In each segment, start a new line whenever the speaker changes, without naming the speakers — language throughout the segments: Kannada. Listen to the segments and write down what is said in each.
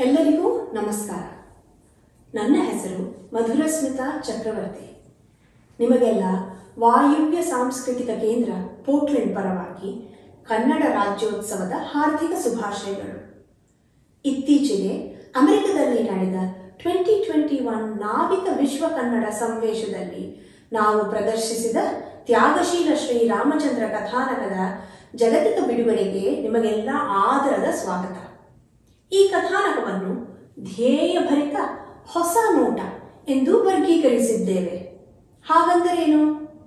ಎಲ್ಲರಿಗೂ ನಮಸ್ಕಾರ ನನ್ನ ಹೆಸರು ಮಧುರಸ್ಮಿತಾ ಚಕ್ರವರ್ತಿ ನಿಮಗೆಲ್ಲ ವಾಯುವ್ಯ ಸಾಂಸ್ಕೃತಿಕ ಕೇಂದ್ರ ಪೋರ್ಟ್ಲೆಂಡ್ ಪರವಾಗಿ ಕನ್ನಡ ರಾಜ್ಯೋತ್ಸವದ ಹಾರ್ದಿಕ ಶುಭಾಶಯಗಳು ಇತ್ತೀಚೆಗೆ ಅಮೆರಿಕದಲ್ಲಿ ನಡೆದ ಟ್ವೆಂಟಿ ಟ್ವೆಂಟಿ ಒನ್ ನಾವಿಕ ವಿಶ್ವ ಕನ್ನಡ ಸಮಾವೇಶದಲ್ಲಿ ನಾವು ಪ್ರದರ್ಶಿಸಿದ ತ್ಯಾಗಶೀಲ ಶ್ರೀ ರಾಮಚಂದ್ರ ಕಥಾನಕದ ಜಗತಿಕ ಬಿಡುಗಡೆಗೆ ನಿಮಗೆಲ್ಲ ಆದರದ ಸ್ವಾಗತ ಈ ಕಥಾನಕವನ್ನು ಧ್ಯೇಯಭರಿತ ಹೊಸ ನೋಟ ಎಂದು ವರ್ಗೀಕರಿಸಿದ್ದೇವೆ ಹಾಗಂದರೇನು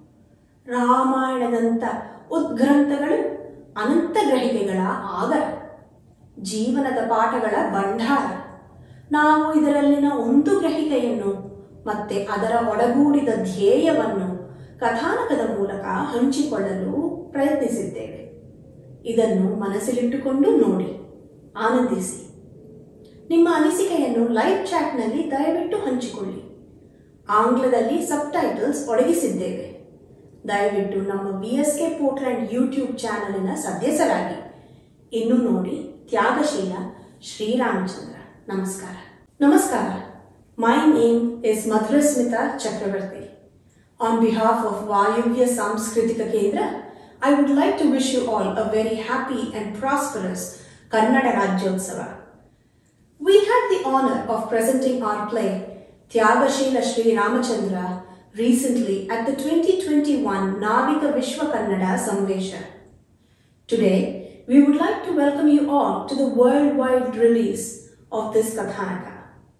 ರಾಮಾಯಣದಂಥ ಉದ್ಗ್ರಂಥಗಳು ಅನಂತ ಗ್ರಹಿಕೆಗಳ ಆಗರ ಜೀವನದ ಪಾಠಗಳ ಭಂಡಾರ ನಾವು ಇದರಲ್ಲಿನ ಒಂದು ಗ್ರಹಿಕೆಯನ್ನು ಮತ್ತೆ ಅದರ ಒಡಗೂಡಿದ ಧ್ಯೇಯವನ್ನು ಕಥಾನಕದ ಮೂಲಕ ಹಂಚಿಕೊಳ್ಳಲು ಪ್ರಯತ್ನಿಸಿದ್ದೇವೆ ಇದನ್ನು ಮನಸ್ಸಲ್ಲಿಟ್ಟುಕೊಂಡು ನೋಡಿ ಆನಂದಿಸಿ ನಿಮ್ಮ ಅನಿಸಿಕೆಯನ್ನು ಲೈವ್ ಚಾಟ್ನಲ್ಲಿ ದಯವಿಟ್ಟು ಹಂಚಿಕೊಳ್ಳಿ ಆಂಗ್ಲದಲ್ಲಿ ಸಬ್ಟೈಟಲ್ಸ್ ಒದಗಿಸಿದ್ದೇವೆ ದಯವಿಟ್ಟು ನಮ್ಮ V S K Portland YouTube ಚಾನಲಿನ ಸದಸ್ಯರಾಗಿ ಇನ್ನು ನೋಡಿ ತ್ಯಾಗಶೀಲ ಶ್ರೀರಾಮಚಂದ್ರ ನಮಸ್ಕಾರ ನಮಸ್ಕಾರ my name is Madhurasmita Chakravarti on behalf of Vayuvya Sanskritika Kendra I would like to wish you all a very happy and prosperous Kannada Rajyotsava We had the honor of presenting our play Tyagashila Sri Ramachandra recently at the 2021 Navika Vishwa Kannada Samvesha. Today, we would like to welcome you all to the worldwide release of this Kathanaka.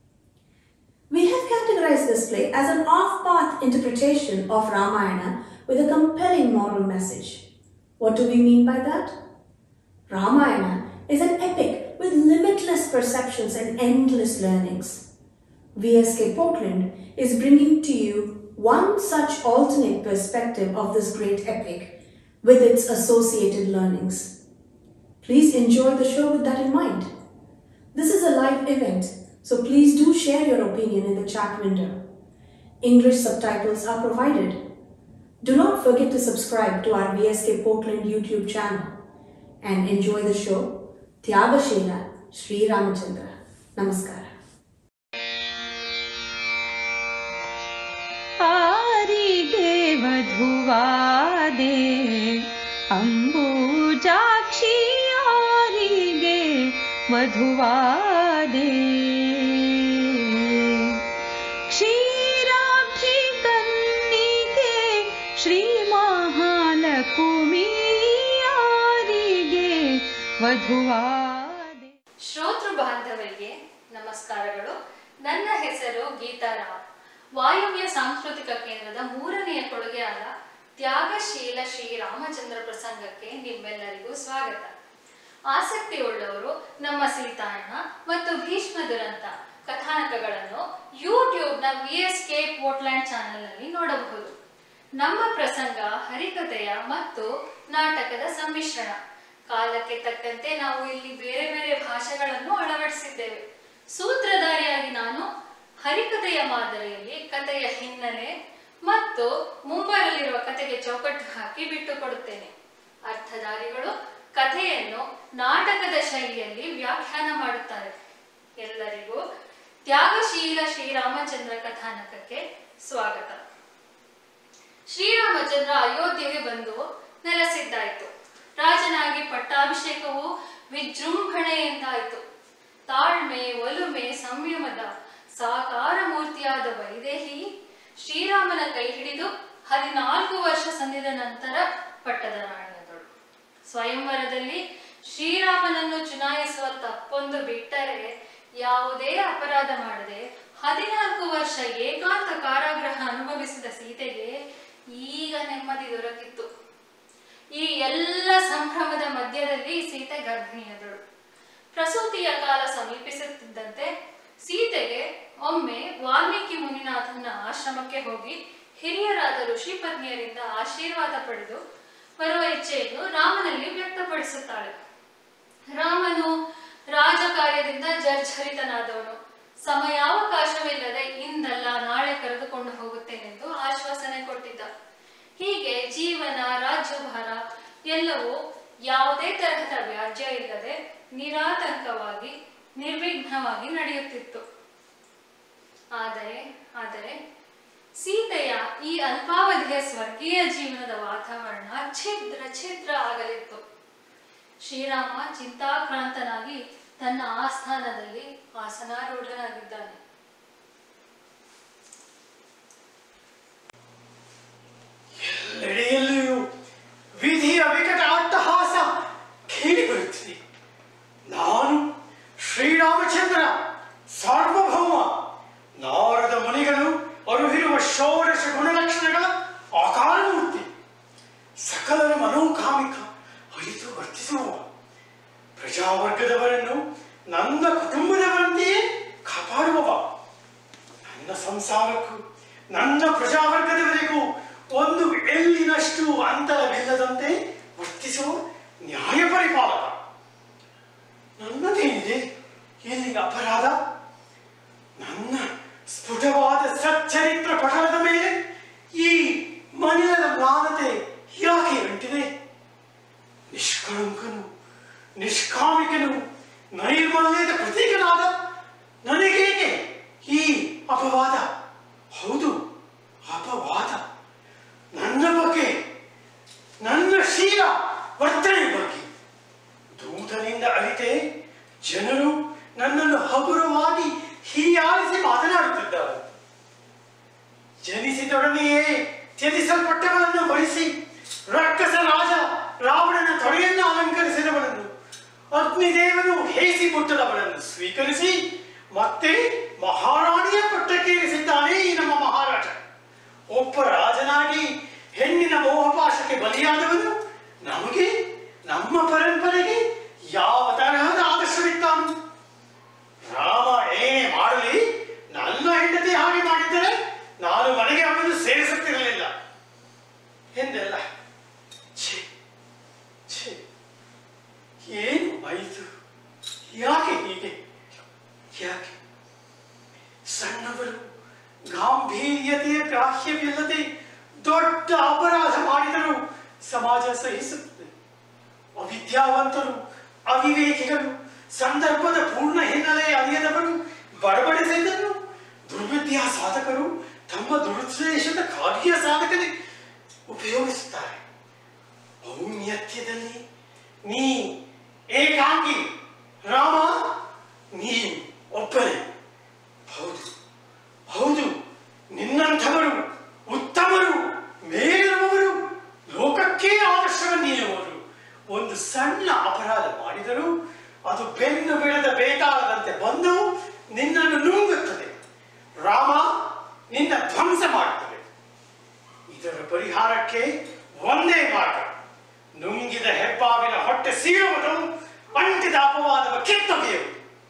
We have categorized this play as an off-path interpretation of Ramayana with a compelling moral message. What do we mean by that? Ramayana is an epic with limitless perceptions and endless learnings. VSK Portland is bringing to you one such alternate perspective of this great epic with its associated learnings. Please enjoy the show with that in mind. This is a live event, so please do share your opinion in the chat window. English subtitles are provided. Do not forget to subscribe to our VSK Portland YouTube channel and enjoy the show Tyagashila Sri Ramachandra. Namaskara.
ಆರಿಗೆ ವಧುವಾದೆ ಅಂಬುಜಾಕ್ಷಿಯಾರಿಗೆ ವಧುವಾದೆ ಕ್ಷೀರಾಬ್ಧಿ ಕನ್ನಿಕೆ ಶ್ರೀ ಮಹಾಲಕುಮಿಯಾರಿಗೆ ವಧುವಾದೆ
ಶ್ರೋತೃ ಬಾಂಧವರಿಗೆ ನಮಸ್ಕಾರಗಳು ನನ್ನ ಹೆಸರು ಗೀತಾರಾಮ್ ವಾಯುವ್ಯ ಸಾಂಸ್ಕೃತಿಕ ಕೇಂದ್ರದ ಮೂರನೆಯ ಕೊಡುಗೆಯಾದ ತ್ಯಾಗಶೀಲ ಶ್ರೀ ರಾಮಚಂದ್ರ ಪ್ರಸಂಗಕ್ಕೆ ನಿಮ್ಮೆಲ್ಲರಿಗೂ ಸ್ವಾಗತ ಆಸಕ್ತಿಯುಳ್ಳವರು ನಮ್ಮ ಸೀತಾಯಣ ಮತ್ತು ಭೀಷ್ಮ ದುರಂತ ಕಥಾನಕಗಳನ್ನು ಯೂಟ್ಯೂಬ್ನ ವಿ ಎಸ್ ಕೆ ಪೋರ್ಟ್ಲ್ಯಾಂಡ್ ಚಾನೆಲ್ನಲ್ಲಿ ನೋಡಬಹುದು ನಮ್ಮ ಪ್ರಸಂಗ ಹರಿಕಥೆಯ ಮತ್ತು ನಾಟಕದ ಸಮ್ಮಿಶ್ರಣ ಕಾಲಕ್ಕೆ ತಕ್ಕಂತೆ ನಾವು ಇಲ್ಲಿ ಬೇರೆ ಬೇರೆ ಭಾಷೆಗಳನ್ನು ಅಳವಡಿಸಿದ್ದೇವೆ ಸೂತ್ರಧಾರಿಯಾಗಿ ನಾನು ಹರಿಕಥೆಯ ಮಾದರಿಯಲ್ಲಿ ಕಥೆಯ ಹಿನ್ನೆಲೆ ಮತ್ತು ಮುಂಬರಲಿರುವ ಕಥೆಗೆ ಚೌಕಟ್ಟು ಹಾಕಿ ಬಿಟ್ಟು ಕೊಡುತ್ತೇನೆ ಅರ್ಥಧಾರಿಗಳು ಕಥೆಯನ್ನು ನಾಟಕದ ಶೈಲಿಯಲ್ಲಿ ವ್ಯಾಖ್ಯಾನ ಮಾಡುತ್ತಾರೆ ಎಲ್ಲರಿಗೂ ತ್ಯಾಗಶೀಲ ಶ್ರೀರಾಮಚಂದ್ರ ಕಥಾನಕಕ್ಕೆ ಸ್ವಾಗತ ಶ್ರೀರಾಮಚಂದ್ರ ಅಯೋಧ್ಯೆಗೆ ಬಂದು ನೆಲೆಸಿದ್ದಾಯಿತು ರಾಜನಾಗಿ ಪಟ್ಟಾಭಿಷೇಕವು ವಿಜೃಂಭಣೆಯಿಂದಾಯಿತು ತಾಳ್ಮೆ ಒಲುಮೆ ಸಂಯಮದ ಸಾಕಾರ ಮೂರ್ತಿಯಾದ ವೈದೇಹಿ ಶ್ರೀರಾಮನ ಕೈ ಹಿಡಿದು ಹದಿನಾಲ್ಕು ವರ್ಷ ಸಂದಿದ ನಂತರ ಪಟ್ಟದ ರಾಣಿಯಾದಳು ಸ್ವಯಂವರದಲ್ಲಿ ಶ್ರೀರಾಮನನ್ನು ಚುನಾಯಿಸುವ ತಪ್ಪೊಂದು ಬಿಟ್ಟರೆ ಯಾವುದೇ ಅಪರಾಧ ಮಾಡದೆ ಹದಿನಾಲ್ಕು ವರ್ಷ ಏಕಾಂತ ಕಾರಾಗೃಹ ಅನುಭವಿಸಿದ ಸೀತೆಗೆ ಈಗ ನೆಮ್ಮದಿ ದೊರಕಿತ್ತು ಈ ಎಲ್ಲ ಸಂಭ್ರಮದ ಮಧ್ಯದಲ್ಲಿ ಸೀತೆ ಗರ್ಭಿಣಿಯಾದಳು ಪ್ರಸೂತಿಯ ಕಾಲ ಸಮೀಪಿಸುತ್ತಿದ್ದಂತೆ ಸೀತೆಗೆ ಒಮ್ಮೆ ವಾಲ್ಮೀಕಿ ಮುನಿನಾಥನ ಆಶ್ರಮಕ್ಕೆ ಹೋಗಿ ಹಿರಿಯರಾದ ಋಷಿ ಪತ್ನಿಯರಿಂದ ಆಶೀರ್ವಾದ ಪಡೆದು ಬರುವ ಇಚ್ಛೆಯನ್ನು ರಾಮನಲ್ಲಿ ವ್ಯಕ್ತಪಡಿಸುತ್ತಾಳೆ ರಾಮನು ರಾಜಕಾರ್ಯದಿಂದ ಜರ್ಜರಿತನಾದವನು ಸಮಯಾವಕಾಶವಿಲ್ಲದೆ ಇಂದಲ್ಲ ನಾಳೆ ಕರೆದುಕೊಂಡು ಹೋಗುತ್ತೇನೆಂದು ಆಶ್ವಾಸನೆ ಕೊಟ್ಟಿದ್ದ ಹೀಗೆ ಜೀವನ ರಾಜ್ಯಭಾರ ಎಲ್ಲವೂ ಯಾವುದೇ ತರಹದ ವ್ಯಾಜ್ಯ ಇಲ್ಲದೆ ನಿರಾತಂಕವಾಗಿ ನಿರ್ವಿಘ್ನವಾಗಿ ನಡೆಯುತ್ತಿತ್ತು ಆದರೆ ಆದರೆ ಸೀತೆಯ ಈ ಅಲ್ಪಾವಧಿಯ ಸ್ವರ್ಗೀಯ ಜೀವನದ ವಾತಾವರಣ ಛಿದ್ರ ಛಿದ್ರ ಆಗಲಿತ್ತು ಶ್ರೀರಾಮ ಚಿಂತಾಕ್ರಾಂತನಾಗಿ ತನ್ನ ಆಸ್ಥಾನದಲ್ಲಿ ಆಸನಾರೂಢನಾಗಿದ್ದಾನೆ
ಎಲ್ಲೆಡೆಯಲ್ಲಿಯೂ ವಿಧಿಯ ವಿಕಟ ಅಟ್ಟಹಾಸ ಕೇಳಿಬರುತ್ತಿದೆ ನಾನು ಶ್ರೀರಾಮಚಂದ್ರ ಸಾರ್ವಭೌಮ ನಾರದ ಮುನಿಗಳು ಅರುಹಿರುವ ಷೋಡಶ ಗುಣಲಕ್ಷಣಗಳ ಆಕಾರ ಮೂರ್ತಿ ಸಕಲರ ಮನೋಕಾಮಿಕ ಅರಿತು ವರ್ತಿಸುವ ಪ್ರಜಾವರ್ಗದವರನ್ನು ನನ್ನ ಕುಟುಂಬದವರಂತೆಯೇ ಕಾಪಾಡುವವ ನನ್ನ ಸಂಸಾರಕ್ಕೂ ನನ್ನ ಪ್ರಜಾವರ್ಗದವರಿಗೂ ಒಂದು ಎಲ್ಲಿನಷ್ಟು ಅಂತರವಿಲ್ಲದಂತೆ ವರ್ತಿಸುವ ನ್ಯಾಯ ಪರಿಪಾಲಕ ನನ್ನದೇನಿದೆ ಇಲ್ಲಿನ ಅಪರಾಧ ನನ್ನ ಸ್ಫುಟವಾದ ಸಚ್ಚರಿತ್ರ ಪಟಲದ ಮೇಲೆ ಈ ಮನೆಯದ ಮ್ಲಾನತೆ ಯಾಕೆ ಅಂಟಿದೆ ನಿಷ್ಕಳಂಕನು ನಿಷ್ಕಾಮಿಕನು ನೈರ್ಮಲ್ಯದ ಪ್ರತೀಕನಾದ ನನಗೇಕೆ ಈ ಅಪವಾದ ಹೌದು ಅಪವಾದ ನನ್ನ ಬಗ್ಗೆ ನನ್ನ ಶೀಲ ವರ್ತನೆ ಬಗ್ಗೆ ದೂತನಿಂದ ಅರಿತೆ ಜನರು ನನ್ನನ್ನು ಹಗುರವಾಗಿ ಹೀಯಾಳಿಸಿ ಮಾತನಾಡುತ್ತಿದ್ದಾರೆ ಜನಿಸಿದೊಡನೆಯೇ ತ್ಯಜಿಸಲ್ಪಟ್ಟವನನ್ನು ಬಳಿಸಿ ರಕ್ಕಸ ರಾಜ ರಾವಣನ ತೊಡೆಯನ್ನು ಅಲಂಕರಿಸಿದವನನ್ನು ಅಗ್ನಿದೇವನು ಹೇಸಿ ಮುಟ್ಟದವನನ್ನು ಸ್ವೀಕರಿಸಿ ಮತ್ತೆ ಮಹಾರಾಣಿಯ ಪಟ್ಟಕ್ಕೇರಿಸಿದ್ದಾನೆ ಈ ನಮ್ಮ ಮಹಾರಾಜ ಒಬ್ಬ ರಾಜನಾಗಿ ಹೆಣ್ಣಿನ ಮೋಹಪಾಶಕ್ಕೆ ಬಲಿಯಾದವನು ನಮಗೆ ನಮ್ಮ ಪರಂಪರೆಗೆ ಯಾವ ತರಹದ ಆದರ್ಶವಿತ್ತಾನು ರಾಮ ಏನೇ ಮಾಡಲಿ ನನ್ನ ಹೆಂಡತಿ ಹಾಗೆ ಮಾಡಿದ್ದರೆ ನಾನು ಮನೆಗೆ ಅವನು ಸೇರಿಸುತ್ತಿರಲಿಲ್ಲ ಎಂದೆಲ್ಲ ಛೇ ಛೇ ಏನು ಆಯಿತು ಯಾಕೆ ಹೀಗೆ ಯಾಕೆ ಸಣ್ಣವರು ಗಾಂಭೀರ್ಯತೆಯ ಗ್ರಾಹ್ಯವಿಲ್ಲದೆ ದೊಡ್ಡ ಅಪರಾಧ ಮಾಡಿದರೂ ಸಮಾಜ ಸಹಿಸುತ್ತದೆ ಅವಿದ್ಯಾವಂತರು ಅವಿವೇಕಿಗಳು ಸಂದರ್ಭದ ಪೂರ್ಣ ಹಿನ್ನೆಲೆ ಅರಿಯದವರು ಬಡಬಡಿಸಿದ್ದನ್ನು ದುರ್ವಿದ್ಯಾ ಸಾಧಕರು ತಮ್ಮ ದುರುದ್ದೇಶದ ಕಾರ್ಯ ಸಾಧಕನೇ ಉಪಯೋಗಿಸುತ್ತಾರೆ ಔನ್ನತ್ಯದಲ್ಲಿ ನೀ ಏಕಾಂಗಿ ರಾಮ ನೀನು ಒಬ್ಬನೇ ಹೌದು ಹೌದು ನಿನ್ನಂಥವರು ಉತ್ತಮರು ಮೇಲಿರುವವರು ಲೋಕಕ್ಕೆ ಆದರ್ಶವನ್ನೀಯುವವರು ಒಂದು ಸಣ್ಣ ಅಪರಾಧ ಮಾಡಿದರೂ ಅದು ಬೆನ್ನು ಬೆಳೆದ ಬೇತಾಳದಂತೆ ಬಂದು ನಿನ್ನನ್ನು ನುಂಗುತ್ತದೆ ರಾಮ ನಿನ್ನ ಧ್ವಂಸ ಮಾಡುತ್ತದೆ ಇದರ ಪರಿಹಾರಕ್ಕೆ ಒಂದೇ ಮಾರ್ಗ ನುಂಗಿದ ಹೆಬ್ಬಾವಿನ ಹೊಟ್ಟೆ ಸೀಳುವುದು ಅಂಟಿದ ಅಪವಾದವ ಕಿತ್ತೊಗೆಯುವುದು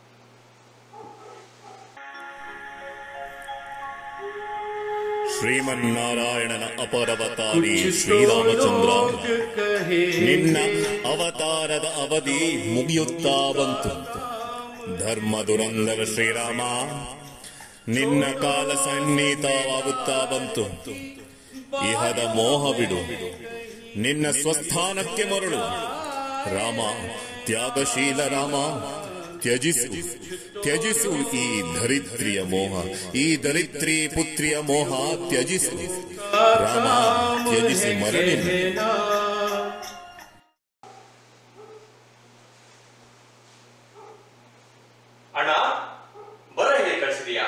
ಶ್ರೀಮನ್ನಾರಾಯಣನ ಅಪರವತಾರಿ ಶ್ರೀರಾಮಚಂದ್ರ ನಿನ್ನ ಅವತಾರದ ಅವಧಿ ಮುಗಿಯುತ್ತಾ ಬಂತು ಧರ್ಮ ದುರಂದರ ಶ್ರೀರಾಮ ನಿನ್ನ ಕಾಲ ಸನ್ನಿಹಿತವಾಗುತ್ತಾ ಬಂತು ಇಹದ ಮೋಹ ಬಿಡು ನಿನ್ನ ಸ್ವಸ್ಥಾನಕ್ಕೆ ಮರಳು ರಾಮ ತ್ಯಾಗಶೀಲ ರಾಮ ತ್ಯಜಿಸು ತ್ಯಜಿಸು ಈ ಧರಿತ್ರಿಯ ಮೋಹ ಈ ದರಿತ್ರಿ ಪುತ್ರಿಯ ಮೋಹ ತ್ಯಜಿಸು ರಾಮ ತ್ಯಜಿಸಿ ಮರಳಿ
ಅಣ್ಣ ಬರ ಹೇಳಿ ಕಳಿಸಿದೀಯಾ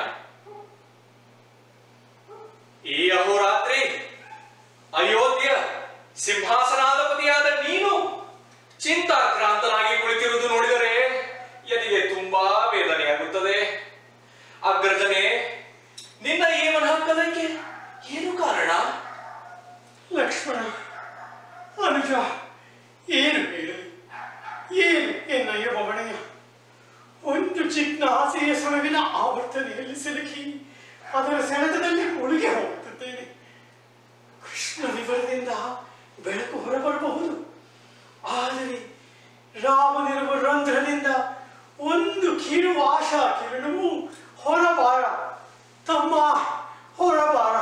ಈ ಅಹೋರಾತ್ರಿ ಅಯೋಧ್ಯ ಸಿಂಹಾಸನಾಧಿಪತಿಯಾದ ನೀನು ಚಿಂತಾಕ್ರಾಂತನಾಗಿ ಕುಳಿತಿರುವುದು ನೋಡಿದರೆ ಎದೆಗೆ ತುಂಬಾ ವೇದನೆಯಾಗುತ್ತದೆ ಅಗ್ರಜನೆ ನಿನ್ನ ಈ ಮನಃಕಲಕ್ಕೆ ಏನು ಕಾರಣ
ಲಕ್ಷ್ಮಣ ಅನುಜ ಏನು ಹೇಳಲಿ ಏನು ಎನ್ನಯ್ಯ ಬವಣೆಯ ಒಂದು ಚಿಕ್ಕ ಆಸೆಯ ಸೊರಗಿನ ಆವರ್ತನೆಯಲ್ಲಿ ಸಿಲುಕಿ ಅದರ ಸೆಳೆತದಲ್ಲಿ ಮುಳುಗಿ ಹೋಗುತ್ತಿದ್ದೇನೆ ಕೃಷ್ಣ ವಿವರದಿಂದ ಬೆಳಕು ಹೊರಬರಬಹುದು ಆದರೆ ರಾಮನಿರುವ ರಂಧ್ರದಿಂದ ಒಂದು ಕಿರು ಆಶಾ ಕಿರಣವು ಹೊರಬಾರ ತಮ್ಮ ಹೊರಬಾರ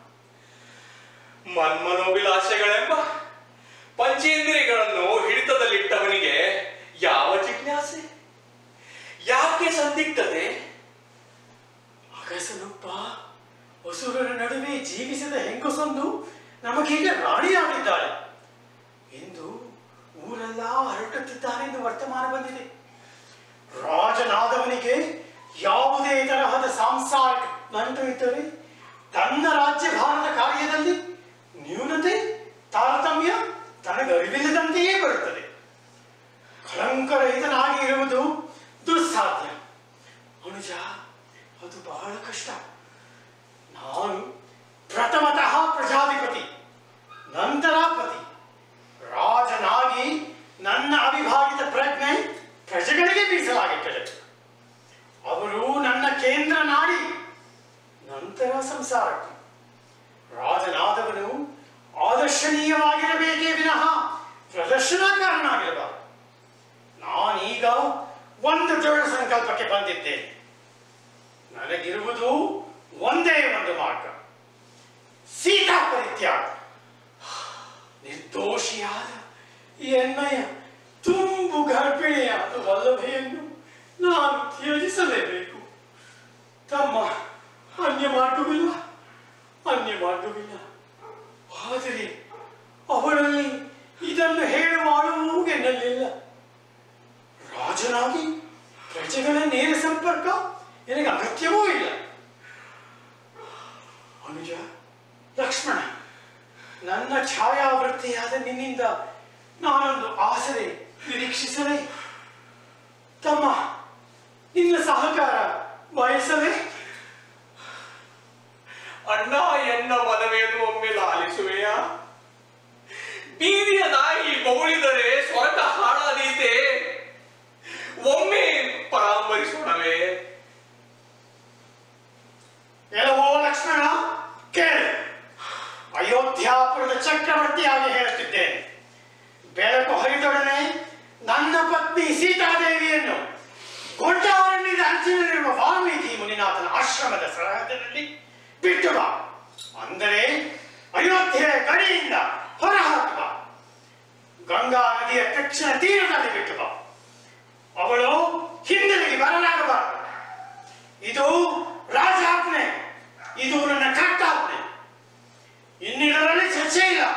ಮನ್ಮನೋಭಿಲಾಷೆಗಳೆಂಬ ಪಂಚೇಂದ್ರಿಯಗಳನ್ನು ಹಿಡಿತದಲ್ಲಿಟ್ಟವನಿಗೆ ಯಾವ ಜಿಜ್ಞಾಸೆ ಯಾಕೆ
ಸಂದಿಗ್ಧತೆ ಅಗಸನೊಬ್ಬ ಅಸುರರ ನಡುವೆ ಜೀವಿಸಿದ ಹೆಂಗಸೊಂದು ನಮಗೀಗ ರಾಣಿಯಾಗಿದ್ದಾಳೆ ಎಂದು ಊರೆಲ್ಲ ಹರಟುತ್ತಿದ್ದಾರೆಂದು ವರ್ತಮಾನ ಬಂದಿದೆ ರಾಜನಾದವನಿಗೆ ಯಾವುದೇ ತರಹದ ಸಾಂಸಾರಿಕ ನಂಟು ಇದ್ದರೆ ತನ್ನ ರಾಜ್ಯಭಾರದ ಕಾರ್ಯದಲ್ಲಿ ನ್ಯೂನತೆ ತಾರತಮ್ಯ ತನಗರಿವಿಲ್ಲದಂತೆಯೇ ಬರುತ್ತದೆ ಕಳಂಕರಹಿತನಾಗಿ ಇರುವುದು ದುಸ್ಸಾಧ್ಯ ಅನುಜ ಅದು ಬಹಳ ಕಷ್ಟ ನಾನು ಪ್ರಥಮತಃ ಪ್ರಜಾಧಿಪತಿ ನಂತರ ಪತಿ ರಾಜನಾಗಿ ನನ್ನ ಅವಿಭಾಗಿತ ಪ್ರಜ್ಞೆ ಪ್ರಜೆಗಳಿಗೆ ಮೀಸಲಾಗಿಟ್ಟದೆ ಅವರು ನನ್ನ ಕೇಂದ್ರ ನಾಡಿ ನಂತರ ಸಂಸಾರಕ್ಕೆ ರಾಜನಾದವನು ಆದರ್ಶನೀಯವಾಗಿರಬೇಕೇ ವಿನಃ ಪ್ರದರ್ಶನಕಾರನಾಗಿರಬಾರದು ನಾನೀಗ ಒಂದು ದೃಢ ಸಂಕಲ್ಪಕ್ಕೆ ಬಂದಿದ್ದೇನೆ ನನಗಿರುವುದು ಒಂದೇ ಒಂದು ಮಾರ್ಗ ಸೀತಾ ಪರಿತ್ಯಾಗ ನಿರ್ದೋಷಿಯಾದ ಎನ್ನಯ ತುಂಬು ಗರ್ಭಿಣಿಯಾದ ವಲ್ಲಭೆಯನ್ನು ನಾನು ತ್ಯಜಿಸಲೇಬೇಕು ತಮ್ಮ ಅನ್ಯ ಮಾರ್ಗವಿಲ್ಲ ಅನ್ಯ ಮಾರ್ಗವಿಲ್ಲ ಆದರೆ ಅವಳಲ್ಲಿ ಇದನ್ನು ಹೇಳುವ ಅಳುವು ಎನ್ನಲಿಲ್ಲ ರಾಜನಾಗಿ ಪ್ರಜೆಗಳ ನೇರ ಸಂಪರ್ಕ ನನಗೆ ಅಗತ್ಯವೂ ಇಲ್ಲ ಅನುಜ ಲಕ್ಷ್ಮಣ ನನ್ನ ಛಾಯಾವೃತ್ತಿಯಾದ ನಿನ್ನಿಂದ ನಾನೊಂದು ಆಸರೆ ನಿರೀಕ್ಷಿಸಲೇ ತಮ್ಮ ನಿನ್ನ ಸಹಕಾರ ಬಯಸಲೇ
ಅಣ್ಣ ಎನ್ನ ಮನವಿಯನ್ನು ಒಮ್ಮೆ ಲಾಲಿಸುವೆಯಾ ಬೀದಿಯ ನಾಯಿ ಬೌಳಿದರೆ ಸ್ವರ್ಗ ಹಾಳಾದೀತೆ ಒಮ್ಮೆ ಪರಾಮರಿಸೋಣವೇ
ಎಲ್ಲವೋ ಲಕ್ಷ್ಮಣ ಕೇಳು ಅಯೋಧ್ಯಾಪುರದ ಚಕ್ರವರ್ತಿಯಾಗಿ ಹೇಳುತ್ತಿದ್ದೇನೆ ಬೆಳಕು ಹರಿದೊಡನೆ ನನ್ನ ಪತ್ನಿ ಸೀತಾದೇವಿಯನ್ನು ಗೊಂಡಾರಣ್ಯದ ಅಂಚಿನಲ್ಲಿರುವ ವಾಲ್ಮೀಕಿ ಮುನಿನಾಥನ ಆಶ್ರಮದ ಸರಹದ್ದಿನಲ್ಲಿ ಬಿಟ್ಟು ಬಾ ಅಂದರೆ ಅಯೋಧ್ಯೆಯ ಗಡಿಯಿಂದ ಹೊರಹಾಕು ಬಾ ಗಂಗಾ ನದಿಯ ದಕ್ಷಿಣ ತೀರದಲ್ಲಿ ಬಿಟ್ಟು ಬಾ ಅವಳು ಹಿಂದಿರುಗಿ ಬರಲಾಗಬಾರದು ಇದು ರಾಜಾಜ್ಞೆ ಇದು ನನ್ನ ಕರ್ತಾಜ್ಞೆ ಇನ್ನಿಡರಲ್ಲಿ ಚರ್ಚೆ ಇಲ್ಲ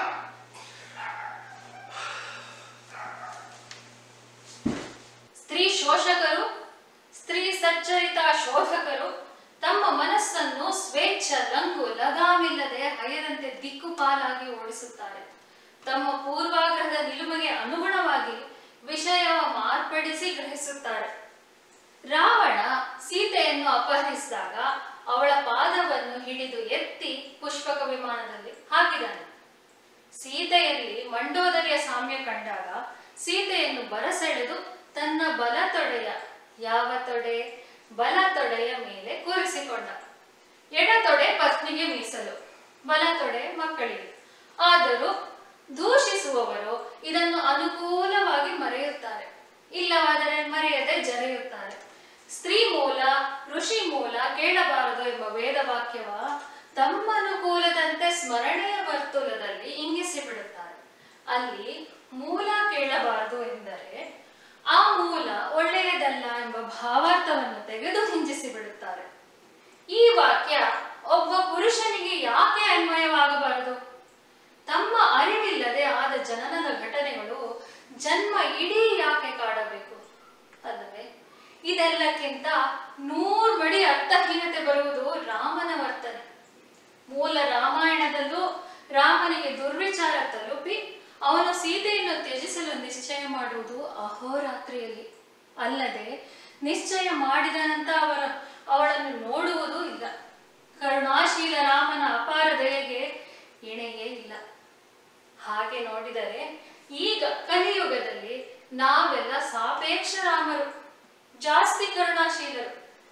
ಸ್ತ್ರೀ ಶೋಷಕರು ಸ್ತ್ರೀ ಸಚ್ಚರಿತ ಶೋಧಕರು ತಮ್ಮ ಮನಸ್ಸನ್ನು ಸ್ವೇಚ್ಛ ಲಂಗು ಲಗಾಮಿಲ್ಲದೆ ಹಯದಂತೆ ದಿಕ್ಕುಪಾಲಾಗಿ ಓಡಿಸುತ್ತಾರೆ ತಮ್ಮ ಪೂರ್ವಾಗ್ರಹದ ನಿಲುಮೆಗೆ ಅನುಗುಣವಾಗಿ ವಿಷಯವ ಮಾರ್ಪಡಿಸಿ ಗ್ರಹಿಸುತ್ತಾರೆ ರಾವಣ ಸೀತೆಯನ್ನು ಅಪಹರಿಸಿದಾಗ ಅವಳ ಪಾದವನ್ನು ಹಿಡಿದು ಎತ್ತಿ ಪುಷ್ಪಕ ವಿಮಾನದಲ್ಲಿ ಹಾಕಿದನು ಸೀತೆಯಲ್ಲಿ ಮಂಡೋದರಿಯ ಸಾಮ್ಯ ಕಂಡಾಗ ಸೀತೆಯನ್ನು ಬರಸೆಳೆದು ತನ್ನ ಬಲ ತೊಡೆಯ ಯಾವ ತೊಡೆ ಬಲ ತೊಡೆಯ ಮೇಲೆ ಕೂರಿಸಿಕೊಂಡ ಎಡ ತೊಡೆ ಪತ್ನಿಗೆ ಮೀಸಲು ಬಲ ತೊಡೆ ಮಕ್ಕಳಿಗೆ ಆದರೂ ದೂಷಿಸುವವರು ಇದನ್ನು ಅನುಕೂಲವಾಗಿ ಮರೆಯುತ್ತಾರೆ ಇಲ್ಲವಾದರೆ ಮರೆಯದೆ ಜರೆಯುತ್ತಾರೆ ಸ್ತ್ರೀ ಮೂಲ ಋಷಿ ಮೂಲ ಕೇಳಬಾರದು ಎಂಬ ವೇದ ವಾಕ್ಯವ ತಮ್ಮ ಅನುಕೂಲದಂತೆ ಸ್ಮರಣೆಯ ವರ್ತುಲದಲ್ಲಿ ಇಂಗಿಸಿ ಬಿಡುತ್ತಾರೆ ಅಲ್ಲಿ ಮೂಲ ಕೇಳಬಾರದು ಎಂದರೆ ಆ ಮೂಲ ಒಳ್ಳೆಯದಲ್ಲ ಎಂಬ ಭಾವಾರ್ಥವನ್ನು ತೆಗೆದು ಹಿಂಜಿಸಿ ಬಿಡುತ್ತಾರೆ ಈ ವಾಕ್ಯ ಒಬ್ಬ ಪುರುಷನಿಗೆ ಯಾಕೆ ಅನ್ವಯವಾಗಬಾರದು ತಮ್ಮ ಅರಿವಿಲ್ಲದೆ ಆದ ಜನನದ ಘಟನೆಗಳು ಜನ್ಮ ಇಡೀ ಯಾಕೆ ಕಾಡಬೇಕು ಅಲ್ಲವೇ ಇದೆಲ್ಲಕ್ಕಿಂತ ನೂರ್ ಮಡಿ ಅರ್ಥಹೀನತೆ ಬರುವುದು ರಾಮನ ವರ್ತನೆ ಮೂಲ ರಾಮಾಯಣದಲ್ಲೂ ರಾಮನಿಗೆ ದುರ್ವಿಚಾರ ತಲುಪಿ ಅವನು ಸೀತೆಯನ್ನು ತ್ಯಜಿಸಲು ನಿಶ್ಚಯ ಮಾಡುವುದು ಅಹೋರಾತ್ರಿಯಲ್ಲಿ ಅಲ್ಲದೆ ನಿಶ್ಚಯ ಮಾಡಿದ ನಂತರ ಅವರ ಅವಳನ್ನು ನೋಡುವುದೂ ಇಲ್ಲ ಕರುಣಾಶೀಲ ರಾಮನ ಅಪಾರ ದಯೆಗೆ ಎಣೆಯೇ ಇಲ್ಲ ಹಾಗೆ ನೋಡಿದರೆ ಈಗ ಕಲಿಯುಗದಲ್ಲಿ ನಾವೆಲ್ಲ ಸಾಪೇಕ್ಷ ರಾಮರು ಜಾಸ್ತಿ ಕರುಣಾಶೀಲರು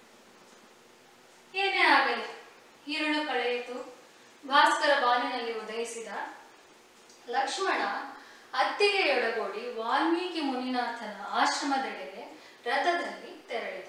ಏನೇ ಆಗಲಿ ഇരുಳು ಕಳೆಯಿತು ಭಾಸ್ಕರ ಬಾನಿನಲ್ಲಿ ಉದಯಿಸಿದ ಲಕ್ಷ್ಮಣ ಅತ್ತಿಗೆಯೊಡಗೂಡಿ ವಾಲ್ಮೀಕಿ ಮುನಿನಾಥನ ಆಶ್ರಮದೆಡೆಗೆ ರಥದಲ್ಲಿ ತೆರಳಿದ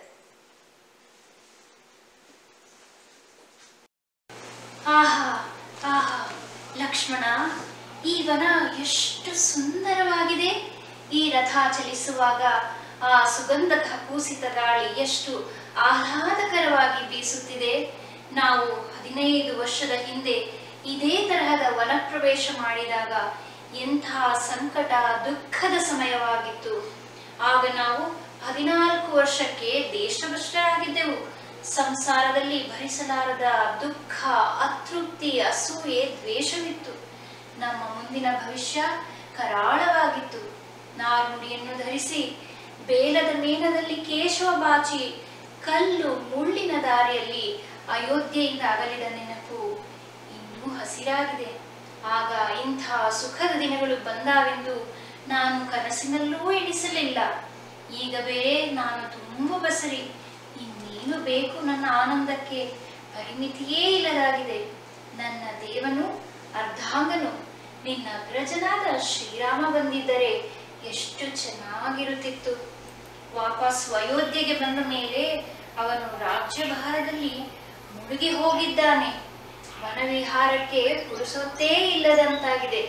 ಆಹಾ ಆಹಾ ಲಕ್ಷ್ಮಣ ಈ ವನ ಎಷ್ಟು ಸುಂದರವಾಗಿದೆ ಈ ರಥ ಚಲಿಸುವಾಗ ಆ ಸುಗಂಧ ಕಪೂಸಿತ ಗಾಳಿ ಎಷ್ಟು ಆಹ್ಲಾದಕರವಾಗಿ ಬೀಸುತ್ತಿದೆ ನಾವು ಹದಿನೈದು ವರ್ಷದ ಹಿಂದೆ ಇದೇ ತರಹದ ವನಪ್ರವೇಶ ಮಾಡಿದಾಗ ಎಂಥ ಸಂಕಟ ದುಃಖದ ಸಮಯವಾಗಿತ್ತು ಆಗ ನಾವು ಹದಿನಾಲ್ಕು ವರ್ಷಕ್ಕೆ ದೇಶಭ್ರಷ್ಟರಾಗಿದ್ದೆವು ಸಂಸಾರದಲ್ಲಿ ಭರಿಸಲಾರದ ದುಃಖ ಅತೃಪ್ತಿ ಅಸೂಯೆ ದ್ವೇಷವಿತ್ತು ನಮ್ಮ ಮುಂದಿನ ಭವಿಷ್ಯ ಕರಾಳವಾಗಿತ್ತು ನಾರ್ನುಡಿಯನ್ನು ಧರಿಸಿ ಬೇಲದ ಮೇನದಲ್ಲಿ ಕೇಶವ ಬಾಚಿ ಕಲ್ಲು ಮುಳ್ಳಿನ ದಾರಿಯಲ್ಲಿ ಅಯೋಧ್ಯೆಯಿಂದ ಅಗಲಿದ ನೆನಪು ಇನ್ನೂ ಹಸಿರಾಗಿದೆ ಆಗ ಇಂಥ ಸುಖದ ದಿನಗಳು ಬಂದಾವೆಂದು ನಾನು ಕನಸಿನಲ್ಲೂ ಎಣಿಸಲಿಲ್ಲ ಈಗ ಬೇರೆ ನಾನು ತುಂಬ ಬಸರಿ ಇನ್ನೇನು ಬೇಕು ನನ್ನ ಆನಂದಕ್ಕೆ ಪರಿಮಿತಿಯೇ ಇಲ್ಲದಾಗಿದೆ ನನ್ನ ದೇವನು ಅರ್ಧಾಂಗನು ನಿನ್ನ ಅಗ್ರಜನಾದ ಶ್ರೀರಾಮ ಬಂದಿದ್ದರೆ ಎಷ್ಟು ಚೆನ್ನಾಗಿರುತ್ತಿತ್ತು ವಾಪಸ್ ಅಯೋಧ್ಯೆಗೆ ಬಂದ ಮೇಲೆ ಅವನು ರಾಜ್ಯಭಾರದಲ್ಲಿ ಮುಳುಗಿ ಹೋಗಿದ್ದಾನೆ ವನವಿಹಾರಕ್ಕೆ ಪುರುಸೊತ್ತೇ ಇಲ್ಲದಂತಾಗಿದೆ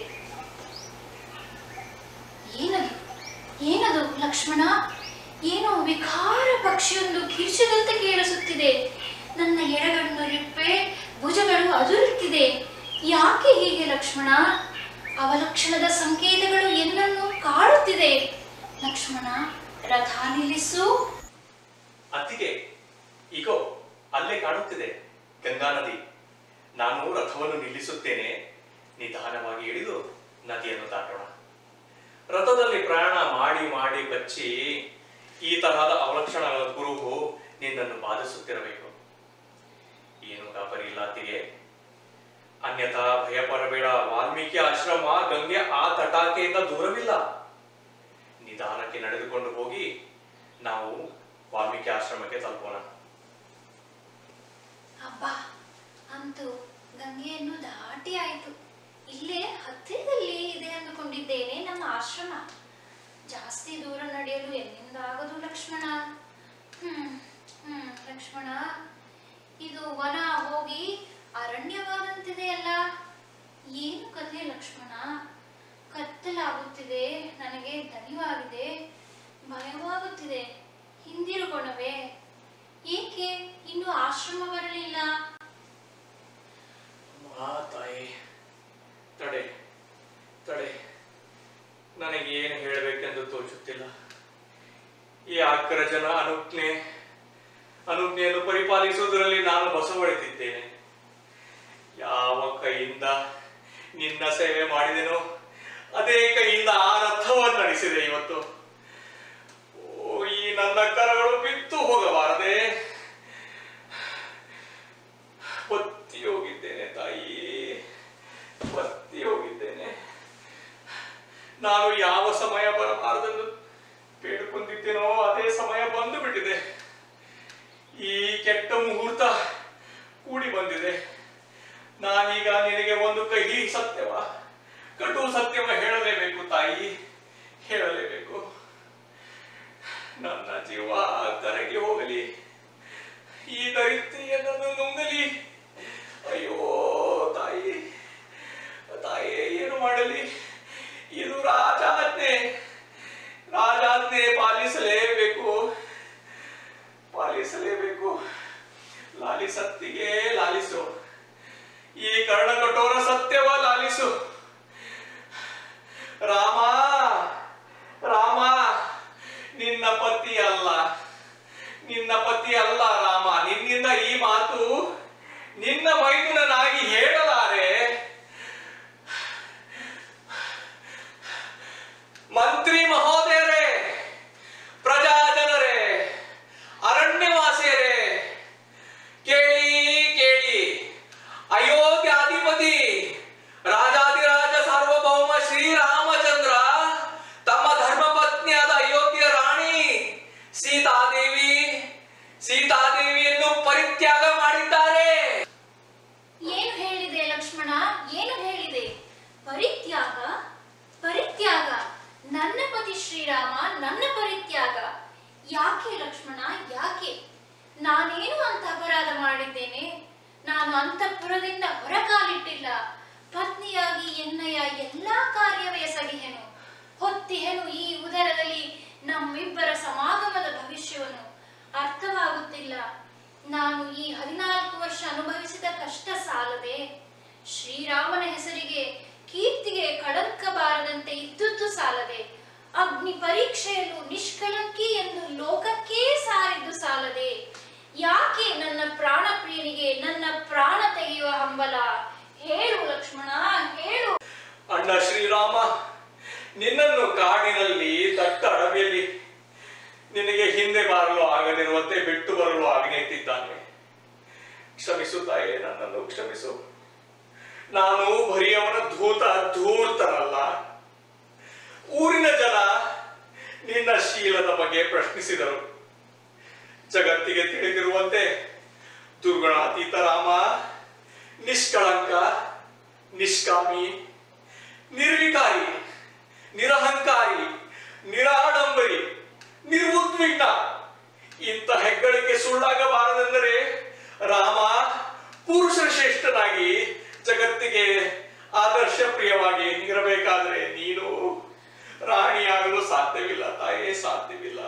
ಏನದು ಏನದು ಲಕ್ಷ್ಮಣ ಏನೋ ವಿಕಾರ ಪಕ್ಷಿಯೊಂದು ಕಿರ್ಚಿದಂತೆ ಕೇಳಿಸುತ್ತಿದೆ ನನ್ನ ಎಡಗಣ್ಣು ರಿಪ್ಪೆ ಭುಜಗಳು ಅದುರುತ್ತಿದೆ ಯಾಕೆ ಹೀಗೆ ಲಕ್ಷ್ಮಣ ಅವಲಕ್ಷಣದ ಸಂಕೇತಗಳು ಎನ್ನನ್ನು ಕಾಡುತ್ತಿದೆ ಲಕ್ಷ್ಮಣ ರಥ ನಿಲ್ಲಿಸು
ಅತ್ತಿಗೆ ಈಗೋ ಅಲ್ಲೇ ಕಾಣುತ್ತಿದೆ ಗಂಗಾ ನದಿ ನಾನು ರಥವನ್ನು ನಿಲ್ಲಿಸುತ್ತೇನೆ ನಿಧಾನವಾಗಿ ಇಳಿದು ನದಿಯನ್ನು ದಾಟೋಣ ರಥದಲ್ಲಿ ಪ್ರಯಾಣ ಮಾಡಿ ಮಾಡಿ ಬಚ್ಚಿ ಈ ತರಹದ ಅವಲಕ್ಷಣಗಳ ಕುರುಹು ನಿನ್ನನ್ನು ಬಾಧಿಸುತ್ತಿರಬೇಕು ಏನು ಗಾಬರಿ ಇಲ್ಲ ಅತ್ತಿಗೆ ಅನ್ಯಥಾ ಭಯ ಪಡಬೇಡ ವಾಲ್ಮೀಕಿ ಆಶ್ರಮ ಗಂಗೆ ಆ ತಟಾಕೆಯಿಂದ ದೂರವಿಲ್ಲ ನಿಧಾನಕ್ಕೆ ನಡೆದುಕೊಂಡು ಹೋಗಿ ನಾವು ವಾಲ್ಮೀಕಿ ಆಶ್ರಮಕ್ಕೆ ತಲುಪೋಣ
ಅಬ್ಬಾ ಅಂತೂ ಗಂಗೆಯನ್ನು ದಾಟಿ ಆಯಿತು ಇಲ್ಲೇ ಹತ್ತಿರದಲ್ಲಿ ಇದೆ ಅಂದುಕೊಂಡಿದ್ದೇನೆ ನಮ್ಮ ಆಶ್ರಮ ಜಾಸ್ತಿ ದೂರ ನಡೆಯಲು ಎಲ್ಲಿಂದ ಆಗದು ಲಕ್ಷ್ಮಣ ಹ್ಮ್ ಹ್ಮ್ ಲಕ್ಷ್ಮಣ ಇದು ವನ ಹೋಗಿ ಅರಣ್ಯವಾದಂತಿದೆಯಲ್ಲ ಏನು ಕಥೆ ಲಕ್ಷ್ಮಣ ಕತ್ತಲಾಗುತ್ತಿದೆ ನನಗೆ ದಣಿವಾಗಿದೆ ಭಯವಾಗುತ್ತಿದೆ ಹಿಂದಿರುಗೋಣವೇ ಏಕೆ ಇನ್ನು ಆಶ್ರಮ ಬರಲಿಲ್ಲ
ಮಾ ತಾಯಿ ತಡೆ ತಡೆ ನನಗೆ ಏನು ಹೇಳಬೇಕೆಂದು ತೋಚುತ್ತಿಲ್ಲ ಈ ಅಗ್ರಜನ ಅನುಜ್ಞೆ ಅನುಜ್ಞೆಯನ್ನು ಪರಿಪಾಲಿಸುವುದರಲ್ಲಿ ನಾನು ಬಸವಳಿದಿದ್ದೇನೆ ಯಾವ ಕೈಯಿಂದ ನಿನ್ನ ಸೇವೆ ಮಾಡಿದೆನೋ ಅದೇ ಕೈಯಿಂದ ಆ ರಥವನ್ನು ನಡೆಸಿದೆ ಇವತ್ತು ಓ ಈ ನನ್ನ ಕರಗಳು ಬಿತ್ತು ಹೋಗಬಾರದೆ ಒತ್ತಿ ಹೋಗಿದ್ದೇನೆ ತಾಯಿ ಒತ್ತಿ ಹೋಗಿದ್ದೇನೆ ನಾನು ಯಾವ ಸಮಯ ಬರಬಾರದೆಂದು ಬೇಡಿಕೊಂಡಿದ್ದೇನೋ ಅದೇ ಸಮಯ ಬಂದು ಬಿಟ್ಟಿದೆ ಈ ಕೆಟ್ಟ ಮುಹೂರ್ತ ಕೂಡಿ ಬಂದಿದೆ ನಾನೀಗ ನಿನಗೆ ಒಂದು ಕಹಿ ಸತ್ಯವ ಕಟು ಸತ್ಯವ ಹೇಳಲೇಬೇಕು ತಾಯಿ ಹೇಳಲೇಬೇಕು ನನ್ನ ಜೀವ ಕರಗಿ ಹೋಗಲಿ ಈ ದರಿದ್ರಿಯನ್ನು ನುಂಗಲಿ ಅಯ್ಯೋ ತಾಯಿ ತಾಯಿ ಏನು ಮಾಡಲಿ ಇದು ರಾಜಾಜ್ಞೆ ರಾಜಾಜ್ಞೆ ಪಾಲಿಸಲೇಬೇಕು ಪಾಲಿಸಲೇಬೇಕು ಲಾಲಿಸತ್ತಿಗೆ ಲಾಲಿಸು ಈ ಕರ್ಣ ಕಠೋರ ಸತ್ಯವ ಲಾಲಿಸು ರಾಮ ರಾಮ ನಿನ್ನ ಪತಿ ಅಲ್ಲ ನಿನ್ನ ಪತಿ ಅಲ್ಲ ರಾಮ ನಿನ್ನಿಂದ ಈ ಮಾತು ನಿನ್ನ ಮೈದುನನಾಗಿ ಹೇಳಲಾರೆ ಮಂತ್ರಿ ಮಹೋದಯರೇ ಪ್ರಜಾಜನರೇ ಅರಣ್ಯವಾಸಿಯರೇ ಕೇಳಿ ಕೇಳಿ ಅಯೋಧ್ಯಾಧಿಪತಿ ರಾಜಾಧಿರಾಜ ಸಾರ್ವಭೌಮ ಶ್ರೀರಾಮಚಂದ್ರ ತಮ್ಮ ಧರ್ಮಪತ್ನಿಯಾದ ಅಯೋಧ್ಯೆ ರಾಣಿ ಸೀತಾದೇವಿ ಸೀತಾದೇವಿಯನ್ನು ಪರಿತ್ಯಾಗ ಮಾಡಿದ್ದಾರೆ
ಏನು ಹೇಳಿದೆ ಲಕ್ಷ್ಮಣ ಏನು ಹೇಳಿದೆ ಪರಿತ್ಯಾಗ ಪರಿತ್ಯಾಗ ನನ್ನ ಪತಿ ಶ್ರೀರಾಮ ನನ್ನ ಪರಿತ್ಯಾಗ ಯಾಕೆ ಲಕ್ಷ್ಮಣ ಯಾಕೆ ನಾನೇನು ಅಂತ ಅಪರಾಧ ಮಾಡಿದ್ದೇನೆ ನಾನು ಅಂತಃಪುರದಿಂದ ಹೊರಕಾಲಿಟ್ಟಿಲ್ಲ ಪತ್ನಿಯಾಗಿ ಎನ್ನಯ ಎಲ್ಲಾ ಕಾರ್ಯವೇ ಸಗಿಹೆನು ಹೊತ್ತಿಹೆನು ಈ ಉದರದಲ್ಲಿ ನಮ್ಮಿಬ್ಬರ ಸಮಾಗಮದ ಭವಿಷ್ಯವನ್ನು ಅರ್ಥವಾಗುತ್ತಿಲ್ಲ ನಾನು ಈ ಹದಿನಾಲ್ಕು ವರ್ಷ ಅನುಭವಿಸಿದ ಕಷ್ಟ ಸಾಲದೆ ಶ್ರೀರಾಮನ ಹೆಸರಿಗೆ ಕೀರ್ತಿಗೆ ಕಳಂಕ ಬಾರದಂತೆ ಇದ್ದುದು ಸಾಲದೆ ಅಗ್ನಿ ಪರೀಕ್ಷೆಯಲ್ಲೂ ನಿಷ್ಕಳಂಕಿ ಎಂದು ಲೋಕಕ್ಕೇ ಸಾರಿದ್ದು ಸಾಲದೆ ಯಾಕೆ ನನ್ನ ಪ್ರಾಣ ಪ್ರಿಯನಿಗೆ ನನ್ನ ಪ್ರಾಣ ತೆಗೆಯುವ ಹಂಬಲ ಹೇಳು ಲಕ್ಷ್ಮಣ ಹೇಳು
ಅಣ್ಣ ಶ್ರೀರಾಮ ನಿನ್ನನ್ನು ಕಾಡಿನಲ್ಲಿ ದಟ್ಟ ಅಡವಿಯಲ್ಲಿ ನಿನಗೆ ಹಿಂದೆ ಬಾರಲು ಆಗದಿರುವಂತೆ ಬಿಟ್ಟು ಬರಲು ಆಗನೆತ್ತಿದ್ದಾನೆ ಕ್ಷಮಿಸು ತಾಯೇ ನನ್ನನ್ನು ಕ್ಷಮಿಸು ನಾನು ಬರಿಯವನ ಧೂತ ಧೂರ್ತನಲ್ಲ ಊರಿನ ಜನ ನಿನ್ನ ಶೀಲದ ಬಗ್ಗೆ ಪ್ರಶ್ನಿಸಿದರು ಜಗತ್ತಿಗೆ ತಿಳಿದಿರುವಂತೆ ದುರ್ಗುಣಾತೀತ ರಾಮ ನಿಷ್ಕಳಂಕ ನಿಷ್ಕಾಮಿ ನಿರ್ವಿಕಾರಿ ನಿರಹಂಕಾರಿ ನಿರಾಡಂಬರಿ ನಿರ್ವುದ್ವಿಗ್ನ ಇಂಥ ಹೆಗ್ಗಳಿಕೆ ಸುಳ್ಳಾಗಬಾರದೆಂದರೆ ರಾಮ ಪುರುಷ ಶ್ರೇಷ್ಠನಾಗಿ ಜಗತ್ತಿಗೆ ಆದರ್ಶ ಪ್ರಿಯವಾಗಿ ಇರಬೇಕಾದ್ರೆ ನೀನು ರಾಣಿಯಾಗಲು ಸಾಧ್ಯವಿಲ್ಲ ತಾಯೇ ಸಾಧ್ಯವಿಲ್ಲ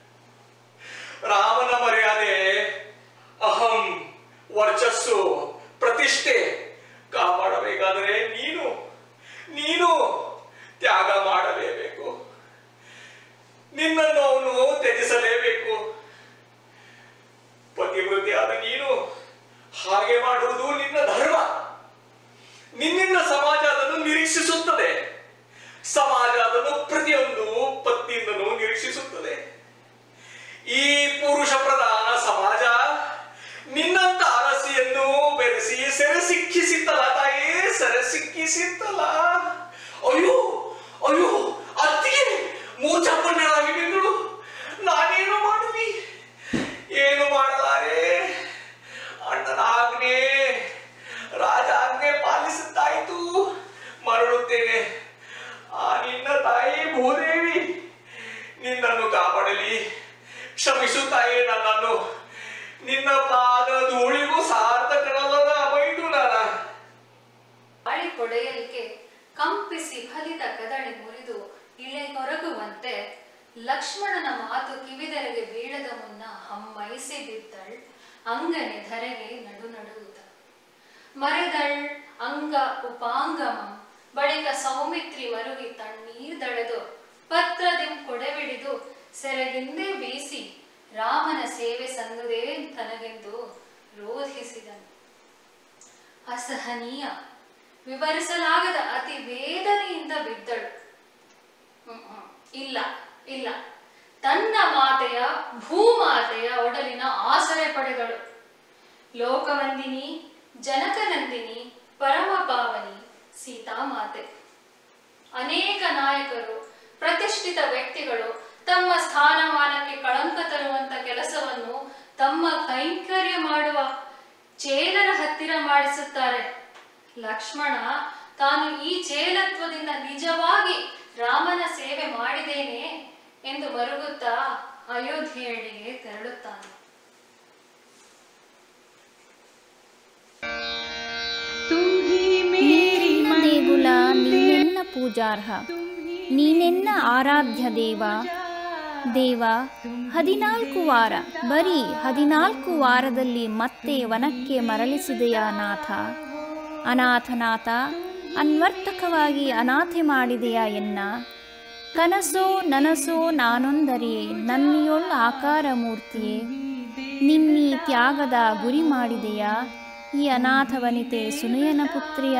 ರಾಮನ ಮರ್ಯಾದೆ ಅಹಂ ವರ್ಚಸ್ಸು ಪ್ರತಿಷ್ಠೆ ಕಾಪಾಡಬೇಕಾದರೆ ನೀನು ನೀನು ತ್ಯಾಗ ಮಾಡಲೇಬೇಕು ನಿನ್ನನ್ನು ಅವನು ತ್ಯಜಿಸಲೇಬೇಕು ಪತಿವೃತಿಯಾದ ನೀನು ಹಾಗೆ ಮಾಡುವುದು ನಿನ್ನ ಧರ್ಮ ನಿನ್ನಿಂದ ಸಮಾಜ ಅದನ್ನು ನಿರೀಕ್ಷಿಸುತ್ತದೆ ಸಮಾಜ ಅದನ್ನು ಪ್ರತಿಯೊಂದು ಪತ್ನಿಯಿಂದಲೂ ನಿರೀಕ್ಷಿಸುತ್ತದೆ ಈ ಪುರುಷ ಪ್ರಧಾನ ಸಮಾಜ ನಿನ್ನಂತ ಅರಸಿಯನ್ನು ಬೆರೆಸಿ ಸೆರೆ ಸಿಕ್ಕಿಸಿತ್ತಲ್ಲ ತಾಯೇ ಸೆರೆ ಸಿಕ್ಕಿಸಿತ್ತಲ್ಲ ಅಯ್ಯೋ ಅಯ್ಯೋ ಅತ್ತಿಗೆ ಮೂರ್ಛಾಪನ್ನಳಾಗಿ ನಿಂದಳು ನಾನೇನು ಮಾಡಲಿ ಏನು ಮಾಡಲಾರೆ ಅಣ್ಣನ ಆಜ್ಞೆ ರಾಜ ಆಜ್ಞೆ ಪಾಲಿಸುತ್ತಾಯಿತು ಮರಳುತ್ತೇನೆ ಆ ನಿನ್ನ ತಾಯಿ ಭೂದೇವಿ ನಿನ್ನನ್ನು ಕಾಪಾಡಲಿ ಕ್ಷಮಿಸು ತಾಯಿ ನನ್ನನ್ನು ನಿನ್ನ ಪಾದ ಧೂಳಿಗೂ ಸಾರ್ಥಕನಲ್ಲದ ಬೈದು ನಾನ
ಗಾಳಿ ಕೊಡೆಯಲಿಗೆ ಕಂಪಿಸಿ ಫಲಿತ ಕದಳಿ ಮುರಿದು ಇಳೆ ಕೊರಗುವಂತೆ ಲಕ್ಷ್ಮಣನ ಮಾತು ಕಿವಿದೆರೆಗೆ ಬೀಳದ ಮುನ್ನ ಹಮ್ಮೈಸಿ ಬಿದ್ದಳ್ ಅಂಗನೆ ಧರೆಗೆ ನಡು ನಡುವುದ ಮರೆದಳ್ ಅಂಗ ಉಪಾಂಗಮಂ ಬಳಿಕ ಸೌಮಿತ್ರಿ ಮರುಗಿ ತಣ್ಣೀರ್ದಳೆದು ಪತ್ರದಿಂ ಕೊಡೆಬಿಡಿದು ಸೆರೆಗಿಂದೇ ಬೀಸಿ ರಾಮನ ಸೇವೆ ಸಂದುದೇ ತನಗೆಂದು ರೋಧಿಸಿದನು ಅಸಹನೀಯ ವಿವರಿಸಲಾಗದ ಅತಿ ವೇದನೆಯಿಂದ ಬಿದ್ದಳು ಹ್ಮ್, ಹ್ಮ್. ಇಲ್ಲ ಇಲ್ಲ ತನ್ನ ಮಾತೆಯ ಭೂಮಾತೆಯ ಒಡಲಿನ ಆಸರೆ ಪಡೆದಳು ಲೋಕವಂದಿನಿ ಜನಕನಂದಿನಿ ಪರಮ ಪಾವನಿ ಸೀತಾಮಾತೆ ಅನೇಕ ನಾಯಕರು ಪ್ರತಿಷ್ಠಿತ ವ್ಯಕ್ತಿಗಳು ತಮ್ಮ ಸ್ಥಾನಮಾನಕ್ಕೆ ಕಳಂಕ ತರುವಂತ ಕೆಲಸವನ್ನು ತಮ್ಮ ಕೈಂಕರ್ಯ ಮಾಡುವ ಚೇಲರ ಹತ್ತಿರ ಮಾಡಿಸುತ್ತಾರೆ ಲಕ್ಷ್ಮಣ ತಾನು ಈ ಚೇಲತ್ವದಿಂದ ನಿಜವಾಗಿ ರಾಮನ ಸೇವೆ ಮಾಡಿದ್ದೇನೆ ಎಂದು ಮರುಗುತ್ತಾ ಅಯೋಧ್ಯೆಯಡಿಗೆ ತೆರಳುತ್ತಾನೆ
तुम ही मेरी
ನೀನೆನ್ನ ದೇಗುಲ ನೀನೆನ್ನ ಪೂಜಾರ್ಹ ನೀನೆನ್ನ ಆರಾಧ್ಯ ದೇವ ದೇವ ಹದಿನಾಲ್ಕು ವಾರ ಬರೀ ಹದಿನಾಲ್ಕು ವಾರದಲ್ಲಿ ಮತ್ತೆ ವನಕ್ಕೆ ಮರಳಿಸಿದೆಯಾ ನಾಥ ಅನಾಥನಾಥ ಅನ್ವರ್ಥಕವಾಗಿ ಅನಾಥೆ ಮಾಡಿದೆಯಾ ಎನ್ನ ಕನಸೋ ನನಸೋ ನಾನೊಂದರಿಯೇ ನನ್ನಿಯೊಳ್ಳ ಆಕಾರ ಮೂರ್ತಿಯೇ ನಿನ್ನೀ ತ್ಯಾಗದ ಗುರಿ ಮಾಡಿದೆಯಾ ಈ ಅನಾಥ ವನಿತೆ ಸುನಯನ ಪುತ್ರಿಯ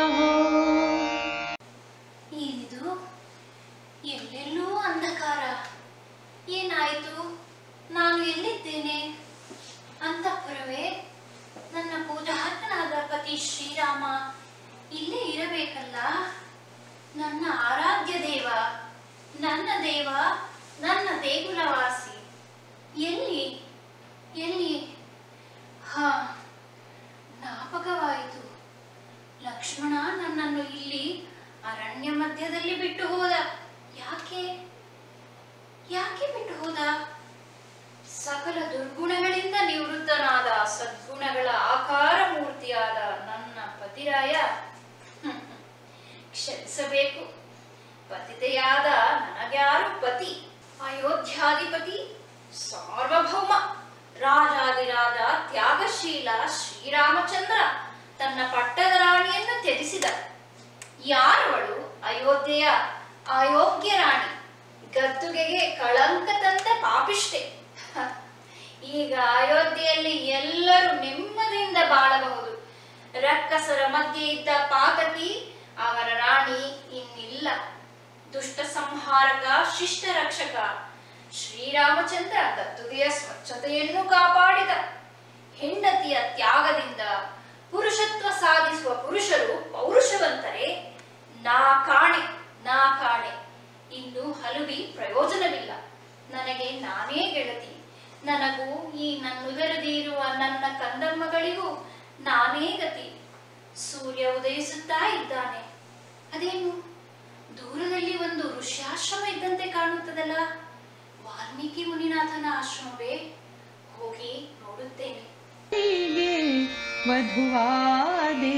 ಏನಿದು ಎಲ್ಲೆಲ್ಲೂ ಅಂಧಕಾರ ಏನಾಯಿತು ನಾನು ಎಲ್ಲಿದ್ದೇನೆ ಅಂತಃಪುರವೇ ನನ್ನ ಪೂಜಾರ್ಹನಾದ ಪತಿ ಶ್ರೀರಾಮ ಇಲ್ಲೇ ಇರಬೇಕಲ್ಲ ನನ್ನ ಆರಾಧ್ಯ ದೇವ ನನ್ನ ದೇವ ನನ್ನ ದೇಗುಲವಾಸಿ ಎಲ್ಲಿ ಎಲ್ಲಿ ಹಾ ಜ್ಞಾಪಕವಾಯಿತು ಲಕ್ಷ್ಮಣ ನನ್ನನ್ನು ಇಲ್ಲಿ ಅರಣ್ಯ ಮಧ್ಯದಲ್ಲಿ ಬಿಟ್ಟು ಹೋದ ಯಾಕೆ ಯಾಕೆ ಬಿಟ್ಟು ಹೋದ ಸಕಲ ದುರ್ಗುಣಗಳಿಂದ ನಿವೃತ್ತನಾದ ಸದ್ಗುಣಗಳ ಆಕಾರ ಮೂರ್ತಿಯಾದ ನನ್ನ ಪತಿರಾಯ ಹ್ಮ್, ಕ್ಷಮಿಸಬೇಕು ಪತಿತೆಯಾದ ನನಗ್ಯಾರು ಪತಿ ಅಯೋಧ್ಯಾಧಿಪತಿ ಸಾರ್ವಭೌಮ ರಾಜಾದಿರಾಜ ತ್ಯಾಗಶೀಲ ಶ್ರೀರಾಮಚಂದ್ರ ತನ್ನ ಪಟ್ಟದ ರಾಣಿಯನ್ನು ತ್ಯಜಿಸಿದ ಯಾರವಳು ಅಯೋಧ್ಯೆಯ ಅಯೋಗ್ಯ ರಾಣಿ ಗದ್ದುಗೆಗೆ ಕಳಂಕ ತಂದ ಪಾಪಿಷ್ಟೆ ಹ, ಈಗ ಅಯೋಧ್ಯೆಯಲ್ಲಿ ಎಲ್ಲರೂ ನೆಮ್ಮದಿಯಿಂದ ಬಾಳಬಹುದು ರಕ್ಕಸರ ಮಧ್ಯೆ ಇದ್ದ ಪಾತಕಿ ಅವರ ರಾಣಿ ಇನ್ನಿಲ್ಲ ದುಷ್ಟ ಸಂಹಾರಕ ಶಿಷ್ಟ ರಕ್ಷಕ ಶ್ರೀರಾಮಚಂದ್ರ ಗದ್ದುಗೆಯ ಸ್ವಚ್ಛತೆಯನ್ನು ಕಾಪಾಡಿದ ಹೆಂಡತಿಯ ತ್ಯಾಗದಿಂದ ಪುರುಷತ್ವ ಸಾಧಿಸುವ ಪುರುಷರು ಪೌರುಷವಂತರೇ ನಾ ಕಾಣೆ ನಾ ಕಾಣೆ ಇನ್ನು ಹಲುಬಿ ಪ್ರಯೋಜನವಿಲ್ಲ ನನಗೆ ನಾನೇ ಗೆಳತಿ ನನಗೂ ಈ ನನ್ನುದರದಿ ಇರುವ ನನ್ನ ಕಂದಮ್ಮಗಳಿಗೂ ನಾನೇ ಗತಿ ಸೂರ್ಯ ಉದಯಿಸುತ್ತಾ ಇದ್ದಾನೆ ಅದೇನು ದೂರದಲ್ಲಿ ಒಂದು ಋಷ್ಯಾಶ್ರಮ ಇದ್ದಂತೆ ಕಾಣುತ್ತದಲ್ಲ ವಾಲ್ಮೀಕಿ ಮುನಿನಾಥನ ಆಶ್ರಮವೇ ಹೋಗಿ ನೋಡುತ್ತೇನೆ
ಹೀಗೆ ವಧುವಾದೆ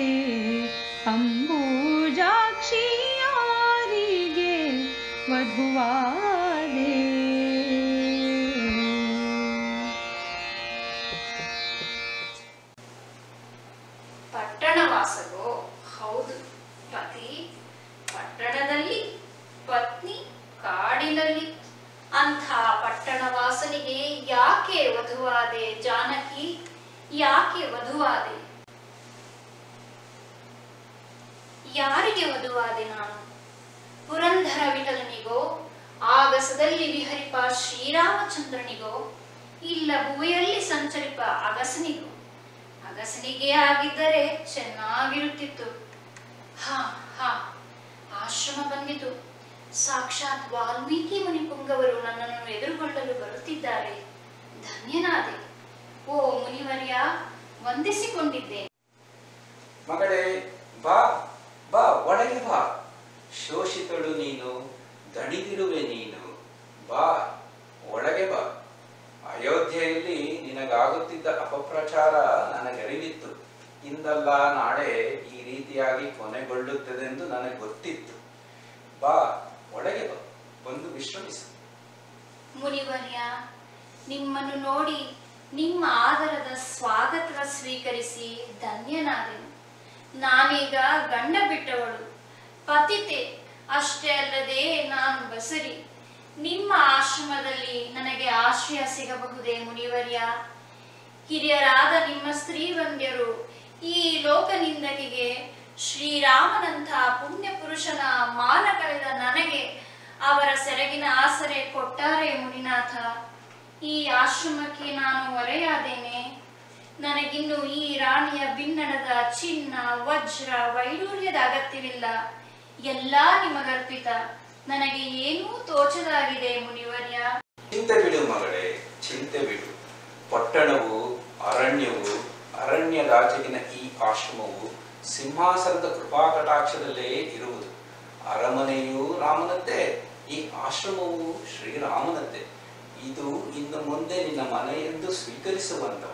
ಅಂಬೂಜಾಕ್ಷಿಯಾರಿಗೆ ವಧುವಾದೆ
ಪಟ್ಟಣವಾಸವೋ ಹೌದು ಪತಿ ಪಟ್ಟಣದಲ್ಲಿ ಪತ್ನಿ ಕಾಡಿನಲ್ಲಿ ಅಂಥ ಪಟ್ಟಣವಾಸನಿಗೆ ಯಾಕೆ ವಧುವಾದೆ ಜಾನಕಿ ಯಾಕೆ ವಧುವಾದೆ ಯಾರಿಗೆ ವಧುವಾದೆ ನಾನು ಪುರಂದರ ವಿಠಲನಿಗೋ ಆಗಸದಲ್ಲಿ ವಿಹರಿಪ ಶ್ರೀರಾಮಚಂದ್ರನಿಗೋ ಇಲ್ಲ ಭುವಿಯಲ್ಲಿ ಸಂಚರಿಪ ಅಗಸನಿಗೋ ಅಗಸನಿಗೆ ಆಗಿದ್ದರೆ ಚೆನ್ನಾಗಿರುತ್ತಿತ್ತು ಹಾ ಹಾ ಆಶ್ರಮ ಬಂದಿತು ಸಾಕ್ಷಾತ್ ವಾಲ್ಮೀಕಿ ಮುನಿ ಪುಂಗವರು ನನ್ನನ್ನು ಎದುರುಗೊಳ್ಳಲು ಬರುತ್ತಿದ್ದಾರೆ ಧನ್ಯನಾದೆ ಓ ಮುನಿವರ್ಯ ವಂದಿಸಿಕೊಂಡಿದ್ದೇನೆ
ಮಗಳೇ ಬಾ ಬಾ ಒಳಗೆ ಬಾ ಶೋಷಿತಳು ನೀನು ದಣಿದಿರುವೆ ನೀನು ಬಾ ಒಳಗೆ ಬಾ ಅಯೋಧ್ಯೆಯಲ್ಲಿ ನಿನಗಾಗುತ್ತಿದ್ದ ಅಪಪ್ರಚಾರ ನನಗರಿವಿತ್ತು ಇಂದಲ್ಲ ನಾಳೆ ಈ ರೀತಿಯಾಗಿ ಕೊನೆಗೊಳ್ಳುತ್ತದೆಂದು ನನಗೆ ಗೊತ್ತಿತ್ತು ಬಾ ಒಳಗೆ ಬಾ ಬಂದು ವಿಶ್ರಮಿಸು
ಮುನಿವರ್ಯ ನಿಮ್ಮನ್ನು ನೋಡಿ ನಿಮ್ಮ ಆದರದ ಸ್ವಾಗತ ಸ್ವೀಕರಿಸಿ ಧನ್ಯನಾದೆನು ನಾನೀಗ ಗಂಡ ಬಿಟ್ಟವಳು ಪತಿತೆ ಅಷ್ಟೇ ಅಲ್ಲದೆ ನಾನು ಬಸರಿ ನಿಮ್ಮ ಆಶ್ರಮದಲ್ಲಿ ನನಗೆ ಆಶ್ರಯ ಸಿಗಬಹುದೇ ಮುನಿವರ್ಯ ಹಿರಿಯರಾದ ನಿಮ್ಮ ಸ್ತ್ರೀವಂದ್ಯರು ಈ ಲೋಕನಿಂದಕಿಗೆ ಶ್ರೀರಾಮನಂಥ ಪುಣ್ಯ ಪುರುಷನ ಮಾನ ಕಳೆದ ನನಗೆ ಅವರ ಸೆರಗಿನ ಆಸರೆ ಕೊಟ್ಟಾರೆ ಮುನಿನಾಥ ಈ ಆಶ್ರಮಕ್ಕೆ ನಾನು ಹೊರೆಯಾದೇನೆ ನನಗಿನ್ನು ಈ ರಾಣಿಯ ಭಿನ್ನಣದ ಚಿನ್ನ ವಜ್ರ ವೈಡೂರ್ಯದ ಅಗತ್ಯವಿಲ್ಲ ಎಲ್ಲ ನಿಮಗರ್ಪಿತ ನನಗೆ ಏನೂ ತೋಚದಾಗಿದೆ ಮುನಿವರ್ಯ
ಚಿಂತೆ ಬಿಡು ಮಗಳೇ ಚಿಂತೆ ಬಿಡು ಪಟ್ಟಣವು ಅರಣ್ಯವು ಅರಣ್ಯದಾಚೆಗಿನ ಈ ಆಶ್ರಮವು ಸಿಂಹಾಸನದ ಕೃಪಾಕಟಾಕ್ಷದಲ್ಲೇ ಇರುವುದು ಅರಮನೆಯು ರಾಮನದ್ದೇ ಈ ಆಶ್ರಮವು ಶ್ರೀರಾಮನದ್ದೇ ಇದು ಇನ್ನು ಮುಂದೆ ನಿನ್ನ ಮನೆ ಎಂದು ಸ್ವೀಕರಿಸುವಂತವಳ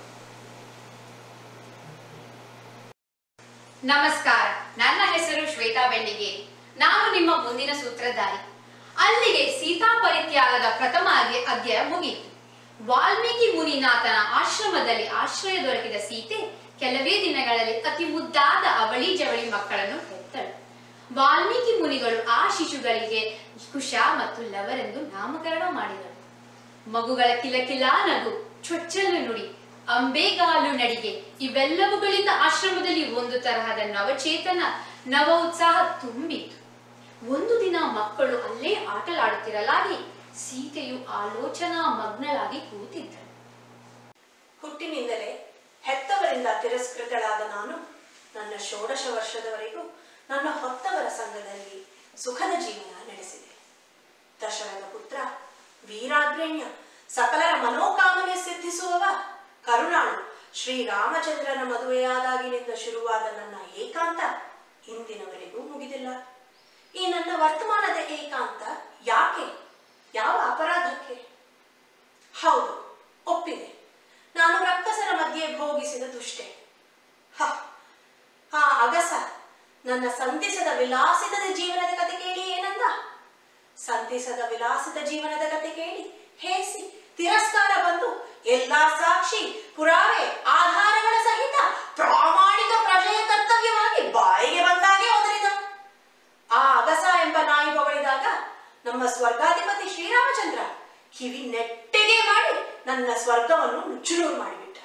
ನಮಸ್ಕಾರ ನನ್ನ ಹೆಸರು ಶ್ವೇತಾ ಬೆಳ್ಳಿಗೇರಿ ನಾನು ನಿಮ್ಮ ಮುಂದಿನ ಸೂತ್ರಧಾರಿ ಅಲ್ಲಿಗೆ ಸೀತಾ ಪರಿತ್ಯಾಗದ ಪ್ರಥಮ ಅಧ್ಯ- ಅಧ್ಯಾಯ ಮುಗಿಯಿತು ವಾಲ್ಮೀಕಿ ಮುನಿನಾಥನ ಆಶ್ರಮದಲ್ಲಿ ಆಶ್ರಯ ದೊರಕಿದ ಸೀತೆ ಕೆಲವೇ ದಿನಗಳಲ್ಲಿ ಅತಿ ಮುದ್ದಾದ ಅವಳಿ ಜವಳಿ ಮಕ್ಕಳನ್ನು ಹೆತ್ತಳು ವಾಲ್ಮೀಕಿ ಮುನಿಗಳು ಆ ಶಿಶುಗಳಿಗೆ ಕುಶ ಮತ್ತು ಲವರೆಂದು ನಾಮಕರಣ ಮಾಡಿದರು ಮಗುಗಳ ಕಿಲಕಿಲ ನಗು ಚೊಚ್ಚಲು ನುಡಿ ಅಂಬೆಗಾಲು ನಡಿಗೆ ಇವೆಲ್ಲವುಗಳಿಂದ ಆಶ್ರಮದಲ್ಲಿ ಒಂದು ತರಹದ ನವಚೇತನ ನವ ಉತ್ಸಾಹ ತುಂಬಿತು ಒಂದು ದಿನ ಮಕ್ಕಳು ಅಲ್ಲೇ ಆಟಲಾಡುತ್ತಿರಲಾಗಿ ಸೀತೆಯು ಆಲೋಚನಾ ಮಗ್ನಳಾಗಿ ಕೂತಿದ್ದಳು
ಹುಟ್ಟಿನಿಂದಲೇ ಹೆತ್ತವರಿಂದ ತಿರಸ್ಕೃತಳಾದ ನಾನು ನನ್ನ ಷೋಡಶ ವರ್ಷದವರೆಗೂ ನನ್ನ ಹೊತ್ತವರ ಸಂಘದಲ್ಲಿ ಸುಖದ ಜೀವನ ನಡೆಸಿದೆ ದಶರಥ ಪುತ್ರ ವೀರಾಗ್ರಣ್ಯ ಸಕಲರ ಮನೋಕಾಮನೆ ಸಿದ್ಧಿಸುವವ ಕರುಣಾಳು ಶ್ರೀರಾಮಚಂದ್ರನ ಮದುವೆಯಾದಾಗಿನಿಂದ ಶುರುವಾದ ನನ್ನ ಏಕಾಂತ ಇಂದಿನವರೆಗೂ ಮುಗಿದಿಲ್ಲ ಈ ನನ್ನ ವರ್ತಮಾನದ ಏಕಾಂತ ಯಾಕೆ ಯಾವ ಅಪರಾಧಕ್ಕೆ ಹೌದು ಒಪ್ಪಿದೆ ನಾನು ರಕ್ಕಸರ ಮಧ್ಯೆ ಭೋಗಿಸಿದ ದುಷ್ಟೆ ಹ ಆ ಅಗಸ ನನ್ನ ಸಂಧಿಸದ ವಿಲಾಸಿತದ ಜೀವನದ ಕತೆ ಕೇಳಿ ಏನಂದ ಸಂತಿಸದ ವಿಲಾಸಿತ ಜೀವನದ ಕತೆ ಕೇಳಿ ಹೇಸಿ ತಿರಸ್ಕಾರ ಬಂದು ಎಲ್ಲಾ ಸಾಕ್ಷಿ ಪುರಾವೆ ಆಧಾರಗಳ ಸಹಿತ ಪ್ರಾಮಾಣಿಕ ಪ್ರಜೆಯ ಕರ್ತವ್ಯವಾಗಿ ಬಾಯಿಗೆ ಬಂದಾಗೆ ಒದರಿದ ಆ ಅಗಸ ಎಂಬ ನಾಯಿ ಬಗಳಿದಾಗ ನಮ್ಮ ಸ್ವರ್ಗಾಧಿಪತಿ ಶ್ರೀರಾಮಚಂದ್ರ ಕಿವಿ ನೆಟ್ಟಿಗೆ ಮಾಡಿ ನನ್ನ ಸ್ವರ್ಗವನ್ನು ನುಚ್ಚುನೂರು ಮಾಡಿಬಿಟ್ಟ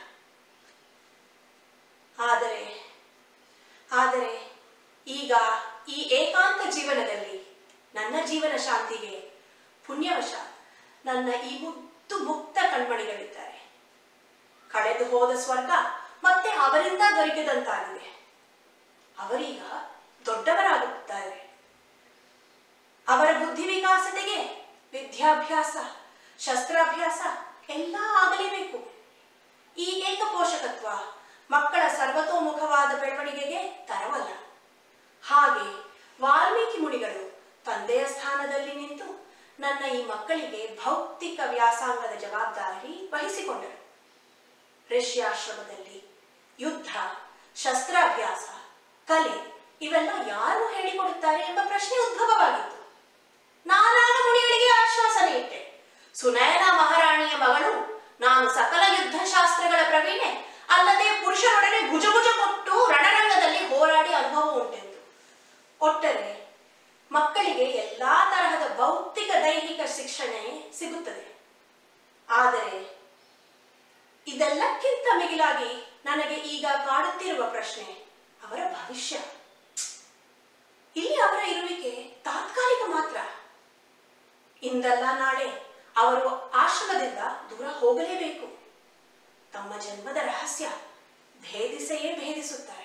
ಆದರೆ ಆದರೆ ಈಗ ಈ ಏಕಾಂತ ಜೀವನದಲ್ಲಿ ನನ್ನ ಜೀವನ ಶಾಂತಿಗೆ ಪುಣ್ಯವಶ ನನ್ನ ಈ ಮುತ್ತು ಮುಕ್ತ ಕಣ್ಮಣಿಗಳಿದ್ದಾರೆ ಕಳೆದು ಹೋದ ಸ್ವರ್ಗ ಮತ್ತೆ ಅವರಿಂದ ದೊರಕಿದಂತಾಗಿದೆ ಅವರೀಗ ದೊಡ್ಡವರಾಗುತ್ತಾರೆ ಅವರ ಬುದ್ಧಿ ವಿಕಾಸತೆಗೆ ವಿದ್ಯಾಭ್ಯಾಸ ಶಸ್ತ್ರಾಭ್ಯಾಸ ಎಲ್ಲ ಆಗಲೇಬೇಕು ಈ ಏಕಪೋಷಕತ್ವ ಮಕ್ಕಳ ಸರ್ವತೋಮುಖವಾದ ಬೆಳವಣಿಗೆಗೆ ತರವಲ್ಲ ಹಾಗೆ ವಾಲ್ಮೀಕಿ ಮುನಿಗಳು ತಂದೆಯ ಸ್ಥಾನದಲ್ಲಿ ನಿಂತು ನನ್ನ ಈ ಮಕ್ಕಳಿಗೆ ಭೌತಿಕ ವ್ಯಾಸಂಗದ ಜವಾಬ್ದಾರಿ ವಹಿಸಿಕೊಂಡರು ಋಷ್ಯಾಶ್ರಮದಲ್ಲಿ ಯುದ್ಧ ಶಸ್ತ್ರಾಭ್ಯಾಸ ಕಲೆ ಇವೆಲ್ಲ ಯಾರು ಹೇಳಿಕೊಡುತ್ತಾರೆ ಎಂಬ ಪ್ರಶ್ನೆ ಉದ್ಭವವಾಗಿತ್ತು ನಾನಾಗ ಮುನಿಗಳಿಗೆ ಆಶ್ವಾಸನೆ ಇಟ್ಟೆ ಸುನಯನ ಮಹಾರಾಣಿಯ ಮಗಳು ನಾನು ಸಕಲ ಯುದ್ಧ ಶಾಸ್ತ್ರಗಳ ಪ್ರವೀಣೆ ಅಲ್ಲದೆ ಪುರುಷರೊಡನೆ ಭುಜಭುಜ ಕೊಟ್ಟು ರಣರಂಗದಲ್ಲಿ ಹೋರಾಡಿ ಅನುಭವ ಉಂಟೆಂದು ಒಟ್ಟರೆ ಮಕ್ಕಳಿಗೆ ಎಲ್ಲಾ ತರಹದ ಭೌತಿಕ ದೈಹಿಕ ಶಿಕ್ಷಣ ಸಿಗುತ್ತದೆ ಆದರೆ ಇದೆಲ್ಲಕ್ಕಿಂತ ಮಿಗಿಲಾಗಿ ನನಗೆ ಈಗ ಕಾಡುತ್ತಿರುವ ಪ್ರಶ್ನೆ ಅವರ ಭವಿಷ್ಯ ಇಲ್ಲಿ ಅವರ ಇರುವಿಕೆ ತಾತ್ಕಾಲಿಕ ಮಾತ್ರ ಇಂದಲ್ಲ ನಾಳೆ ಅವರು ಆಶ್ರಮದಿಂದ ದೂರ ಹೋಗಲೇಬೇಕು ತಮ್ಮ ಜನ್ಮದ ರಹಸ್ಯ ಭೇದಿಸೆಯೇ ಭೇದಿಸುತ್ತಾರೆ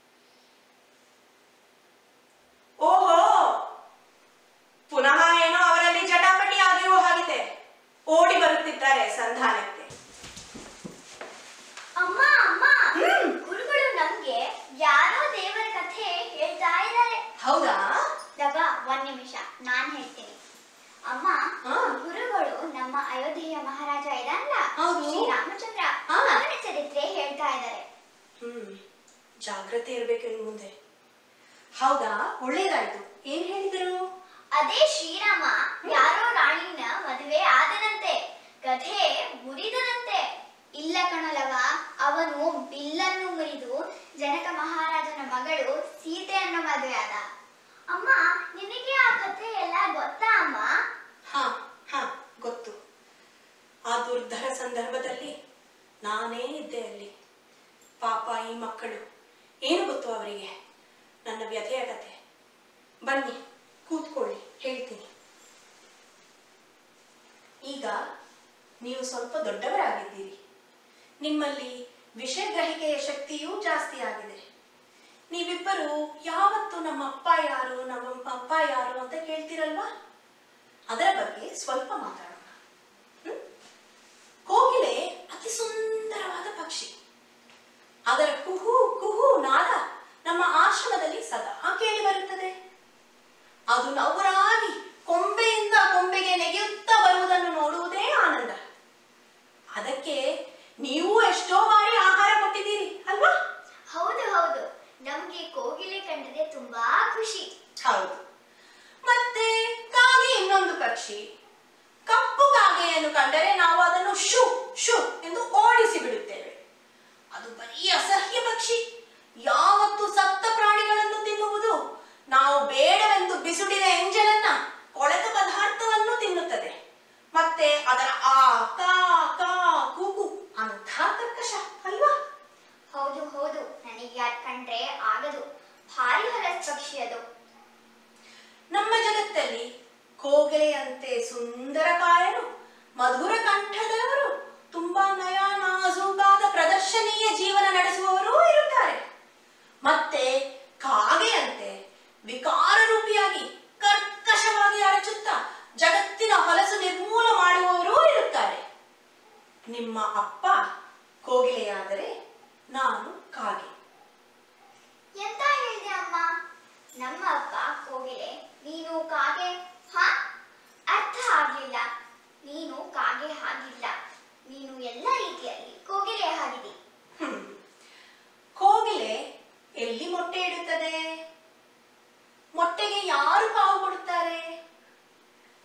ಓಹೋ ಪುನಃ ಏನೋ ಅವರಲ್ಲಿ ಜಟಾಪಟಿ ಆಗಿರುವ ಹಾಗಿದೆ ಓಡಿ ಬರುತ್ತಿದ್ದಾರೆ ಸಂಧಾನಕ್ಕೆ
ಅಮ್ಮ ಅಮ್ಮ ಗುರುಗಳು ನಮ್ಗೆ ಯಾರೋ ದೇವರ ಕಥೆ ಹೇಳ್ತಾ ಇದ್ದಾರೆ
ಹೌದಾ
ದಗ ಒಂದ್ ನಿಮಿಷ ನಾನ್ ಹೇಳ್ತೀನಿ ಅಮ್ಮ ಗುರುಗಳು ನಮ್ಮ ಅಯೋಧ್ಯೆಯ ಮಹಾರಾಜ ಇದಾನಲ್ಲ
ಹೌದು.
ಶ್ರೀರಾಮಚಂದ್ರ
ಹಾ.
ಅವನ ಚರಿತ್ರೆ ಹೇಳ್ತಾ ಇದ್ದಾರೆ
ಹ್ಮ್ ಜಾಗ್ರತೆ ಇರ್ಬೇಕು ಇನ್ನು ಮುಂದೆ ಹೌದಾ ಒಳ್ಳೇದಾಯ್ತು ಏನ್ ಹೇಳಿದರು
ಅದೇ ಶ್ರೀರಾಮ ಯಾರೋ ರಾಣಿನ ಮದುವೆ ಆದನಂತೆ ಕಥೆ ಮುರಿದನಂತೆ ಇಲ್ಲ ಕಣಲವ ಅವನು ಬಿಲ್ಲನ್ನು ಮುರಿದು ಜನಕ ಮಹಾರಾಜನ ಮಗಳು ಸೀತೆಯನ್ನು ಮದುವೆ ಆದ ಅಮ್ಮ ನಿನಗೆ ಆ ಕಥೆ ಎಲ್ಲ ಗೊತ್ತಾ ಅಮ್ಮ
ಹಾ ಹಾ ಗೊತ್ತು ಆ ದುರ್ಧರ ಸಂದರ್ಭದಲ್ಲಿ ನಾನೇ ಇದ್ದೆ ಅಲ್ಲಿ ಪಾಪ ಈ ಮಕ್ಕಳು ಏನು ಗೊತ್ತು ಅವರಿಗೆ ನನ್ನ ವ್ಯಥೆಯ ಕತೆ ಬನ್ನಿ ಕೂತ್ಕೊಳ್ಳಿ ಹೇಳ್ತೀನಿ ಈಗ ನೀವು ಸ್ವಲ್ಪ ದೊಡ್ಡವರಾಗಿದ್ದೀರಿ ನಿಮ್ಮಲ್ಲಿ ವಿಷಯ ಗ್ರಹಿಕೆಯ ಶಕ್ತಿಯೂ ಜಾಸ್ತಿ ಆಗಿದೆ ನೀವಿಬ್ಬರು ಯಾವತ್ತು ನಮ್ಮ ಅಪ್ಪ ಯಾರು ನಮ್ಮ ಅಪ್ಪ ಯಾರು ಅಂತ ಕೇಳ್ತಿರಲ್ವಾ ಅದರ ಬಗ್ಗೆ ಸ್ವಲ್ಪ ಮಾತಾಡೋಣ ಹ್ಮ್? ಕೋಗಿಲೆ ಅತಿ ಸುಂದರವಾದ ಪಕ್ಷಿ ಅದರ ಕುಹು ಕುಹು ನಾದ ನಮ್ಮ ಆಶ್ರಮದಲ್ಲಿ ಸದಾ ಕೇಳಿ ಬರುತ್ತದೆ ಅದು ನವರಾಗಿ ಕೊಂಬೆಯಿಂದ ಕೊಂಬೆಗೆ ನೆಗೆಯುತ್ತಾ ಬರುವುದನ್ನು ನೋಡುವುದೇ ಆನಂದ ಅದಕ್ಕೆ ನೀವು ಎಷ್ಟೋ ಬಾರಿ ಆಹಾರ ಕೊಟ್ಟಿದ್ದೀರಿ ಅಲ್ವಾ
ಹೌದು ಹೌದು ನಮ್ಗೆ ಕೋಗಿಲೆ ಕಂಡ್ರೆ ತುಂಬಾ ಖುಷಿ
ಹೌದು ಮತ್ತೆ ಕಾಗೆ ಇನ್ನೊಂದು ಪಕ್ಷಿ ಕಪ್ಪು ಕಾಗೆಯನ್ನು ಕಂಡರೆ ನಾವು ಅದನ್ನು ಶು ಶು ಎಂದು ಓಡಿಸಿ ಬಿಡುತ್ತೇವೆ ಅದು ಬರೀ ಅಸಹ್ಯ ಪಕ್ಷಿ ಯಾವತ್ತು ಸತ್ತ ಪ್ರಾಣಿಗಳನ್ನು ತಿನ್ನುವುದು ನಾವು ಬೇಡವೆಂದು ಬಿಸುಡಿದ ಎಂಜಲನ್ನ ಕೊಳೆತ ಪದಾರ್ಥವನ್ನು ತಿನ್ನುತ್ತದೆ ಮತ್ತೆ ಅದರ ಆ ಕಾ ಕಾ ಕೂಗು ಅಂಥ ಕರ್ಕಶ ಅಲ್ವಾ
ಹೌದು ಹೌದು ನನಗೆ ಅದ್ ಕಂಡ್ರೆ ಆಗದು ಭಾರಿ ಹೊಲಸ್ ಪಕ್ಷಿ ಅದು
ನಮ್ಮ ಜಗತ್ತಲ್ಲಿ ಕೋಗಿಲೆಯಂತೆ ಸುಂದರ ಕಾಯರು ಮಧುರ ಕಂಠದವರು ತುಂಬಾ ನಯ ನಾಜೂಕಾದ ಪ್ರದರ್ಶನೀಯ ಜೀವನ ನಡೆಸುವವರೂ ಇರುತ್ತಾರೆ ಮತ್ತೆ ಕಾಗೆಯಂತೆ ವಿಕಾರ ರೂಪಿಯಾಗಿ ಕರ್ಕಶವಾಗಿ ಅರಚುತ್ತಾ ಜಗತ್ತಿನ ಹೊಲಸು ನಿರ್ಮೂಲ ಮಾಡುವವರೂ ಇರುತ್ತಾರೆ ನಿಮ್ಮ ಅಪ್ಪ ಕೋಗಿಲೆಯಾದರೆ ನಾನು ಕಾಗೆ
ಎಂತ ಹೇಳಿದೆ ಅಮ್ಮ ನಮ್ಮ ಅಪ್ಪ ಕೋಗಿಲೆ ನೀನು ಕಾಗೆ ಹಾ ಅರ್ಥ ಆಗ್ಲಿಲ್ಲ ನೀನು ಕಾಗೆ ಹಾಗಿಲ್ಲ ನೀನು ಎಲ್ಲ ರೀತಿಯಲ್ಲಿ ಕೋಗಿಲೆ ಹಾಗಿದಿ
ಹ್ಮ್. ಕೋಗಿಲೆ ಎಲ್ಲಿ ಮೊಟ್ಟೆ ಇಡುತ್ತದೆ ಮೊಟ್ಟೆಗೆ ಯಾರು ಕಾವು ಕೊಡುತ್ತಾರೆ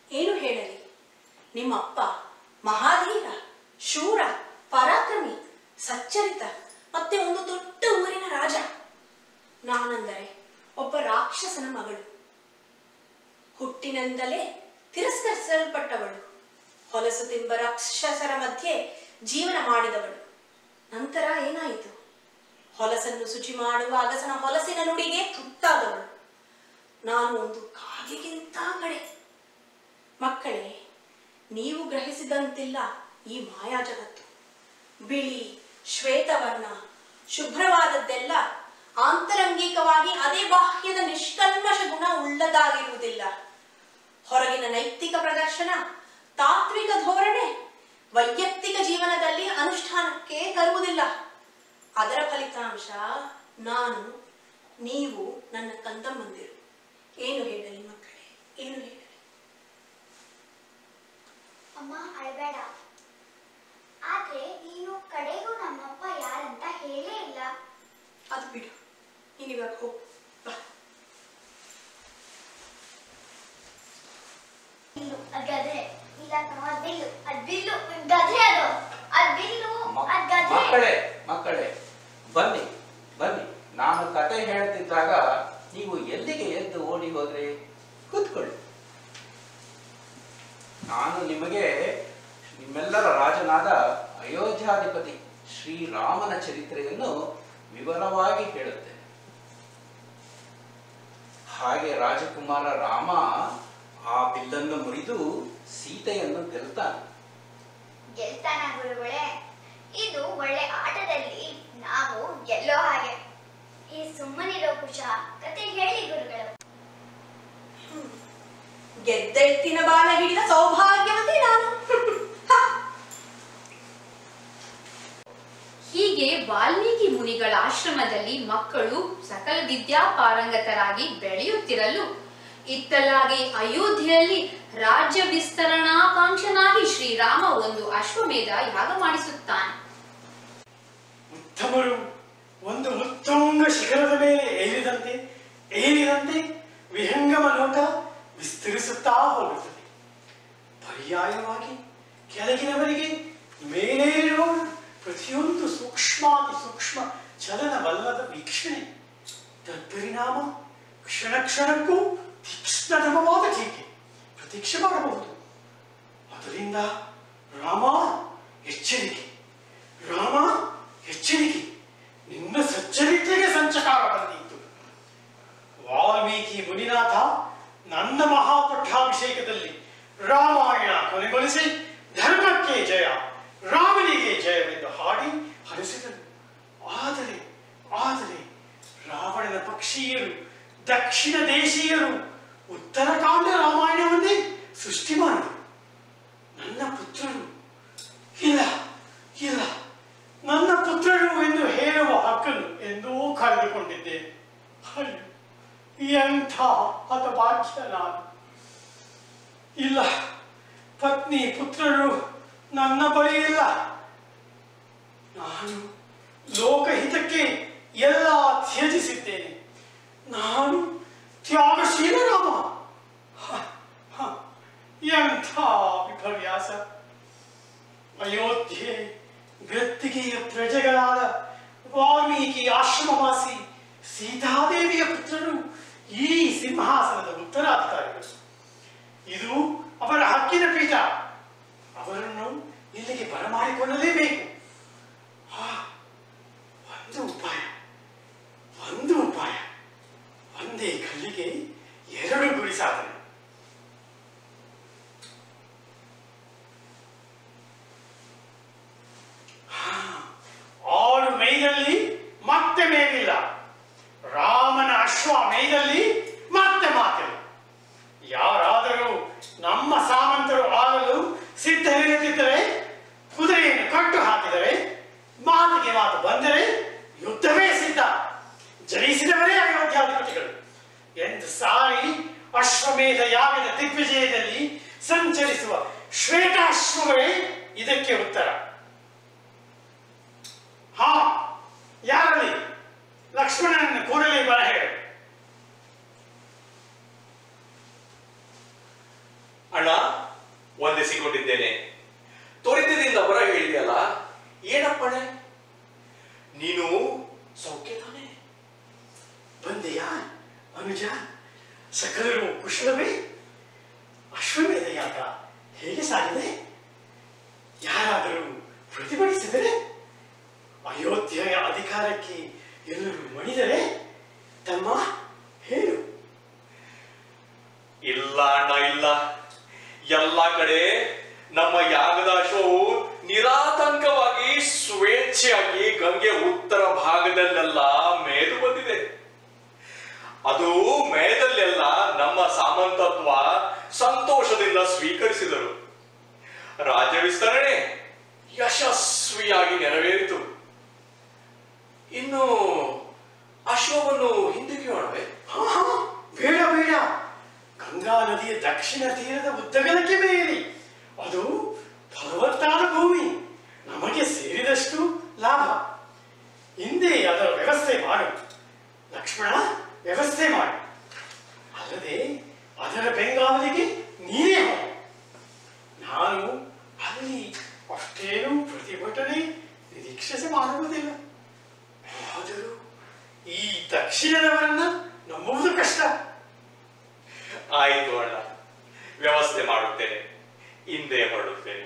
ಏನು ಹೇಳಲಿ ನಿಮ್ಮಪ್ಪ ಮಹಾಧೀರ ಶೂರ ಪರಾಕ್ರಮಿ ಸಚ್ಚರಿತ ಮತ್ತೆ ಒಂದು ದೊಡ್ಡ ಊರಿನ ರಾಜ ನಾನೆಂದರೆ ಒಬ್ಬ ರಾಕ್ಷಸನ ಮಗಳು ಹುಟ್ಟಿನಿಂದಲೇ ತಿರಸ್ಕರಿಸಲ್ಪಟ್ಟವಳು ಹೊಲಸು ತಿಂಬ ರಾಕ್ಷಸರ ಮಧ್ಯೆ ಜೀವನ ಮಾಡಿದವಳು ನಂತರ ಏನಾಯಿತು ಹೊಲಸನ್ನು ಶುಚಿ ಮಾಡುವ ಅಗಸನ ಹೊಲಸಿನ ನುಡಿಗೆ ತುತ್ತಾದವಳು ನಾನು ಒಂದು ಕಾಗೆಗಿಂತ ಕಡೆ ಮಕ್ಕಳೇ ನೀವು ಗ್ರಹಿಸಿದಂತಿಲ್ಲ ಈ ಮಾಯಾ ಜಗತ್ತು ಬಿಳಿ ಶ್ವೇತವರ್ಣ ಶುಭ್ರವಾದದ್ದೆಲ್ಲ ಆಂತರಂಗಿಕವಾಗಿ ಅದೇ ಬಾಹ್ಯದ ನಿಷ್ಕಲ್ಮಶ ಗುಣ ಉಳ್ಳದಾಗಿರುವುದಿಲ್ಲ ಹೊರಗಿನ ನೈತಿಕ ಪ್ರದರ್ಶನ ತಾತ್ವಿಕ ಧೋರಣೆ ವೈಯಕ್ತಿಕ ಜೀವನದಲ್ಲಿ ಅನುಷ್ಠಾನಕ್ಕೆ ತರುವುದಿಲ್ಲ ಅದರ ಫಲಿತಾಂಶ ನಾನು ನೀವು ನನ್ನ ಕಂದಮ್ಮಂದಿರು ಏನು ಹೇಳಲಿ ಮಕ್ಕಳೇ ಏನು ಹೇಳಲಿ
ಅಮ್ಮ ಅಳ್ಬೇಡ ಆದ್ರೆ ನೀನು ಕಡೆಗೂ ನಮ್ಮಪ್ಪ ಯಾರಂತ ಹೇಳೇ ಇಲ್ಲ
ಅದು ಬಿಡು ನೀನಿವಾಗ ಹೋಗು ಬಾ
ಬಿಲ್ಲು ಅದ್ ಗದೆ ಇಲ್ಲ ಕಣೋ, ಅದ್ ಬಿಲ್ಲು ಅದ್ ಬಿಲ್ಲು ಗದೆ ಅದು ಅದ್ ಬಿಲ್ಲು ಅದ್ ಗದೆ
ಮಕ್ಕಳೇ ಮಕ್ಕಳೇ ಬನ್ನಿ ಬನ್ನಿ ನಾನು ಕತೆ ಹೇಳ್ತಿದ್ದಾಗ ನೀವು ಎಲ್ಲಿಗೆ ಎದ್ದು ಓಡಿ ಹೋದ್ರಿ ಕೂತ್ಕೊಳ್ಳಿ ನಾನು ನಿಮಗೆ ನಿಮ್ಮೆಲ್ಲರ ರಾಜನಾದ ಅಯೋಧ್ಯಾಧಿಪತಿ ಶ್ರೀರಾಮನ ಚರಿತ್ರೆಯನ್ನು ವಿವರವಾಗಿ ಹೇಳುತ್ತೇನೆ ಹಾಗೆ ರಾಜಕುಮಾರ ರಾಮ ಆ ಬಿಲ್ಲನ್ನು ಮುರಿದು ಸೀತೆಯನ್ನು ಗೆಲ್ತಾನೆ
ಗೆಲ್ತಾನ ಗುರುಗಳೇ ಇದು ಒಳ್ಳೆ ಆಟದಲ್ಲಿ ನಾವು ಗೆಲ್ಲೋ ಹಾಗೆ ಈ ಸುಮ್ಮನಿರೋ ಕುಶ ಕತೆ ಹೇಳಿ ಗುರುಗಳು
ಗೆದ್ದ ಎತ್ತಿನ ಬಾಲ ಹಿಡಿದ ಸೌಭಾಗ್ಯವತಿ ನಾನು
ಹೀಗೆ ವಾಲ್ಮೀಕಿ ಮುನಿಗಳ ಆಶ್ರಮದಲ್ಲಿ ಮಕ್ಕಳು ಸಕಲ ವಿದ್ಯಾ ಪಾರಂಗತರಾಗಿ ಬೆಳೆಯುತ್ತಿರಲು ಇತ್ತಲಾಗಿ ಅಯೋಧ್ಯೆಯಲ್ಲಿ ರಾಜ್ಯ ವಿಸ್ತರಣಾಕಾಂಕ್ಷನಾಗಿ ಶ್ರೀರಾಮ ಒಂದು ಅಶ್ವಮೇಧ ಯಾಗ ಮಾಡಿಸುತ್ತಾನೆ
ಉತ್ತಮರು ಒಂದು ಉತ್ತುಂಗ ಶಿಖರದ ಮೇಲೆ ಏರಿದಂತೆ ಏರಿದಂತೆ ವಿಹಂಗಮ ಲೋಕ ವಿಸ್ತರಿಸುತ್ತಾ ಹೋಗುತ್ತದೆ ಪರ್ಯಾಯವಾಗಿ ಕೆಳಗಿನವರಿಗೆ ಮೇಲೇರುವ ಪ್ರತಿಯೊಂದು ಸೂಕ್ಷ್ಮಾತಿ ಸೂಕ್ಷ್ಮ ಚಲನವಲ್ಲದ ವೀಕ್ಷಣೆ ತತ್ಪರಿಣಾಮ ಕ್ಷಣ ಕ್ಷಣಕ್ಕೂ ತೀಕ್ಷ್ಣತಮವಾದ ಟೀಕೆ ಪ್ರತೀಕ್ಷೆ ಮಾಡಬಹುದು ಅದರಿಂದ ರಾಮ ಎಚ್ಚರಿಕೆ ರಾಮ ಎಚ್ಚರಿಕೆ ನಿನ್ನ ಸಚ್ಚರಿತ್ರೆಗೆ ಸಂಚಕಾರ ಬಂದಿತ್ತು ವಾಲ್ಮೀಕಿ ಮುನಿನಾಥ ನನ್ನ ಮಹಾಪಟ್ಟಾಭಿಷೇಕದಲ್ಲಿ ರಾಮಾಯಣ ಕೊನೆಗೊಳಿಸಿ ಧರ್ಮಕ್ಕೆ ಜಯ ರಾಮನಿಗೆ ಜಯವೆಂದು ಹಾಡಿ ಹರಿಸಿದನು ಆದರೆ ಆದರೆ ರಾವಣನ ಪಕ್ಷೀಯರು ದಕ್ಷಿಣ ದೇಶೀಯರು ಉತ್ತರಕಾಂಡ ರಾಮಾಯಣವನ್ನೇ ಸೃಷ್ಟಿ ಮಾಡಿದರು ನನ್ನ ಪುತ್ರರು ಇಲ್ಲ ಇಲ್ಲ ನನ್ನ ಪುತ್ರರು ಎಂದು ಹೇಳುವ ಹಕ್ಕನ್ನು ಎಂದೂ ಕಳೆದುಕೊಂಡಿದ್ದೇನೆ ಅಯ್ಯೋ ಎಂಥ ಹತಭಾಗ್ಯ ನಾನು ಇಲ್ಲ ಪತ್ನಿ ಪುತ್ರರು ನನ್ನ ಬಳಿ ಇಲ್ಲ ನಾನು ಲೋಕಹಿತಕ್ಕೆ ಎಲ್ಲ ತ್ಯಜಿಸಿದ್ದೇನೆ ನಾನು ತ್ಯಾಗಶೀಲ ರಾಮ ಹ, ಹ, ಎಂಥ ವಿಪರ್ಯಾಸ ಅಯೋಧ್ಯೆ ಗತ್ತಿಗೆಯ ಪ್ರಜೆಗಳಾದ ವಾಲ್ಮೀಕಿ ಆಶ್ರಮವಾಸಿ ಸೀತಾದೇವಿಯ ಪುತ್ರರು ಈ ಸಿಂಹಾಸನದ ಉತ್ತರಾಧಿಕಾರಿಗಳು ಇದು ಅವರ ಹಕ್ಕಿನ ಪೀಠ ಅವರನ್ನು ಇಲ್ಲಿಗೆ ಬರಮಾಡಿಕೊಳ್ಳಲೇಬೇಕು ಆ, ಒಂದು ಉಪಾಯ ಒಂದು ಉಪಾಯ ಒಂದೇ ಕಲ್ಲಿಗೆ ಎರಡು ಗುರಿ ಸಾಧನೆ ಆಡು ಮೈದಲ್ಲಿ ಮತ್ತೆ ಮೇಲಿಲ್ಲ ರಾಮನ ಅಶ್ವ ಮೈದಲ್ಲಿ ಮತ್ತೆ ಮಾತಿಲ್ಲ ಯಾರಾದರೂ ನಮ್ಮ ಸಾಮಂತರು ಆಗಲು ಸಿದ್ಧರಿರುತ್ತಿದ್ದರೆ ಕುದುರೆಯನ್ನು ಕಟ್ಟು ಹಾಕಿದರೆ ಮಾತಿಗೆ ಮಾತು ಬಂದರೆ ಯುದ್ಧವೇ ಸಿದ್ಧ ಜಯಿಸಿದವರೇ ಅಯೋಧ್ಯಾಧಿಪತಿಗಳು ಎಂದು ಸಾರಿ ಅಶ್ವಮೇಧ ಯಾಗದ ದಿಗ್ವಿಜಯದಲ್ಲಿ ಸಂಚರಿಸುವ ಶ್ವೇತಾಶ್ವವೇ ಇದಕ್ಕೆ ಉತ್ತರ ಹಾ ಯಾರಲ್ಲಿ ಲಕ್ಷ್ಮಣನನ್ನು ಕೂಡಲೇ ಬರ ಹೇಳು
ಅಣ್ಣ ವಂದಿಸಿಕೊಂಡಿದ್ದೇನೆ ತ್ವರಿತದಿಂದ ಬರ ಹೇಳಿದೆಯಲ್ಲ ಏನಪ್ಪಣೆ ನೀನು ಸೌಖ್ಯ ತಾನೆ
ಬಂದೆಯಾ ಅನುಜ ಸಕಲರು ಕುಶಲವೇ ಅಶ್ವಮೇಧ ಯಾಗ ಹೇಗೆ ಸಾಗಿದೆ ಯಾರಾದರೂ ಪ್ರತಿಭಟಿಸಿದರೆ ಅಯೋಧ್ಯೆಯ ಅಧಿಕಾರಕ್ಕೆ ಎಲ್ಲರೂ ಮಣಿದರೆ ತಮ್ಮ ಹೇಳು
ಇಲ್ಲ ಅಣ್ಣ ಇಲ್ಲ ಎಲ್ಲ ಕಡೆ ನಮ್ಮ ಯಾಗದ ಅಶ್ವವು ನಿರಾತಂಕವಾಗಿ ಸ್ವೇಚ್ಛೆಯಾಗಿ ಗಂಗೆ ಉತ್ತರ ಭಾಗದಲ್ಲೆಲ್ಲ ಮೇದು ಬಂದಿದೆ ಅದು ಮೇದಲ್ಲೆಲ್ಲ ನಮ್ಮ ಸಾಮಂತತ್ವ ಸಂತೋಷದಿಂದ ಸ್ವೀಕರಿಸಿದರು ರಾಜ್ಯ ವಿಸ್ತರಣೆ ಯಶಸ್ವಿಯಾಗಿ ನೆರವೇರಿತು ಇನ್ನು ಅಶ್ವವನ್ನು ಹಿಂದಿಗೆಯೋಣವೇ
ಹಾ ಹಾ ಬೇಡ ಬೇಡ ಗಂಗಾ ನದಿಯ ದಕ್ಷಿಣ ತೀರದ ಉದ್ದಗಲಕ್ಕೆ ಬೇರಿ ಅದು ಫಲವತ್ತಾದ ಭೂಮಿ ನಮಗೆ ಸೇರಿದಷ್ಟು ಲಾಭ ಹಿಂದೆ ಅದರ ವ್ಯವಸ್ಥೆ ಮಾಡು ಲಕ್ಷ್ಮಣ ವ್ಯವಸ್ಥೆ ಮಾಡು ಅಲ್ಲದೆ ಅದರ ಬೆಂಗಾವಲಿಗೆ ನೀನೇ ಮಾಡು ನಾನು ಅಲ್ಲಿ ಅಷ್ಟೇನೂ ಪ್ರತಿಭಟನೆ ನಿರೀಕ್ಷಿಸಿ ಮಾಡುವುದಿಲ್ಲ ಆದರೂ ಈ ದಕ್ಷಿಣದವರನ್ನ ನಂಬುವುದು ಕಷ್ಟ
ಆಯಿತು ಅಣ್ಣ ವ್ಯವಸ್ಥೆ ಮಾಡುತ್ತೇನೆ ಹಿಂದೆ ಹೊರಡುತ್ತೇನೆ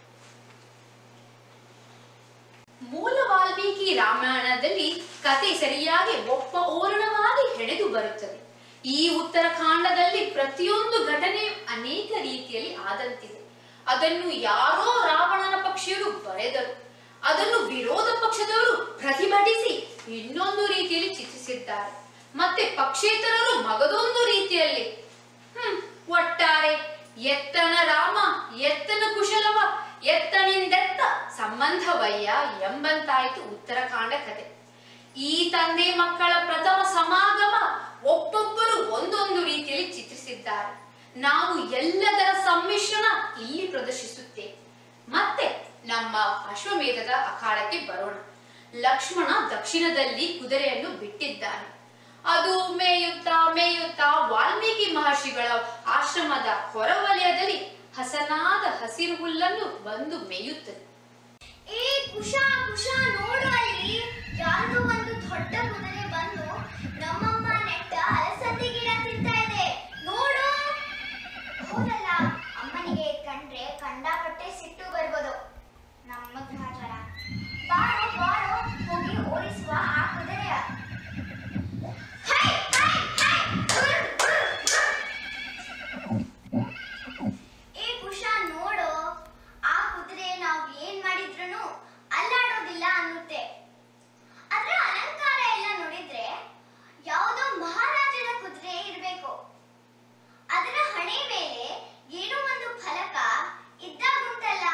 ಮೂಲ ವಾಲ್ಮೀಕಿ ರಾಮಾಯಣದಲ್ಲಿ ಕತೆ ಸರಿಯಾಗಿ ಒಪ್ಪ ಓರಣವಾಗಿ ಹೆಣೆದು ಬರುತ್ತದೆ ಈ ಉತ್ತರಾಖಂಡದಲ್ಲಿ ಪ್ರತಿಯೊಂದು ಘಟನೆಯು ಅನೇಕ ರೀತಿಯಲ್ಲಿ ಆದಂತಿದೆ ಅದನ್ನು ಯಾರೋ ರಾವಣನ ಪಕ್ಷಿಯರು ಬರೆದರು ಅದನ್ನು ವಿರೋಧ ಪಕ್ಷದವರು ಪ್ರತಿಭಟಿಸಿ ಇನ್ನೊಂದು ರೀತಿಯಲ್ಲಿ ಚಿತ್ರಿಸಿದ್ದಾರೆ ಮತ್ತೆ ಪಕ್ಷೇತರರು ಮಗದೊಂದು ರೀತಿಯಲ್ಲಿ ಹ್ಮ್ ಒಟ್ಟಾರೆ ಎತ್ತನ ರಾಮ ಎತ್ತನ ಕುಶಲವ ಎತ್ತನಿಂದೆತ್ತ ಸಂಬಂಧವಯ್ಯ ಎಂಬಂತಾಯಿತು ಉತ್ತರಾಖಂಡ ಕತೆ ಈ ತಂದೆ ಮಕ್ಕಳ ಪ್ರಥಮ ಸಮಾಗಮ ಒಬ್ಬೊಬ್ಬರು ಒಂದೊಂದು ರೀತಿಯಲ್ಲಿ ಚಿತ್ರಿಸಿದ್ದಾರೆ ನಾವು ಎಲ್ಲದರ ಸಮ್ಮಿಶ್ರಣ ಇಲ್ಲಿ ಪ್ರದರ್ಶಿಸುತ್ತೇವೆ ಮತ್ತೆ ನಮ್ಮ ಅಶ್ವಮೇಧದ ಅಖಾಡಕ್ಕೆ ಬರೋಣ ಲಕ್ಷ್ಮಣ ದಕ್ಷಿಣದಲ್ಲಿ ಕುದುರೆಯನ್ನು ಬಿಟ್ಟಿದ್ದಾನೆ ಅದು ಮೇಯುತ್ತಾ ಮೇಯುತ್ತಾ ವಾಲ್ಮೀಕಿ ಮಹರ್ಷಿಗಳ ಆಶ್ರಮದ ಹೊರವಲಯದಲ್ಲಿ ಹಸನಾದ ಹಸಿರು ಹುಲ್ಲನ್ನು ಬಂದು ಮೇಯುತ್ತದೆ
ಏ ಕುಶಾ ಕುಶಾ ನೋಡು ಅಲ್ಲಿ ಯಾರ್ದೋ ಒಂದು ದೊಡ್ಡ ಕುದುರೆ ಬಂದು ನಮ್ಮಮ್ಮ ನೆಟ್ಟ ಅಲಸಂದಿ ಗಿಡ ತಿಂತಾ ಇದೆ ನೋಡು ಹೌದಲ್ಲ ಅಮ್ಮನಿಗೆ ಕಂಡ್ರೆ ಕಂಡಾಪಟ್ಟೆ ಸಿಟ್ಟು ಬರ್ಬೋದು ನಮ್ಮ ಗ್ರಹಚಾರ ಬಾರೋ ಬಾರೋ ಹೋಗಿ ಓಡಿಸುವ ಆ ಕುದುರೆಯ ಹೈ, ಹೈ, ಹೈ, ಗುರ್, ಗುರ್, ಗುರ್. ಏ ಕುಶಾ ನೋಡು ಆ ಕುದುರೆ ನಾವ್ ಏನ್ ಮಾಡಿದ್ರೂ ಅಲ್ಲಾಡೋದಿಲ್ಲ ಅನ್ನುತ್ತೆ ಅದ್ರ ಅಲಂಕಾರ ಎಲ್ಲ ನೋಡಿದ್ರೆ ಯಾವುದೋ ಮಹಾರಾಜನ ಕುದುರೆ ಇರ್ಬೇಕು ಅದರ ಹಣೆ ಮೇಲೆ ಏನೋ ಒಂದು ಫಲಕ ಇದ್ದಾಗುಂಟಲ್ಲ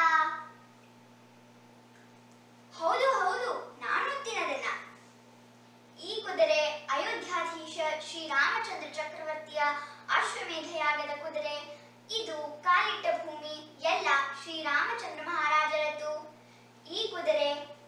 ಹೌದು ಹೌದು ನಾನು ತಿನ್ನದನ್ನ ಈ ಕುದುರೆ ಅಯೋಧ್ಯಾಧೀಶ ಶ್ರೀರಾಮಚಂದ್ರ ಚಕ್ರವರ್ತಿಯ ಅಶ್ವಮೇಧ ಯಾಗದ ಕುದುರೆ ಇದು ಕಾಲಿಟ್ಟ ಭೂಮಿ ಎಲ್ಲ ಶ್ರೀರಾಮಚಂದ್ರ ಮಹಾರಾಜರದ್ದು ಈ ಕುದುರೆ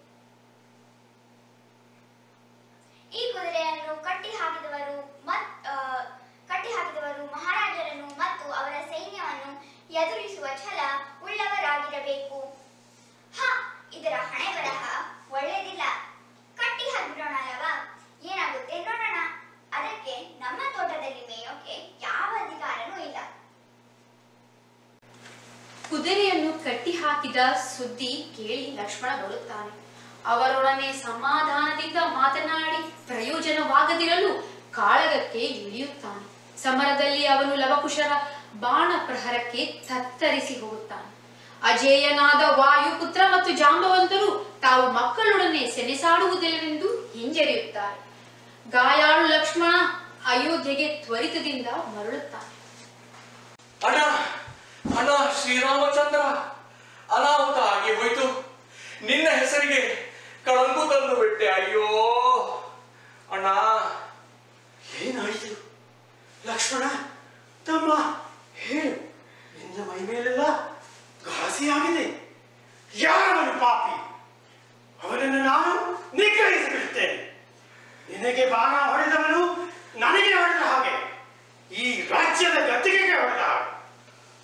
ಈ ಕುದುರೆಯನ್ನು ಕಟ್ಟಿ ಹಾಕಿದವರು ಮತ್ ಆ, ಕಟ್ಟಿ ಹಾಕಿದವರು ಮಹಾರಾಜರನ್ನು ಮತ್ತು ಅವರ ಸೈನ್ಯವನ್ನು ಎದುರಿಸುವ ಛಲ ಉಳ್ಳವರಾಗಿರಬೇಕು ಹ ಇದರ ಹಣೆ ಬರಹ ಒಳ್ಳೆಯದಿಲ್ಲ ಕಟ್ಟಿ ಹಾಕ್ಬಿಡೋಣ ಅಲ್ಲವಾ ಏನಾಗುತ್ತೆ ನೋಡೋಣ ಅದಕ್ಕೆ ನಮ್ಮ ತೋಟದಲ್ಲಿ ಮೇಯೋಕೆ ಯಾವ ಅಧಿಕಾರನೂ ಇಲ್ಲ
ಕುದುರೆಯನ್ನು ಕಟ್ಟಿ ಹಾಕಿದ ಸುದ್ದಿ ಕೇಳಿ ಲಕ್ಷ್ಮಣ ಬರುತ್ತಾನೆ ಅವರೊಡನೆ ಸಮಾಧಾನದಿಂದ ಮಾತನಾಡಿ ಪ್ರಯೋಜನವಾಗದಿರಲು ಕಾಳಗಕ್ಕೆ ಇಳಿಯುತ್ತಾನೆ ಸಮರದಲ್ಲಿ ಅವನು ಲವಕುಶರ ಬಾಣ ಪ್ರಹರಕ್ಕೆ ತತ್ತರಿಸಿ ಹೋಗುತ್ತಾನೆ ಅಜೇಯನಾದ ವಾಯುಪುತ್ರ ಮತ್ತು ಜಾಂಬವಂತರು ತಾವು ಮಕ್ಕಳೊಡನೆ ಸೆಣಸಾಡುವುದಿಲ್ಲವೆಂದು ಹಿಂಜರಿಯುತ್ತಾರೆ ಗಾಯಾಳು ಲಕ್ಷ್ಮಣ ಅಯೋಧ್ಯೆಗೆ ತ್ವರಿತದಿಂದ ಮರಳುತ್ತಾನೆ
ಅಣ್ಣ ಅಣ್ಣ ಶ್ರೀರಾಮಚಂದ್ರ ಅನಾಹುತ ಆಗಿ ಹೋಯ್ತು ನಿನ್ನ ಹೆಸರಿಗೆ ಕಳಂಕು ತಂದು ಬಿಟ್ಟೆ ಅಯ್ಯೋ ಅಣ್ಣ
ಏನಾಯಿತು ಲಕ್ಷ್ಮಣ ತಮ್ಮ ಹೇಳು ನಿನ್ನ ಮೈ ಮೇಲೆಲ್ಲ ಘಾಸಿಯಾಗಿದೆ ಯಾರವನು ಪಾಪಿ ಅವನನ್ನು ನಾನು ನಿಗ್ರಹಿಸಿ ಬಿಡುತ್ತೇನೆ ನಿನಗೆ ಬಾಣ ಹೊಡೆದವನು ನನಗೆ ಹೊಡೆದ ಹಾಗೆ ಈ ರಾಜ್ಯದ ಗದ್ದಿಗೆಗೆ ಹೊಡೆದ ಹಾಗೆ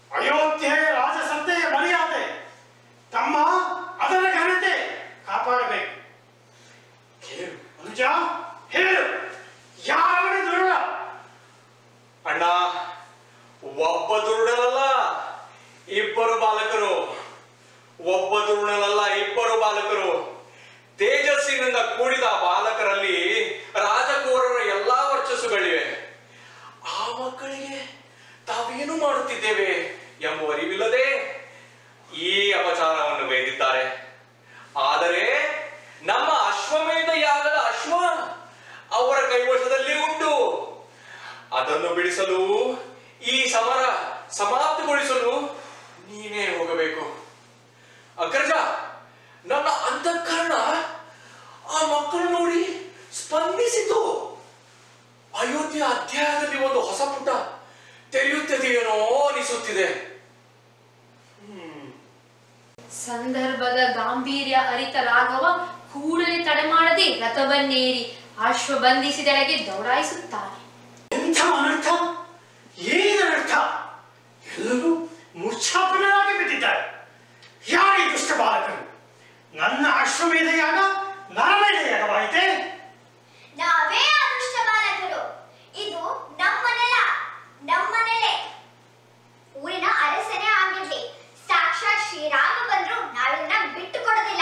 ಅಯೋಧ್ಯೆ ರಾಜಸತ್ತೆಯ ಮರ್ಯಾದೆ ತಮ್ಮ ಅದರ ಘನತೆ ಕಾಪಾಡಬೇಕು ಹೇಳು ಅನುಜ ಹೇಳು ಯಾರವನೇ ದುರುಳ
ಅಣ್ಣ ಒಬ್ಬ ದುರುಡನಲ್ಲ ಇಬ್ಬರು ಬಾಲಕರು ಒಬ್ಬ ದುರುಡನಲ್ಲ ಇಬ್ಬರು ಬಾಲಕರು ತೇಜಸ್ಸಿನಿಂದ ಕೂಡಿದ ಬಾಲಕರಲ್ಲಿ ರಾಜಕುವರರ ಎಲ್ಲಾ ವರ್ಚಸ್ಸುಗಳಿವೆ ಆ ಮಕ್ಕಳಿಗೆ ತಾವೇನು ಮಾಡುತ್ತಿದ್ದೇವೆ ಎಂಬ ಅರಿವಿಲ್ಲದೆ ಈ ಅಪಚಾರವನ್ನು ಬೈದಿದ್ದಾರೆ ಆದರೆ ನಮ್ಮ ಅಶ್ವಮೇಧ ಯಾಗದ ಅಶ್ವ ಅವರ ಕೈವಶದಲ್ಲಿ ಉಂಟು ಅದನ್ನು ಬಿಡಿಸಲು ಈ ಸಮರ ಸಮಾಪ್ತಿಗೊಳಿಸಲು ನೀನೇ ಹೋಗಬೇಕು ಅಗ್ರಜ ನನ್ನ ಅಂತಃಕರಣ ಆ ಮಕ್ಕಳು ನೋಡಿ ಸ್ಪಂದಿಸಿತು ಅಯೋಧ್ಯೆ ಅಧ್ಯಾಯದಲ್ಲಿ ಒಂದು ಹೊಸ ಪುಟ ತೆರೆಯುತ್ತದೆಯೇನೋ ಅನಿಸುತ್ತಿದೆ
ಸಂದರ್ಭದ ಗಾಂಭೀರ್ಯ ಅರಿತ ರಾಘವ ಕೂಡಲೇ ತಡೆ ಮಾಡದೆ ರಥವನ್ನೇರಿ ಅಶ್ವ ಬಂಧಿಸಿದೆಡೆಗೆ ದೌಡಾಯಿಸುತ್ತಾನೆ
ಎಂಥ ಅನರ್ಥ ಏನನರ್ಥ ಎಲ್ಲರೂ ಮೂರ್ಛಾಪನರಾಗಿ ಬಿದ್ದಿದ್ದಾರೆ ಯಾರೇ ದುಷ್ಟ ಬಾಲಕರು ನನ್ನ ಅಶ್ವಮೇಧ ಯಾಗ ನರಮೇಧ ಯಾಗವಾಯಿತೆ
ನಾವೇ ಅದೃಷ್ಟ ಬಾಲಕರು ಇದು ನಮ್ಮ ನೆಲ ನಮ್ಮ ನೆಲೆ ಊರಿನ ಅರಸನೇ ಆಗಿರ್ಲಿ ಸಾಕ್ಷಾತ್ ಶ್ರೀರಾಮ ಬಂದ್ರು ನಾವಿನ್ನ ಬಿಟ್ಟು ಕೊಡೋದಿಲ್ಲ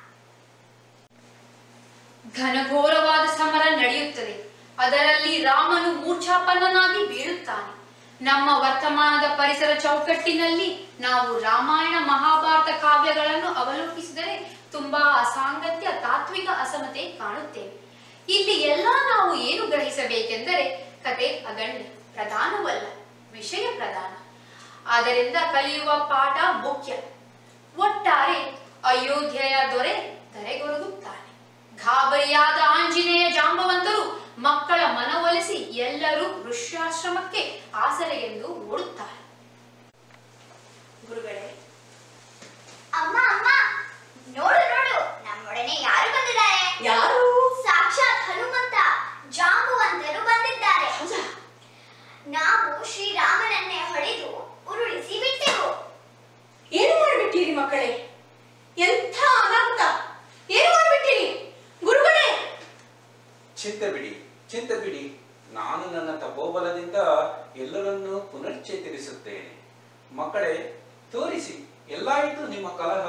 ಘನಘೋರವಾದ ಸಮರ ನಡೆಯುತ್ತದೆ ಅದರಲ್ಲಿ ರಾಮನು ಮೂರ್ಛಾಪನ್ನನಾಗಿ ಬೀಳುತ್ತಾನೆ ನಮ್ಮ ವರ್ತಮಾನದ ಪರಿಸರ ಚೌಕಟ್ಟಿನಲ್ಲಿ ನಾವು ರಾಮಾಯಣ ಮಹಾಭಾರತ ಕಾವ್ಯಗಳನ್ನು ಅವಲೋಕಿಸಿದರೆ ತುಂಬಾ ಅಸಾಂಗತ್ಯ ತಾತ್ವಿಕ ಅಸಮತೆ ಕಾಣುತ್ತೇವೆ ಇಲ್ಲಿ ಎಲ್ಲ ನಾವು ಏನು ಗ್ರಹಿಸಬೇಕೆಂದರೆ ಕತೆ ಅಗಣ್ಯ ಪ್ರಧಾನವಲ್ಲ ವಿಷಯ ಪ್ರಧಾನ ಆದ್ದರಿಂದ ಕಲಿಯುವ ಪಾಠ ಮುಖ್ಯ ಒಟ್ಟಾರೆ ಅಯೋಧ್ಯೆಯ ದೊರೆ ಧರೆಗೊರಗುತ್ತಾನೆ ಗಾಬರಿಯಾದ ಆಂಜನೇಯ ಜಾಂಬವಂತರು ಮಕ್ಕಳ ಮನವೊಲಿಸಿ ಎಲ್ಲರೂ ಋಷ್ಯಾಶ್ರಮಕ್ಕೆ ಆಸರೆಗೆಂದು ಓಡುತ್ತಾರೆ
ಗುರುಗಳೇ
ಅಮ್ಮ ಅಮ್ಮ ನೋಡು ನೋಡು ನಮ್ಮೊಡನೆ ಯಾರು ಬಂದಿದ್ದಾರೆ
ಯಾರು?
ಸಾಕ್ಷಾತ್ ಹನುಮಂತ ಜಾಂಬುವಂತರು ಬಂದಿದ್ದಾರೆ ನಾವು ಶ್ರೀರಾಮನನ್ನೇ ಹೊಡೆದು ಉರುಳಿಸಿ ಬಿಟ್ಟೆವು
ಏನು ಮಾಡ್ಬಿಟ್ಟಿರಿ ಮಕ್ಕಳೇ ಎಂಥ ಅನರ್ಥ ಏನು ಮಾಡ್ಬಿಟ್ಟಿರಿ ಗುರುಗಳೇ
ಚಿಂತೆ ಬಿಡಿ ಚಿಂತೆ ಬಿಡಿ ನಾನು ನನ್ನ ತಪೋಬಲದಿಂದ ಎಲ್ಲರನ್ನೂ ಪುನಶ್ಚೇತರಿಸುತ್ತೇನೆ ಮಕ್ಕಳೇ ತೋರಿಸಿ ಎಲ್ಲಾಯಿತು ನಿಮ್ಮ ಕಲಹ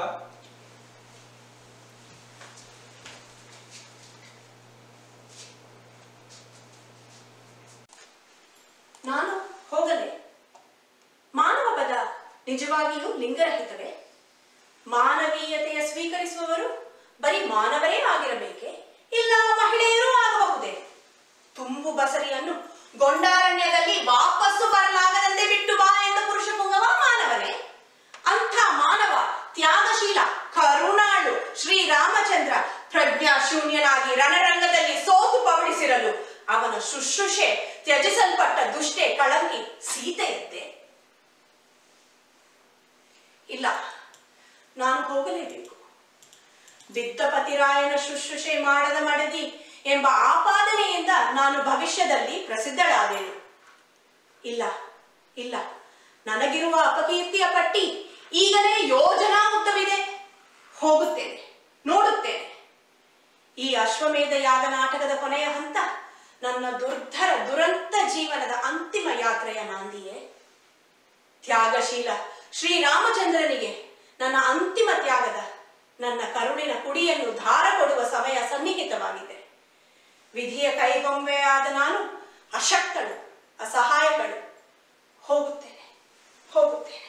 ನಾನು ಹೋಗಲೆ ಮಾನವ ಪದ ನಿಜವಾಗಿಯೂ ಲಿಂಗರಹಿತವೇ ಮಾನವೀಯತೆಯ ಸ್ವೀಕರಿಸುವವರು ಬರೀ ಮಾನವರೇ ಆಗಿರಬೇಕೆ ಇಲ್ಲ ಮಹಿಳೆಯರೂ ಆಗಬಹುದೇ ತುಂಬು ಬಸರಿಯನ್ನು ಗೊಂಡಾರಣ್ಯದಲ್ಲಿ ವಾಪಸ್ಸು ಬರಲಾಗದಂತೆ ಬಿಟ್ಟು ಬಾ ಎಂದ ಪುರುಷ ಪುಂಗವ ಮಾನವನೇ ಅಂಥ ಮಾನವ ತ್ಯಾಗಶೀಲ ಕರುಣಾಳು ಶ್ರೀರಾಮಚಂದ್ರ ಪ್ರಜ್ಞಾಶೂನ್ಯನಾಗಿ ರಣರಂಗದಲ್ಲಿ ಸೋತು ಪವಡಿಸಿರಲು ಅವನ ಶುಶ್ರೂಷೆ ತ್ಯಜಿಸಲ್ಪಟ್ಟ ದುಷ್ಟೆ ಕಳಂಕಿ ಸೀತೆಯದ್ದೇ ಇಲ್ಲ ನಾನು ಹೋಗಲೇಬೇಕು ಬಿದ್ದ ಪತಿರಾಯನ ಶುಶ್ರೂಷೆ ಮಾಡದ ಮಡದಿ ಎಂಬ ಆಪಾದನೆಯಿಂದ ನಾನು ಭವಿಷ್ಯದಲ್ಲಿ ಪ್ರಸಿದ್ಧಳಾದೆನು ಇಲ್ಲ ಇಲ್ಲ ನನಗಿರುವ ಅಪಕೀರ್ತಿಯ ಪಟ್ಟಿ ಈಗಲೇ ಯೋಜನಾ ಉದ್ದವಿದೆ ಹೋಗುತ್ತೇನೆ ನೋಡುತ್ತೇನೆ ಈ ಅಶ್ವಮೇಧ ಯಾಗ ನಾಟಕದ ಕೊನೆಯ ಹಂತ ನನ್ನ ದುರ್ಧರ ದುರಂತ ಜೀವನದ ಅಂತಿಮ ಯಾತ್ರೆಯ ನಾಂದಿಯೇ ತ್ಯಾಗಶೀಲ ಶ್ರೀರಾಮಚಂದ್ರನಿಗೆ ನನ್ನ ಅಂತಿಮ ತ್ಯಾಗದ ನನ್ನ ಕರುಣಿನ ಕುಡಿಯನ್ನು ಧಾರ ಕೊಡುವ ಸಮಯ ಸನ್ನಿಹಿತವಾಗಿದೆ ವಿಧಿಯ ಕೈಗೊಂಬೆಯಾದ ನಾನು ಅಶಕ್ತಳು ಅಸಹಾಯಗಳು ಹೋಗುತ್ತೇನೆ ಹೋಗುತ್ತೇನೆ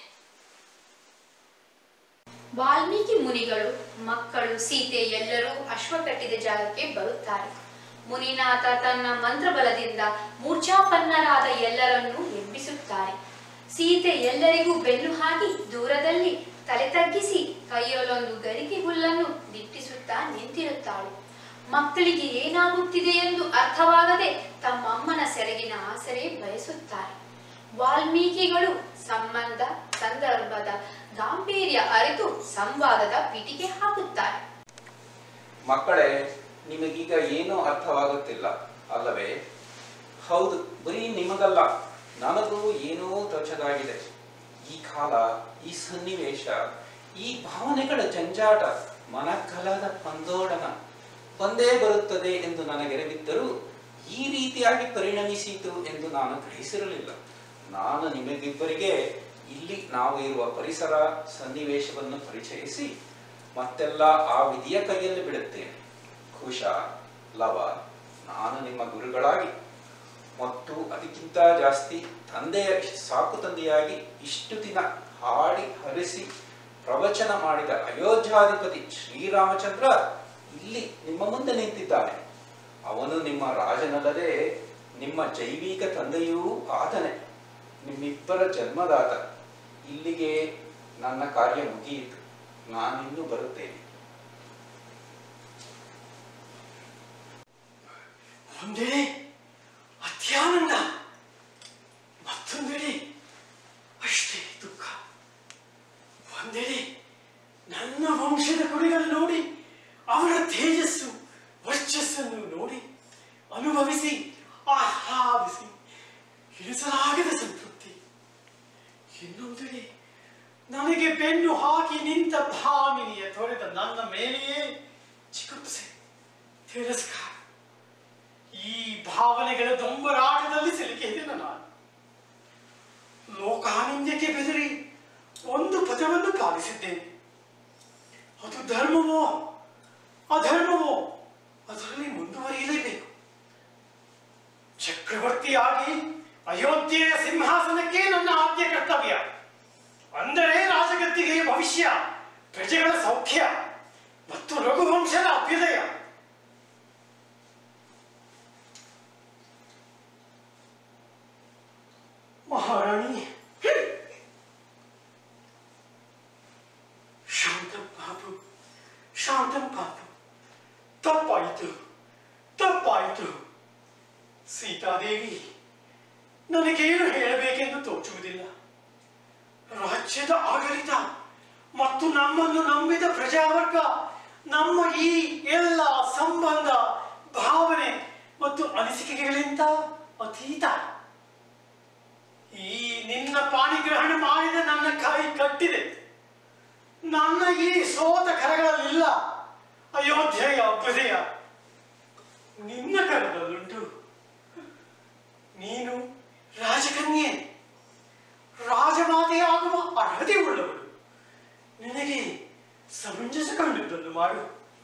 ವಾಲ್ಮೀಕಿ ಮುನಿಗಳು ಮಕ್ಕಳು ಸೀತೆ ಎಲ್ಲರೂ ಅಶ್ವ ಕಟ್ಟಿದ ಜಾಗಕ್ಕೆ ಬರುತ್ತಾರೆ ಮುನಿನಾಥ ತನ್ನ ಮಂತ್ರಬಲದಿಂದ ಮೂರ್ಛಾಪನ್ನರಾದ ಎಲ್ಲರನ್ನೂ ಎಬ್ಬಿಸುತ್ತಾರೆ ಸೀತೆ ಎಲ್ಲರಿಗೂ ಬೆನ್ನು ಹಾಕಿ ದೂರದಲ್ಲಿ ತಲೆ ತಗ್ಗಿಸಿ ಕೈಯಲ್ಲೊಂದು ಗರಿಕೆ ಹುಲ್ಲನ್ನು ದಿಟ್ಟಿಸುತ್ತಾ ನಿಂತಿರುತ್ತಾಳೆ ಮಕ್ಕಳಿಗೆ ಏನಾಗುತ್ತಿದೆ ಎಂದು ಅರ್ಥವಾಗದೆ ತಮ್ಮಮ್ಮನ ಸೆರಗಿನ ಆಸರೆ ಬಯಸುತ್ತಾರೆ ವಾಲ್ಮೀಕಿಗಳು ಸಂಬಂಧ ಸಂದರ್ಭದ ಗಾಂಭೀರ್ಯ ಅರಿತು ಸಂವಾದದ ಪಿಟಿಕೆ ಹಾಕುತ್ತಾರೆ
ಮಕ್ಕಳೇ ನಿಮಗೀಗ ಏನೂ ಅರ್ಥವಾಗುತ್ತಿಲ್ಲ ಅಲ್ಲವೇ ಹೌದು ಬರೀ ನಿಮಗಲ್ಲ ನನಗೂ ಏನೂ ತೋಚದಾಗಿದೆ ಈ ಕಾಲ ಈ ಸನ್ನಿವೇಶ ಈ ಭಾವನೆಗಳ ಜಂಜಾಟ ಮನಕಲದ ಪಂದೋಡನ ಬಂದೇ ಬರುತ್ತದೆ ಎಂದು ನನಗೆರವಿದ್ದರೂ ಈ ರೀತಿಯಾಗಿ ಪರಿಣಮಿಸಿತು ಎಂದು ನಾನು ಗ್ರಹಿಸಿರಲಿಲ್ಲ ನಾನು ನಿಮಗಿಬ್ಬರಿಗೆ ಇಲ್ಲಿ ನಾವು ಇರುವ ಪರಿಸರ ಸನ್ನಿವೇಶವನ್ನು ಪರಿಚಯಿಸಿ ಮತ್ತೆಲ್ಲ ಆ ವಿಧಿಯ ಕೈಯಲ್ಲಿ ಬಿಡುತ್ತೇನೆ ಕುಶ ಲವ ನಾನು ನಿಮ್ಮ ಗುರುಗಳಾಗಿ ಮತ್ತು ಅದಕ್ಕಿಂತ ಜಾಸ್ತಿ ತಂದೆಯ ಸಾಕು ತಂದೆಯಾಗಿ ಇಷ್ಟು ದಿನ ಹಾಡಿ ಹರಿಸಿ ಪ್ರವಚನ ಮಾಡಿದ ಅಯೋಧ್ಯಾಧಿಪತಿ ಶ್ರೀರಾಮಚಂದ್ರ ಇಲ್ಲಿ ನಿಮ್ಮ ಮುಂದೆ ನಿಂತಿದ್ದಾನೆ ಅವನು ನಿಮ್ಮ ರಾಜನಲ್ಲದೆ ನಿಮ್ಮ ಜೈವಿಕ ತಂದೆಯೂ ಆತನೆ ನಿಮ್ಮಿಬ್ಬರ ಜನ್ಮದಾತ ಇಲ್ಲಿಗೆ ನನ್ನ ಕಾರ್ಯ ಮುಗಿಯಿತು ನಾನಿನ್ನು ಬರುತ್ತೇನೆ
ಒಂದೆಡೆ ಅತ್ಯಾನಂದ ಮತ್ತೊಂದೆಡೆ ಅಷ್ಟೇ ದುಃಖ ಒಂದೆಡೆ ನನ್ನ ವಂಶದ ಕುಡಿಗಳು ನೋಡಿ ಅವರ ತೇಜಸ್ಸು ವರ್ಚಸ್ಸನ್ನು ನೋಡಿ ಅನುಭವಿಸಿ ಆಹ್ಲಾದಿಸಿ ಹಿಡಿಸಲಾಗದ ಸಂತೃಪ್ತಿ ಇನ್ನೊಂದೆಡೆ ನನಗೆ ಬೆನ್ನು ಹಾಕಿ ನಿಂತ ಭಾಮಿನಿಯ ತೊರೆದ ನನ್ನ ಮೇಲೆಯೇ ಚಿಕಿತ್ಸೆ ತಿರಸ್ಕಾರ ಈ ಭಾವನೆಗಳ ದೊಂಬರಾಟದಲ್ಲಿ ಸಿಲುಕಿದ್ದೇನೆ ನಾನು ಲೋಕಾನಿಂದ್ಯಕ್ಕೆ ಬೆದರಿ ಒಂದು ಪದವನ್ನು ಪಾಲಿಸಿದ್ದೇನೆ ಅದು ಧರ್ಮವೋ ಅಧರ್ಮವೋ ಅದರಲ್ಲಿ ಮುಂದುವರಿಯಲೇಬೇಕು ಚಕ್ರವರ್ತಿಯಾಗಿ ಅಯೋಧ್ಯೆಯ ಸಿಂಹಾಸನಕ್ಕೆ ನನ್ನ ಆದ್ಯ ಕರ್ತವ್ಯ ಅಂದರೆ ರಾಜಗದ್ದಿಗೆಯ ಭವಿಷ್ಯ ಪ್ರಜೆಗಳ ಸೌಖ್ಯ ಮತ್ತು ರಘುವಂಶದ ಅಭ್ಯುದಯ ಮಹಾರಾಣಿ ಶಾಂತಂ ಬಾಬು ಶಾಂತಂ ಬಾಬು ತಪ್ಪಾಯಿತು ತಪ್ಪಾಯಿತು ಸೀತಾದೇವಿ ನನಗೇನು ಹೇಳಬೇಕೆಂದು ತೋಚುವುದಿಲ್ಲ ರಾಜ್ಯದ ಆಡಳಿತ ಮತ್ತು ನಮ್ಮನ್ನು ನಂಬಿದ ಪ್ರಜಾವರ್ಗ ನಮ್ಮ ಈ ಎಲ್ಲ ಸಂಬಂಧ ಭಾವನೆ ಮತ್ತು ಅನಿಸಿಕೆಗಳಿಂದ ಅತೀತ ಈ ನಿನ್ನ ಪಾಣಿಗ್ರಹಣ ಮಾಡಿದ ನನ್ನ ಕೈ ಕಟ್ಟಿದೆ ನನ್ನ ಈ ಸೋತ ಕರಗಳಲ್ಲಿಲ್ಲ ಅಯೋಧ್ಯೆಯ ಅಭ್ಯುದಯ ನಿನ್ನ ಕರದಲ್ಲುಂಟು ನೀನು ರಾಜಕನ್ಯೆ ರಾಜಮಾತೆಯಾಗುವ ಅರ್ಹತೆ ಉಳ್ಳವಳು ನಿನಗೆ ಸಮಂಜಸ ಕಂಡುದನ್ನು ಮಾಡು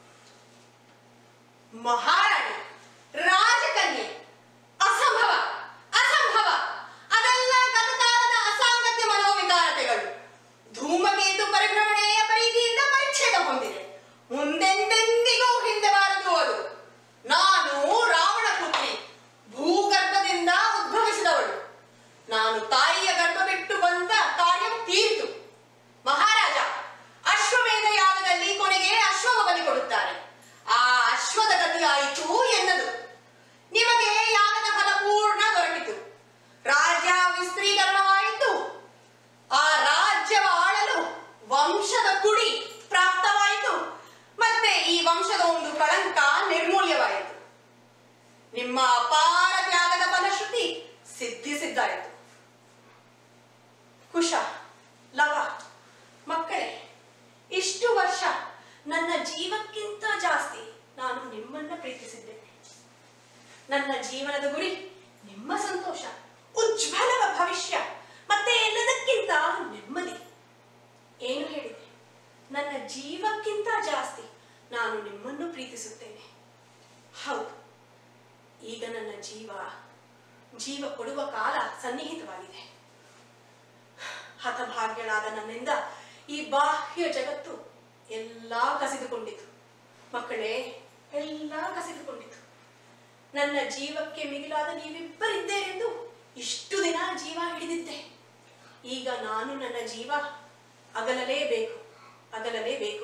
ಮಹಾರಾಣಿ ರಾಜಕನ್ಯೆ ಅಸಂಭವ ಅಸಂಭವ ಅದೆಲ್ಲ ಗತಕಾಲದ ಅಸಾಂಗತ್ಯ ಮನೋವಿಕಾರತೆಗಳು ಧೂಮಕೇತು ಪರಿಭ್ರಮಣೆಯ ಪರಿಧಿಯಿಂದ ಪರಿಚ್ಛೇದ ಹೊಂದಿದೆ ಮುಂದೆಂದೆಂದಿಗೂ ಹಿಂದೆ ಬಾರದು ಅದು ನಾನು ರಾವಣ ಪುತ್ರಿ ಭೂಗರ್ಭದಿಂದ ಉದ್ಭವಿಸಿದವಳು ನಾನು ತಾಯಿಯ ಗರ್ಭ ಬಿಟ್ಟು ಬಂದ ಕಾರ್ಯ ತೀರಿತು ಮಹಾರಾಜ ಅಶ್ವಮೇಧ ಯಾಗದಲ್ಲಿ ಕೊನೆಗೆ ಅಶ್ವವ ಬಲಿ ಕೊಡುತ್ತಾರೆ ಆ ಅಶ್ವದ ಗತಿ ಆಯಿತು ಎನ್ನದು ನಿಮಗೆ ಯಾಗದ ಫಲ ಪೂರ್ಣ ದೊರಕಿತು ರಾಜ್ಯ ವಿಸ್ತ್ರೀಕರಣವಾಯಿತು ಆ ರಾಜ್ಯವ ಆಳಲು ವಂಶದ ಕುಡಿ ಪ್ರಾಪ್ತವಾಯಿತು ಮತ್ತೆ ಈ ವಂಶದ ಒಂದು ಕಳಂಕ ನಿರ್ಮೂಲ್ಯವಾಯಿತು ನಿಮ್ಮ ಅಪಾರ ತ್ಯಾಗದ ಫಲಶ್ರುತಿ ಸಿದ್ಧಿಸಿದ್ದಾಯಿತು ಕುಶ ಲವ ಮಕ್ಕಳೇ ಇಷ್ಟು ವರ್ಷ ನನ್ನ ಜೀವಕ್ಕಿಂತ ಜಾಸ್ತಿ ನಾನು ನಿಮ್ಮನ್ನ ಪ್ರೀತಿಸಿದ್ದೇನೆ ನನ್ನ ಜೀವನದ ಗುರಿ ನಿಮ್ಮ ಸಂತೋಷ ಉಜ್ವಲ ಭವಿಷ್ಯ ಮತ್ತೆ ಎಲ್ಲದಕ್ಕಿಂತ ನೆಮ್ಮದಿ ಏನು ಹೇಳಿದೆ ನನ್ನ ಜೀವಕ್ಕಿಂತ ಜಾಸ್ತಿ ನಾನು ನಿಮ್ಮನ್ನು ಪ್ರೀತಿಸುತ್ತೇನೆ ಹೌದು ಈಗ ನನ್ನ ಜೀವ ಜೀವ ಕೊಡುವ ಕಾಲ ಸನ್ನಿಹಿತವಾಗಿದೆ ಹತಭಾಗ್ಯಳಾದ ನನ್ನಿಂದ ಈ ಬಾಹ್ಯ ಜಗತ್ತು ಎಲ್ಲಾ ಕಸಿದುಕೊಂಡಿತು ಮಕ್ಕಳೇ ಎಲ್ಲಾ ಕಸಿದುಕೊಂಡಿತು ನನ್ನ ಜೀವಕ್ಕೆ ಮಿಗಿಲಾದ ನೀವಿಬ್ಬರಿದ್ದೇರೆಂದು ಇಷ್ಟು ದಿನ ಜೀವ ಹಿಡಿದಿದ್ದೆ ಈಗ ನಾನು ನನ್ನ ಜೀವ ಅಗಲಲೇಬೇಕು ಅಗಲಲೇಬೇಕು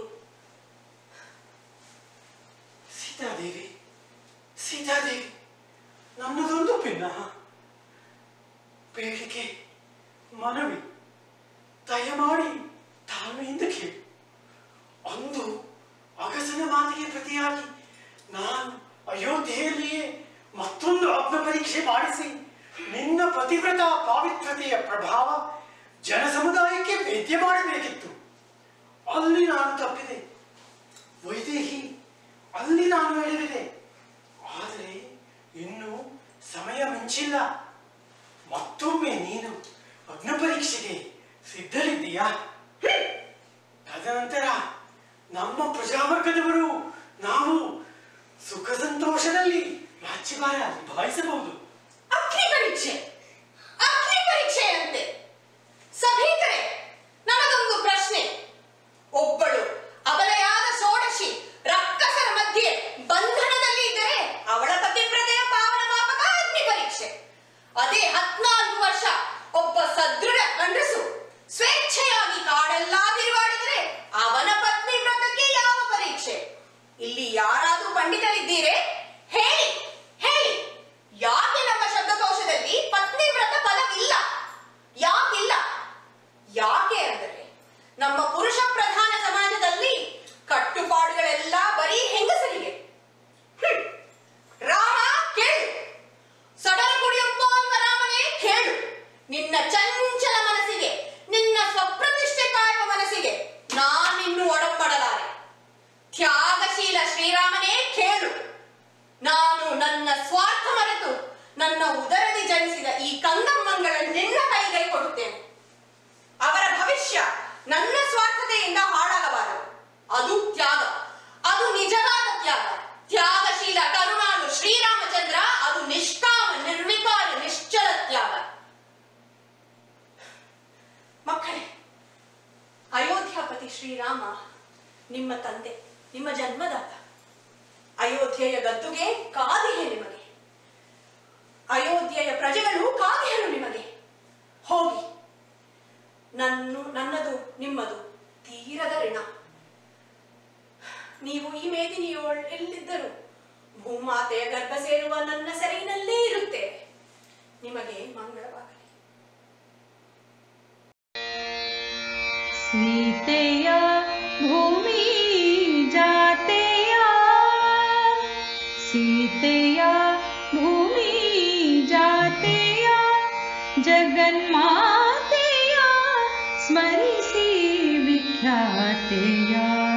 ಸೀತಾದೇವಿ ಸೀತಾದೇವಿ ನನ್ನದೊಂದು ಭಿನ್ನ ಬೇಡಿಕೆ ಮನವಿ ದಯಮಾಡಿ ತಾಳ್ಮೆಯಿಂದ ಕೇಳು ಅಂದು ಅಗಸನ ಮಾತಿಗೆ ಪ್ರತಿಯಾಗಿ ನಾನು ಅಯೋಧ್ಯೆಯಲ್ಲಿಯೇ ಮತ್ತೊಂದು ಅಗ್ನ ಪರೀಕ್ಷೆ ಮಾಡಿಸಿ ನಿನ್ನ ಪತಿವ್ರತ ಪಾವಿತ್ರತೆಯ ಪ್ರಭಾವ ಜನಸಮುದಾಯ ನಿದ್ದೆ ಮಾಡಬೇಕಿತ್ತು ಅಲ್ಲಿ ನಾನು ತಪ್ಪಿದೆ ವೈದೇಹಿ ಅಲ್ಲಿ ನಾನು ಎಡವಿದೆ ಆದರೆ ಇನ್ನು ಸಮಯ ಮಿಂಚಿಲ್ಲ ಮತ್ತೊಮ್ಮೆ ನೀನು ಅಗ್ನ ಪರೀಕ್ಷೆಗೆ ಸಿದ್ಧರಿದ್ದೀಯಾ ಹ್ಮ್. ತದನಂತರ ನಮ್ಮ ಪ್ರಜಾವರ್ಗದವರು ನಾವು ಸುಖ ಸಂತೋಷದಲ್ಲಿ ರಾಜ್ಯಭಾರ ನಿಭಾಯಿಸಬಹುದು
ಅಗ್ನಿ ಪರೀಕ್ಷೆ ಅಗ್ನಿ ಪರೀಕ್ಷೆಯಂತೆ ಸಭೀಕರೇ ನನಗೊಂದು ಪ್ರಶ್ನೆ ಒಬ್ಬಳು ಅಬಲೆಯಾದ ಷೋಡಶಿ ರಕ್ಕಸರ ಮಧ್ಯೆ ಬಂಧನದಲ್ಲಿ ಇದ್ದರೆ ಅವಳ ಪತಿವ್ರತೆಯ ಪಾವನ ಮಾಪಕ ಅಗ್ನಿ ಪರೀಕ್ಷೆ ಅದೇ ಹತ್ನಾಲ್ಕು ವರ್ಷ ಒಬ್ಬ ಸದೃಢ ಗಂಡಸು ಸ್ವೇಚ್ಛೆಯಾಗಿ ಕಾಡೆಲ್ಲಾ ತಿರುಗಾಡಿದರೆ ಅವನ ಪತ್ನಿ ವ್ರತಕ್ಕೆ ಯಾವ ಪರೀಕ್ಷೆ ಇಲ್ಲಿ ಯಾರಾದ್ರೂ ಪಂಡಿತರಿದ್ದೀರೆ ಹೇಳಿ ಹೇಳಿ ಯಾಕೆ ನಮ್ಮ ಶಬ್ದಕೋಶದಲ್ಲಿ ಪತ್ನಿ ವ್ರತ ಫಲವಿಲ್ಲ ಯಾಕಿಲ್ಲ ಯಾಕೆ ಅಂದರೆ ನಮ್ಮ ಪುರುಷ ಪ್ರಧಾನ ಸಮಾಜದಲ್ಲಿ ಕಟ್ಟುಪಾಡುಗಳೆಲ್ಲ ಬರೀ ಹೆಂಗಸರಿಗೆ ಹ್ಮ್. ರಾಮ ಕೇಳು ಸಡಲ ಕುಡಿಯಪ್ಪ ಅಂತ ರಾಮನೇ ಕೇಳು ನಿನ್ನ ಚಂಚಲ ಮನಸ್ಸಿಗೆ ನಿನ್ನ ಸ್ವಪ್ರತಿಷ್ಠೆ ಕಾಯುವ ಮನಸ್ಸಿಗೆ ನಾನಿನ್ನು ಒಡಂಬಡಲಾರೆ ತ್ಯಾಗಶೀಲ ಶ್ರೀರಾಮನೇ ಕೇಳು ನಾನು ನನ್ನ ಸ್ವಾರ್ಥ ಮರೆತು ನನ್ನ ಉದರದಿ ಜನಿಸಿದ ಈ ಕಂದಮ್ಮಂಗಳ ನಿನ್ನ ಕೈಗೆ ಕೊಡುತ್ತೇನೆ ಅವರ ಭವಿಷ್ಯ ನನ್ನ ಸ್ವಾರ್ಥತೆಯಿಂದ ಹಾಳಾಗಬಾರದು ಅದು ತ್ಯಾಗ ಅದು ನಿಜವಾದ ತ್ಯಾಗ ತ್ಯಾಗಶೀಲ ಕರುಣಾಳು ಶ್ರೀರಾಮಚಂದ್ರ ಅದು ನಿಷ್ಕಾಮ ನಿರ್ವಿಕಾರ ನಿಶ್ಚಲ ತ್ಯಾಗ ಮಕ್ಕಳೇ ಅಯೋಧ್ಯಾಪತಿ ಶ್ರೀರಾಮ ನಿಮ್ಮ ತಂದೆ ನಿಮ್ಮ ಜನ್ಮದಾತ ಅಯೋಧ್ಯೆಯ ಗದ್ದುಗೆ ಕಾದಿಹೆ ನಿಮಗೆ ಅಯೋಧ್ಯೆಯ ಪ್ರಜೆಗಳು ಕಾದಿಹರು ನಿಮಗೆ ಹೋಗಿ ನನ್ನು ನನ್ನದು ನಿಮ್ಮದು ತೀರದ ಋಣ ನೀವು ಈ ಮೇದಿನಿಯೋಳ್ ಎಲ್ಲಿದ್ದರು ಭೂಮಾತೆಯ ಗರ್ಭ ಸೇರುವ ನನ್ನ ಸೆರೆಯಿನಲ್ಲೇ ಇರುತ್ತೇವೆ ನಿಮಗೆ ಮಂಗಳವಾಗಲಿ
सीतेय भूमि जातेय सीतेय भूमि जातेय जगन्मातेय स्मरिसि विख्यातेय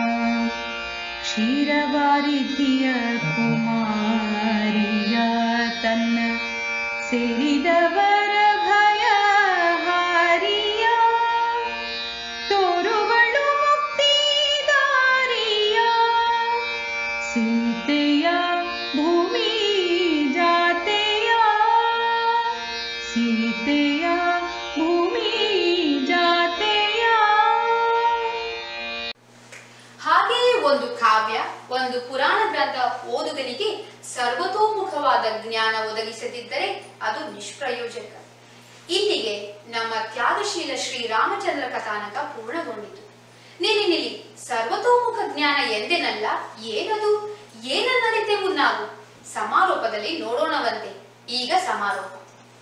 क्षीरवारिधिय कुमारिय तन्न ಸೇರಿದವರ ಭಯ ಹಾರಿಯ ತೋರುವಳು ಮುಕ್ತಿದಾರಿಯ ಸೀತೆಯ ಭೂಮಿ ಜಾತೆಯ ಸೀತೆಯ ಭೂಮಿ ಜಾತೆಯ
ಹಾಗೆಯೇ ಒಂದು ಕಾವ್ಯ ಒಂದು ಪುರಾಣ ಗ್ರಂಥ ಓದುಗನಿಗೆ ಸರ್ವತೋಮುಖವಾದ ಜ್ಞಾನ ಒದಗಿಸದಿದ್ದರೆ ಅದು ನಿಷ್ಪ್ರಯೋಜಕ ಇಲ್ಲಿಗೆ ನಮ್ಮ ತ್ಯಾಗಶೀಲ ಶ್ರೀರಾಮಚಂದ್ರ ಕಥಾನಕ ಪೂರ್ಣಗೊಂಡಿತು ನಿಲ್ಲಿ ನಿಲ್ಲಿ ಸರ್ವತೋಮುಖ ಜ್ಞಾನ ಎಂದೆನಲ್ಲ ಏನದು ಏನನ್ನರಿತೆವು ನಾವು ಸಮಾರೋಪದಲ್ಲಿ ನೋಡೋಣವಂತೆ ಈಗ ಸಮಾರೋಪ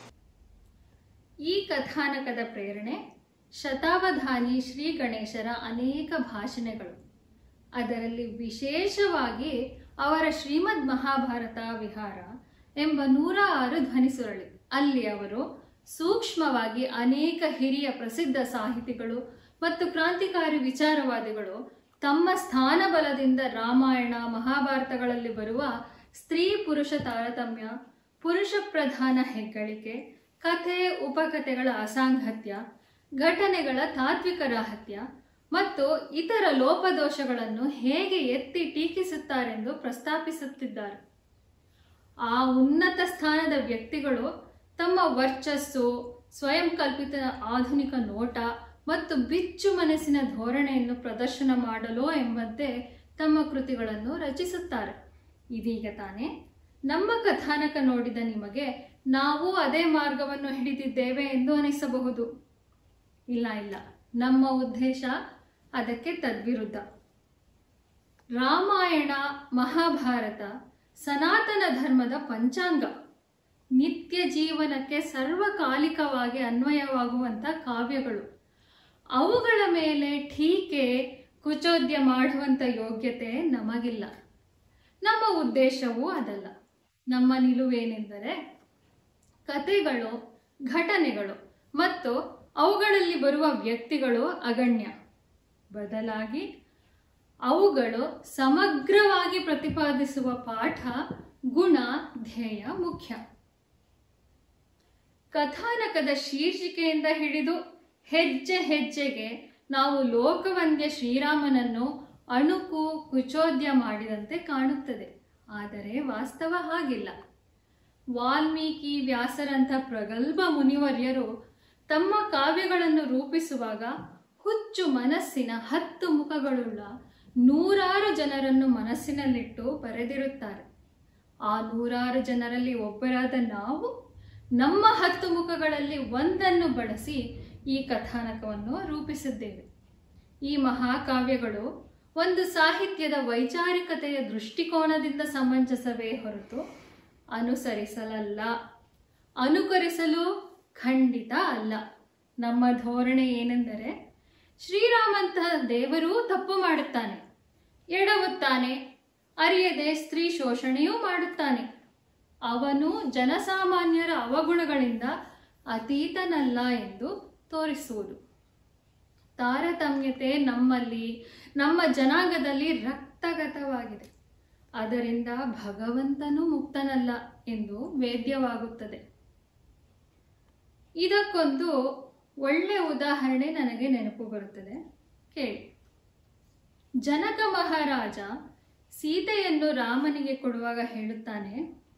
ಈ ಕಥಾನಕದ ಪ್ರೇರಣೆ ಶತಾವಧಾನಿ ಶ್ರೀ ಗಣೇಶರ ಅನೇಕ ಭಾಷಣಗಳು ಅದರಲ್ಲಿ ವಿಶೇಷವಾಗಿ ಅವರ ಶ್ರೀಮದ್ ಮಹಾಭಾರತ ವಿಹಾರ ಎಂಬ ನೂರ ಆರು ಧ್ವನಿಸುರಳಿ ಅಲ್ಲಿ ಅವರು ಸೂಕ್ಷ್ಮವಾಗಿ ಅನೇಕ ಹಿರಿಯ ಪ್ರಸಿದ್ಧ ಸಾಹಿತಿಗಳು ಮತ್ತು ಕ್ರಾಂತಿಕಾರಿ ವಿಚಾರವಾದಿಗಳು ತಮ್ಮ ಸ್ಥಾನಬಲದಿಂದ ರಾಮಾಯಣ ಮಹಾಭಾರತಗಳಲ್ಲಿ ಬರುವ ಸ್ತ್ರೀ ಪುರುಷ ತಾರತಮ್ಯ ಪುರುಷ ಪ್ರಧಾನ ಹೆಗ್ಗಳಿಕೆ ಕಥೆ ಉಪಕಥೆಗಳ ಅಸಾಂಗತ್ಯ ಘಟನೆಗಳ ತಾತ್ವಿಕ ರಾಹತ್ಯ ಮತ್ತು ಇತರ ಲೋಪದೋಷಗಳನ್ನು ಹೇಗೆ ಎತ್ತಿ ಟೀಕಿಸುತ್ತಾರೆಂದು ಪ್ರಸ್ತಾಪಿಸುತ್ತಿದ್ದಾರೆ ಆ ಉನ್ನತ ಸ್ಥಾನದ ವ್ಯಕ್ತಿಗಳು ತಮ್ಮ ವರ್ಚಸ್ಸು ಸ್ವಯಂ ಕಲ್ಪಿತ ಆಧುನಿಕ ನೋಟ ಮತ್ತು ಬಿಚ್ಚು ಮನಸ್ಸಿನ ಧೋರಣೆಯನ್ನು ಪ್ರದರ್ಶನ ಮಾಡಲು ಎಂಬಂತೆ ತಮ್ಮ ಕೃತಿಗಳನ್ನು ರಚಿಸುತ್ತಾರೆ ಇದೀಗ ತಾನೇ ನಮ್ಮ ಕಥಾನಕ ನೋಡಿದ ನಿಮಗೆ ನಾವು ಅದೇ ಮಾರ್ಗವನ್ನು ಹಿಡಿದಿದ್ದೇವೆ ಎಂದು ಅನಿಸಬಹುದು ಇಲ್ಲ ಇಲ್ಲ ನಮ್ಮ ಉದ್ದೇಶ ಅದಕ್ಕೆ ತದ್ವಿರುದ್ಧ ರಾಮಾಯಣ ಮಹಾಭಾರತ ಸನಾತನ ಧರ್ಮದ ಪಂಚಾಂಗ ನಿತ್ಯ ಜೀವನಕ್ಕೆ ಸರ್ವಕಾಲಿಕವಾಗಿ ಅನ್ವಯವಾಗುವಂಥ ಕಾವ್ಯಗಳು ಅವುಗಳ ಮೇಲೆ ಟೀಕೆ ಕುಚೋದ್ಯ ಮಾಡುವಂಥ ಯೋಗ್ಯತೆ ನಮಗಿಲ್ಲ ನಮ್ಮ ಉದ್ದೇಶವೂ ಅದಲ್ಲ ನಮ್ಮ ನಿಲುವೇನೆಂದರೆ ಕಥೆಗಳು ಘಟನೆಗಳು ಮತ್ತು ಅವುಗಳಲ್ಲಿ ಬರುವ ವ್ಯಕ್ತಿಗಳು ಅಗಣ್ಯ ಬದಲಾಗಿ ಅವುಗಳು ಸಮಗ್ರವಾಗಿ ಪ್ರತಿಪಾದಿಸುವ ಪಾಠ ಗುಣ ಧ್ಯೇಯ ಮುಖ್ಯ ಕಥಾನಕದ ಶೀರ್ಷಿಕೆಯಿಂದ ಹಿಡಿದು ಹೆಜ್ಜೆ ಹೆಜ್ಜೆಗೆ ನಾವು ಲೋಕವಂದ್ಯ ಶ್ರೀರಾಮನನ್ನು ಅಣುಕು ಕುಚೋದ್ಯ ಮಾಡಿದಂತೆ ಕಾಣುತ್ತದೆ ಆದರೆ ವಾಸ್ತವ ಹಾಗಿಲ್ಲ ವಾಲ್ಮೀಕಿ ವ್ಯಾಸರಂಥ ಪ್ರಗಲ್ಭ ಮುನಿವರ್ಯರು ತಮ್ಮ ಕಾವ್ಯಗಳನ್ನು ರೂಪಿಸುವಾಗ ಹುಚ್ಚು ಮನಸ್ಸಿನ ಹತ್ತು ಮುಖಗಳುಳ್ಳ ನೂರಾರು ಜನರನ್ನು ಮನಸ್ಸಿನಲ್ಲಿಟ್ಟು ಬರೆದಿರುತ್ತಾರೆ ಆ ನೂರಾರು ಜನರಲ್ಲಿ ಒಬ್ಬರಾದ ನಾವು ನಮ್ಮ ಹತ್ತು ಮುಖಗಳಲ್ಲಿ ಒಂದನ್ನು ಬಳಸಿ ಈ ಕಥಾನಕವನ್ನು ರೂಪಿಸಿದ್ದೇವೆ ಈ ಮಹಾಕಾವ್ಯಗಳು ಒಂದು ಸಾಹಿತ್ಯದ ವೈಚಾರಿಕತೆಯ ದೃಷ್ಟಿಕೋನದಿಂದ ಸಮಂಜಸವೇ ಹೊರತು ಅನುಸರಿಸಲಲ್ಲ ಅನುಕರಿಸಲು ಖಂಡಿತ ಅಲ್ಲ ನಮ್ಮ ಧೋರಣೆ ಏನೆಂದರೆ ಶ್ರೀರಾಮಂತಹ ದೇವರೂ ತಪ್ಪು ಮಾಡುತ್ತಾನೆ ಎಡವುತ್ತಾನೆ ಅರಿಯದೆ ಸ್ತ್ರೀ ಶೋಷಣೆಯೂ ಮಾಡುತ್ತಾನೆ ಅವನು ಜನಸಾಮಾನ್ಯರ ಅವಗುಣಗಳಿಂದ ಅತೀತನಲ್ಲ ಎಂದು ತೋರಿಸುವುದು ತಾರತಮ್ಯತೆ ನಮ್ಮಲ್ಲಿ ನಮ್ಮ ಜನಾಂಗದಲ್ಲಿ ರಕ್ತಗತವಾಗಿದೆ ಅದರಿಂದ ಭಗವಂತನೂ ಮುಕ್ತನಲ್ಲ ಎಂದು ವೇದ್ಯವಾಗುತ್ತದೆ ಇದಕ್ಕೊಂದು ಒಳ್ಳೆ ಉದಾಹರಣೆ ನನಗೆ ನೆನಪು ಬರುತ್ತದೆ ಕೇಳಿ ಜನಕ ಮಹಾರಾಜ ಸೀತೆಯನ್ನು ರಾಮನಿಗೆ ಕೊಡುವಾಗ ಹೇಳುತ್ತಾನೆ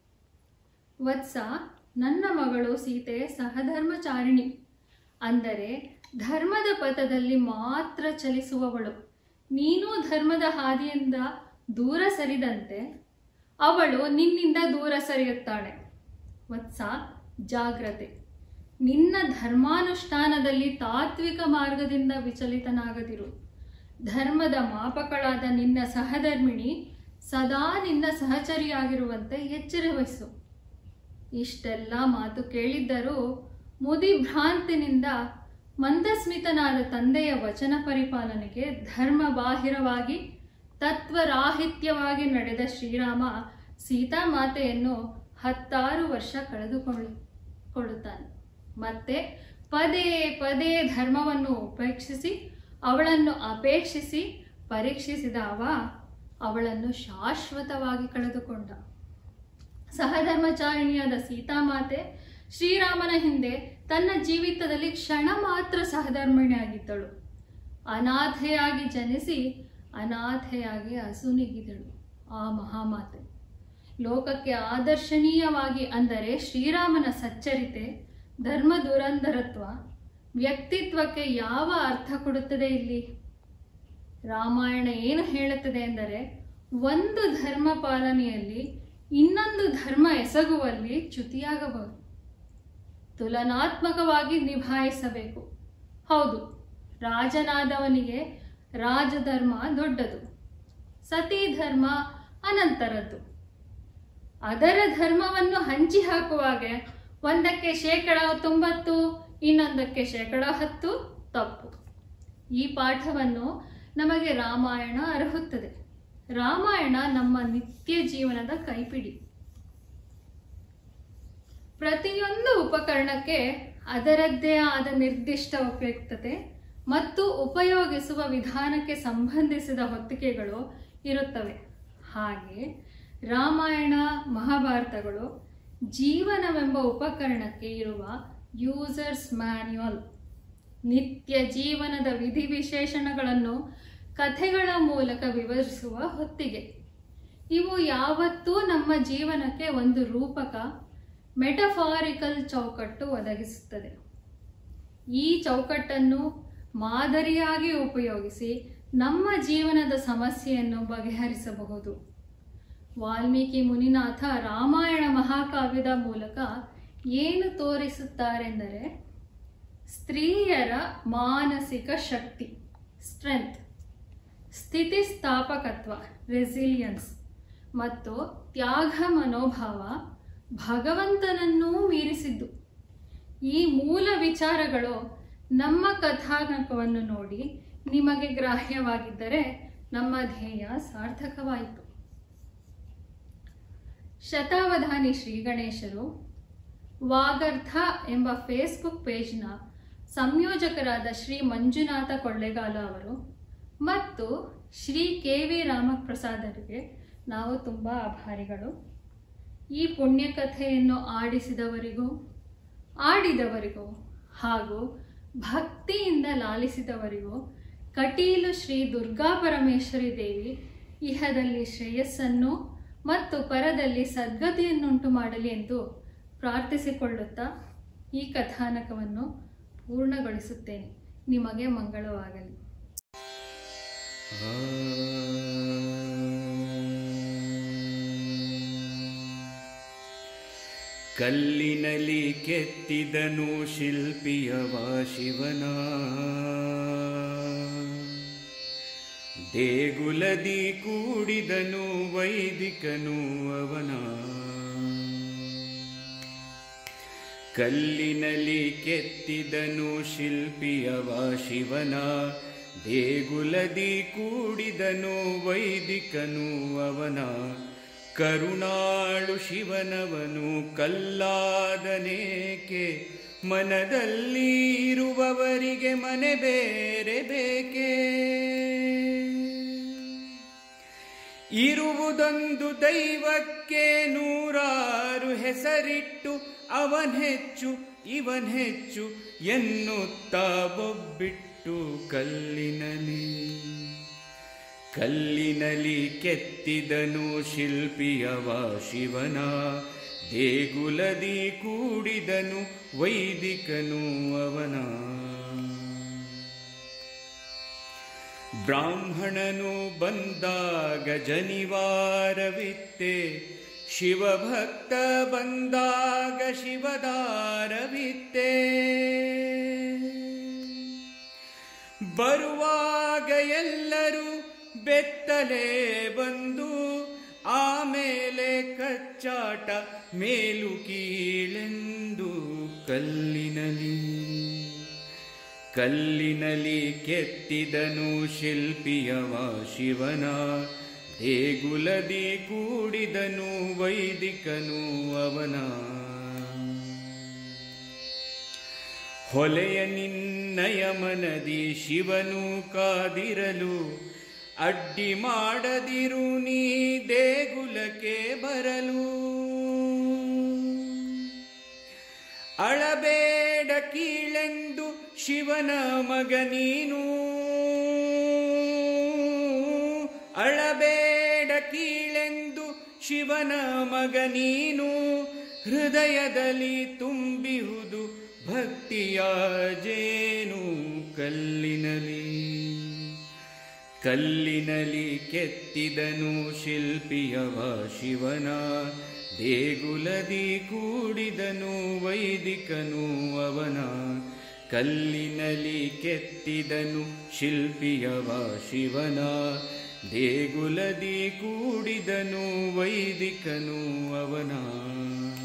ವತ್ಸ ನನ್ನ ಮಗಳು ಸೀತೆ ಸಹಧರ್ಮಚಾರಿಣಿ ಅಂದರೆ ಧರ್ಮದ ಪಥದಲ್ಲಿ ಮಾತ್ರ ಚಲಿಸುವವಳು ನೀನು ಧರ್ಮದ ಹಾದಿಯಿಂದ ದೂರ ಸರಿದಂತೆ ಅವಳು ನಿನ್ನಿಂದ ದೂರ ಸರಿಯುತ್ತಾಳೆ ವತ್ಸ ಜಾಗ್ರತೆ ನಿನ್ನ ಧರ್ಮಾನುಷ್ಠಾನದಲ್ಲಿ ತಾತ್ವಿಕ ಮಾರ್ಗದಿಂದ ವಿಚಲಿತನಾಗದಿರು ಧರ್ಮದ ಮಾಪಕಳಾದ ನಿನ್ನ ಸಹಧರ್ಮಿಣಿ ಸದಾ ನಿನ್ನ ಸಹಚರಿಯಾಗಿರುವಂತೆ ಎಚ್ಚರ ವಹಿಸು ಇಷ್ಟೆಲ್ಲ ಮಾತು ಕೇಳಿದ್ದರೂ ಮುದಿಭ್ರಾಂತಿನಿಂದ ಮಂದಸ್ಮಿತನಾದ ತಂದೆಯ ವಚನ ಪರಿಪಾಲನೆಗೆ ಧರ್ಮ ಬಾಹಿರವಾಗಿ ತತ್ವರಾಹಿತ್ಯವಾಗಿ ನಡೆದ ಶ್ರೀರಾಮ ಸೀತಾಮಾತೆಯನ್ನು ಹತ್ತಾರು ವರ್ಷ ಕಳೆದುಕೊಳ್ಳು ಕೊಳ್ಳುತ್ತಾನೆ ಮತ್ತೆ ಪದೇ ಪದೇ ಧರ್ಮವನ್ನು ಉಪೇಕ್ಷಿಸಿ ಅವಳನ್ನು ಅಪೇಕ್ಷಿಸಿ ಪರೀಕ್ಷಿಸಿದ ಅವ ಅವಳನ್ನು ಶಾಶ್ವತವಾಗಿ ಕಳೆದುಕೊಂಡ ಸಹಧರ್ಮಚಾರಿಣಿಯಾದ ಸೀತಾಮಾತೆ ಶ್ರೀರಾಮನ ಹಿಂದೆ ತನ್ನ ಜೀವಿತದಲ್ಲಿ ಕ್ಷಣ ಮಾತ್ರ ಸಹಧರ್ಮಿಣಿಯಾಗಿದ್ದಳು ಅನಾಥೆಯಾಗಿ ಜನಿಸಿ ಅನಾಥೆಯಾಗಿ ಅಸುನಿಗಿದಳು ಆ ಮಹಾಮಾತೆ ಲೋಕಕ್ಕೆ ಆದರ್ಶನೀಯವಾಗಿ ಅಂದರೆ ಶ್ರೀರಾಮನ ಸಚ್ಚರಿತೆ ಧರ್ಮ ದುರಂಧರತ್ವ ವ್ಯಕ್ತಿತ್ವಕ್ಕೆ ಯಾವ ಅರ್ಥ ಕೊಡುತ್ತದೆ ಇಲ್ಲಿ ರಾಮಾಯಣ ಏನು ಹೇಳುತ್ತದೆ ಎಂದರೆ ಒಂದು ಧರ್ಮ ಪಾಲನೆಯಲ್ಲಿ ಇನ್ನೊಂದು ಧರ್ಮ ಎಸಗುವಲ್ಲಿ ಚ್ಯುತಿಯಾಗಬಹುದು ತುಲನಾತ್ಮಕವಾಗಿ ನಿಭಾಯಿಸಬೇಕು ಹೌದು ರಾಜನಾದವನಿಗೆ ರಾಜಧರ್ಮ ದೊಡ್ಡದು ಸತಿ ಧರ್ಮ ಅನಂತರದ್ದು ಅದರ ಧರ್ಮವನ್ನು ಹಂಚಿ ಹಾಕುವಾಗ ಒಂದಕ್ಕೆ ಶೇಕಡ ತೊಂಬತ್ತು ಇನ್ನೊಂದಕ್ಕೆ ಶೇಕಡ ಹತ್ತು ತಪ್ಪು ಈ ಪಾಠವನ್ನು ನಮಗೆ ರಾಮಾಯಣ ಅರ್ಹುತ್ತದೆ ರಾಮಾಯಣ ನಮ್ಮ ನಿತ್ಯ ಜೀವನದ ಕೈಪಿಡಿ ಪ್ರತಿಯೊಂದು ಉಪಕರಣಕ್ಕೆ ಅದರದ್ದೇ ಆದ ನಿರ್ದಿಷ್ಟ ಉಪಯುಕ್ತತೆ ಮತ್ತು ಉಪಯೋಗಿಸುವ ವಿಧಾನಕ್ಕೆ ಸಂಬಂಧಿಸಿದ ಹೊತ್ತಿಗೆಗಳು ಇರುತ್ತವೆ ಹಾಗೆ ರಾಮಾಯಣ ಮಹಾಭಾರತಗಳು ಜೀವನವೆಂಬ ಉಪಕರಣಕ್ಕೆ ಇರುವ ಯೂಸರ್ಸ್ ಮ್ಯಾನ್ಯುಯಲ್ ನಿತ್ಯ ಜೀವನದ ವಿಧಿವಿಶೇಷಣಗಳನ್ನು ಕಥೆಗಳ ಮೂಲಕ ವಿವರಿಸುವ ಹೊತ್ತಿಗೆ ಇವು ಯಾವತ್ತೂ ನಮ್ಮ ಜೀವನಕ್ಕೆ ಒಂದು ರೂಪಕ ಮೆಟಫಾರಿಕಲ್ ಚೌಕಟ್ಟು ಒದಗಿಸುತ್ತದೆ ಈ ಚೌಕಟ್ಟನ್ನು ಮಾದರಿಯಾಗಿ ಉಪಯೋಗಿಸಿ ನಮ್ಮ ಜೀವನದ ಸಮಸ್ಯೆಯನ್ನು ಬಗೆಹರಿಸಬಹುದು ವಾಲ್ಮೀಕಿ ಮುನಿನಾಥ ರಾಮಾಯಣ ಮಹಾಕಾವ್ಯದ ಮೂಲಕ ಏನು ತೋರಿಸುತ್ತಾರೆಂದರೆ ಸ್ತ್ರೀಯರ ಮಾನಸಿಕ ಶಕ್ತಿ ಸ್ಟ್ರೆಂತ್ ಸ್ಥಿತಿಸ್ಥಾಪಕತ್ವ ರೆಸಿಲಿಯನ್ಸ್ ಮತ್ತು ತ್ಯಾಗ ಮನೋಭಾವ ಭಗವಂತನನ್ನೂ ಮೀರಿಸಿದ್ದು ಈ ಮೂಲ ವಿಚಾರಗಳು ನಮ್ಮ ಕಥಾನಕವನ್ನು ನೋಡಿ ನಿಮಗೆ ಗ್ರಾಹ್ಯವಾಗಿದ್ದರೆ ನಮ್ಮ ಧ್ಯೇಯ ಸಾರ್ಥಕವಾಯಿತು ಶತಾವಧಾನಿ ಶ್ರೀ ಗಣೇಶರು ವಾಗರ್ಥ ಎಂಬ ಫೇಸ್ಬುಕ್ ಪೇಜ್ನ ಸಂಯೋಜಕರಾದ ಶ್ರೀ ಮಂಜುನಾಥ ಕೊಳ್ಳೆಗಾಲ ಅವರು ಮತ್ತು ಶ್ರೀ ಕೆ ವಿ ರಾಮಪ್ರಸಾದರಿಗೆ ನಾವು ತುಂಬ ಆಭಾರಿಗಳು ಈ ಪುಣ್ಯಕಥೆಯನ್ನು ಆಡಿಸಿದವರಿಗೂ ಆಡಿದವರಿಗೂ ಹಾಗೂ ಭಕ್ತಿಯಿಂದ ಲಾಲಿಸಿದವರಿಗೂ ಕಟೀಲು ಶ್ರೀ ದುರ್ಗಾ ಪರಮೇಶ್ವರಿ ದೇವಿ ಇಹದಲ್ಲಿ ಶ್ರೇಯಸ್ಸನ್ನು ಮತ್ತು ಪರದಲ್ಲಿ ಸದ್ಗತಿಯನ್ನುಂಟು ಮಾಡಲಿ ಎಂದು ಪ್ರಾರ್ಥಿಸಿಕೊಳ್ಳುತ್ತಾ ಈ ಕಥಾನಕವನ್ನು ಪೂರ್ಣಗೊಳಿಸುತ್ತೇನೆ ನಿಮಗೆ ಮಂಗಳವಾಗಲಿ
ಕಲ್ಲಿನಲ್ಲಿ ಕೆತ್ತಿದನು ಶಿಲ್ಪಿಯವ ಶಿವನ ದೇಗುಲದಿ ಕೂಡಿದನು ವೈದಿಕನು ಅವನ ಕಲ್ಲಿನಲ್ಲಿ ಕೆತ್ತಿದನು ಶಿಲ್ಪಿಯವ ಶಿವನ ದೇಗುಲದಿ ಕೂಡಿದನು ವೈದಿಕನು ಅವನ ಕರುಣಾಳು ಶಿವನವನು ಕಲ್ಲಾದನೇಕೆ ಮನದಲ್ಲಿ ಇರುವವರಿಗೆ ಮನೆ ಬೇರೆ ಬೇಕೆ ಇರುವುದೊಂದು ದೈವಕ್ಕೆ ನೂರಾರು ಹೆಸರಿಟ್ಟು ಅವನ್ ಹೆಚ್ಚು ಇವನ್ ಹೆಚ್ಚು ಎನ್ನುತ್ತಾ ಬೊಬ್ಬಿಟ್ಟು ಕಲ್ಲಿನಲಿ ಕಲ್ಲಿನಲಿ ಕೆತ್ತಿದನು ಶಿಲ್ಪಿಯವ ಶಿವನ ದೇಗುಲದಿ ಕೂಡಿದನು ವೈದಿಕನು ಅವನ ಬ್ರಾಹ್ಮಣನು ಬಂದಾಗ ಜನಿವಾರವಿತ್ತೆ ಶಿವಭಕ್ತ ಬಂದಾಗ ಶಿವದಾರವಿತ್ತೆ ಬರುವಾಗ ಎಲ್ಲರೂ ಬೆತ್ತಲೆ ಬಂದು ಆಮೇಲೆ ಕಚ್ಚಾಟ ಮೇಲು ಕೀಳೆಂದು ಕಲ್ಲಿನಲಿ ಕಲ್ಲಿನಲಿ ಕೆತ್ತಿದನು ಶಿಲ್ಪಿಯವ ಶಿವನ ದೇಗುಲದಿ ಕೂಡಿದನು ವೈದಿಕನು ಅವನ ಹೊಲೆಯ ನಿನ್ನಯ ಮನದಿ ಶಿವನು ಕಾದಿರಲು ಅಡ್ಡಿ ಮಾಡದಿರು ನೀ ದೇಗುಲಕ್ಕೆ ಬರಲು ಅಳಬೇಡ ಕೀಳೆಂದು ಶಿವನ ಮಗ ನೀನು ಅಳಬೇಡ ಕೀಳೆಂದು ಶಿವನ ಮಗ ನೀನು ಹೃದಯದಲ್ಲಿ ತುಂಬಿಹುದು ಭಕ್ತಿಯ ಜೇನು ಕಲ್ಲಿನಲಿ ಕಲ್ಲಿನಲಿ ಕೆತ್ತಿದನು ಶಿಲ್ಪಿಯವ ಶಿವನ ದೇಗುಲದಿ ಕೂಡಿದನು ವೈದಿಕನು ಅವನ ಕಲ್ಲಿನಲಿ ಕೆತ್ತಿದನು ಶಿಲ್ಪಿಯವ ಶಿವನ ದೇಗುಲದಿ ಕೂಡಿದನು ವೈದಿಕನು ಅವನ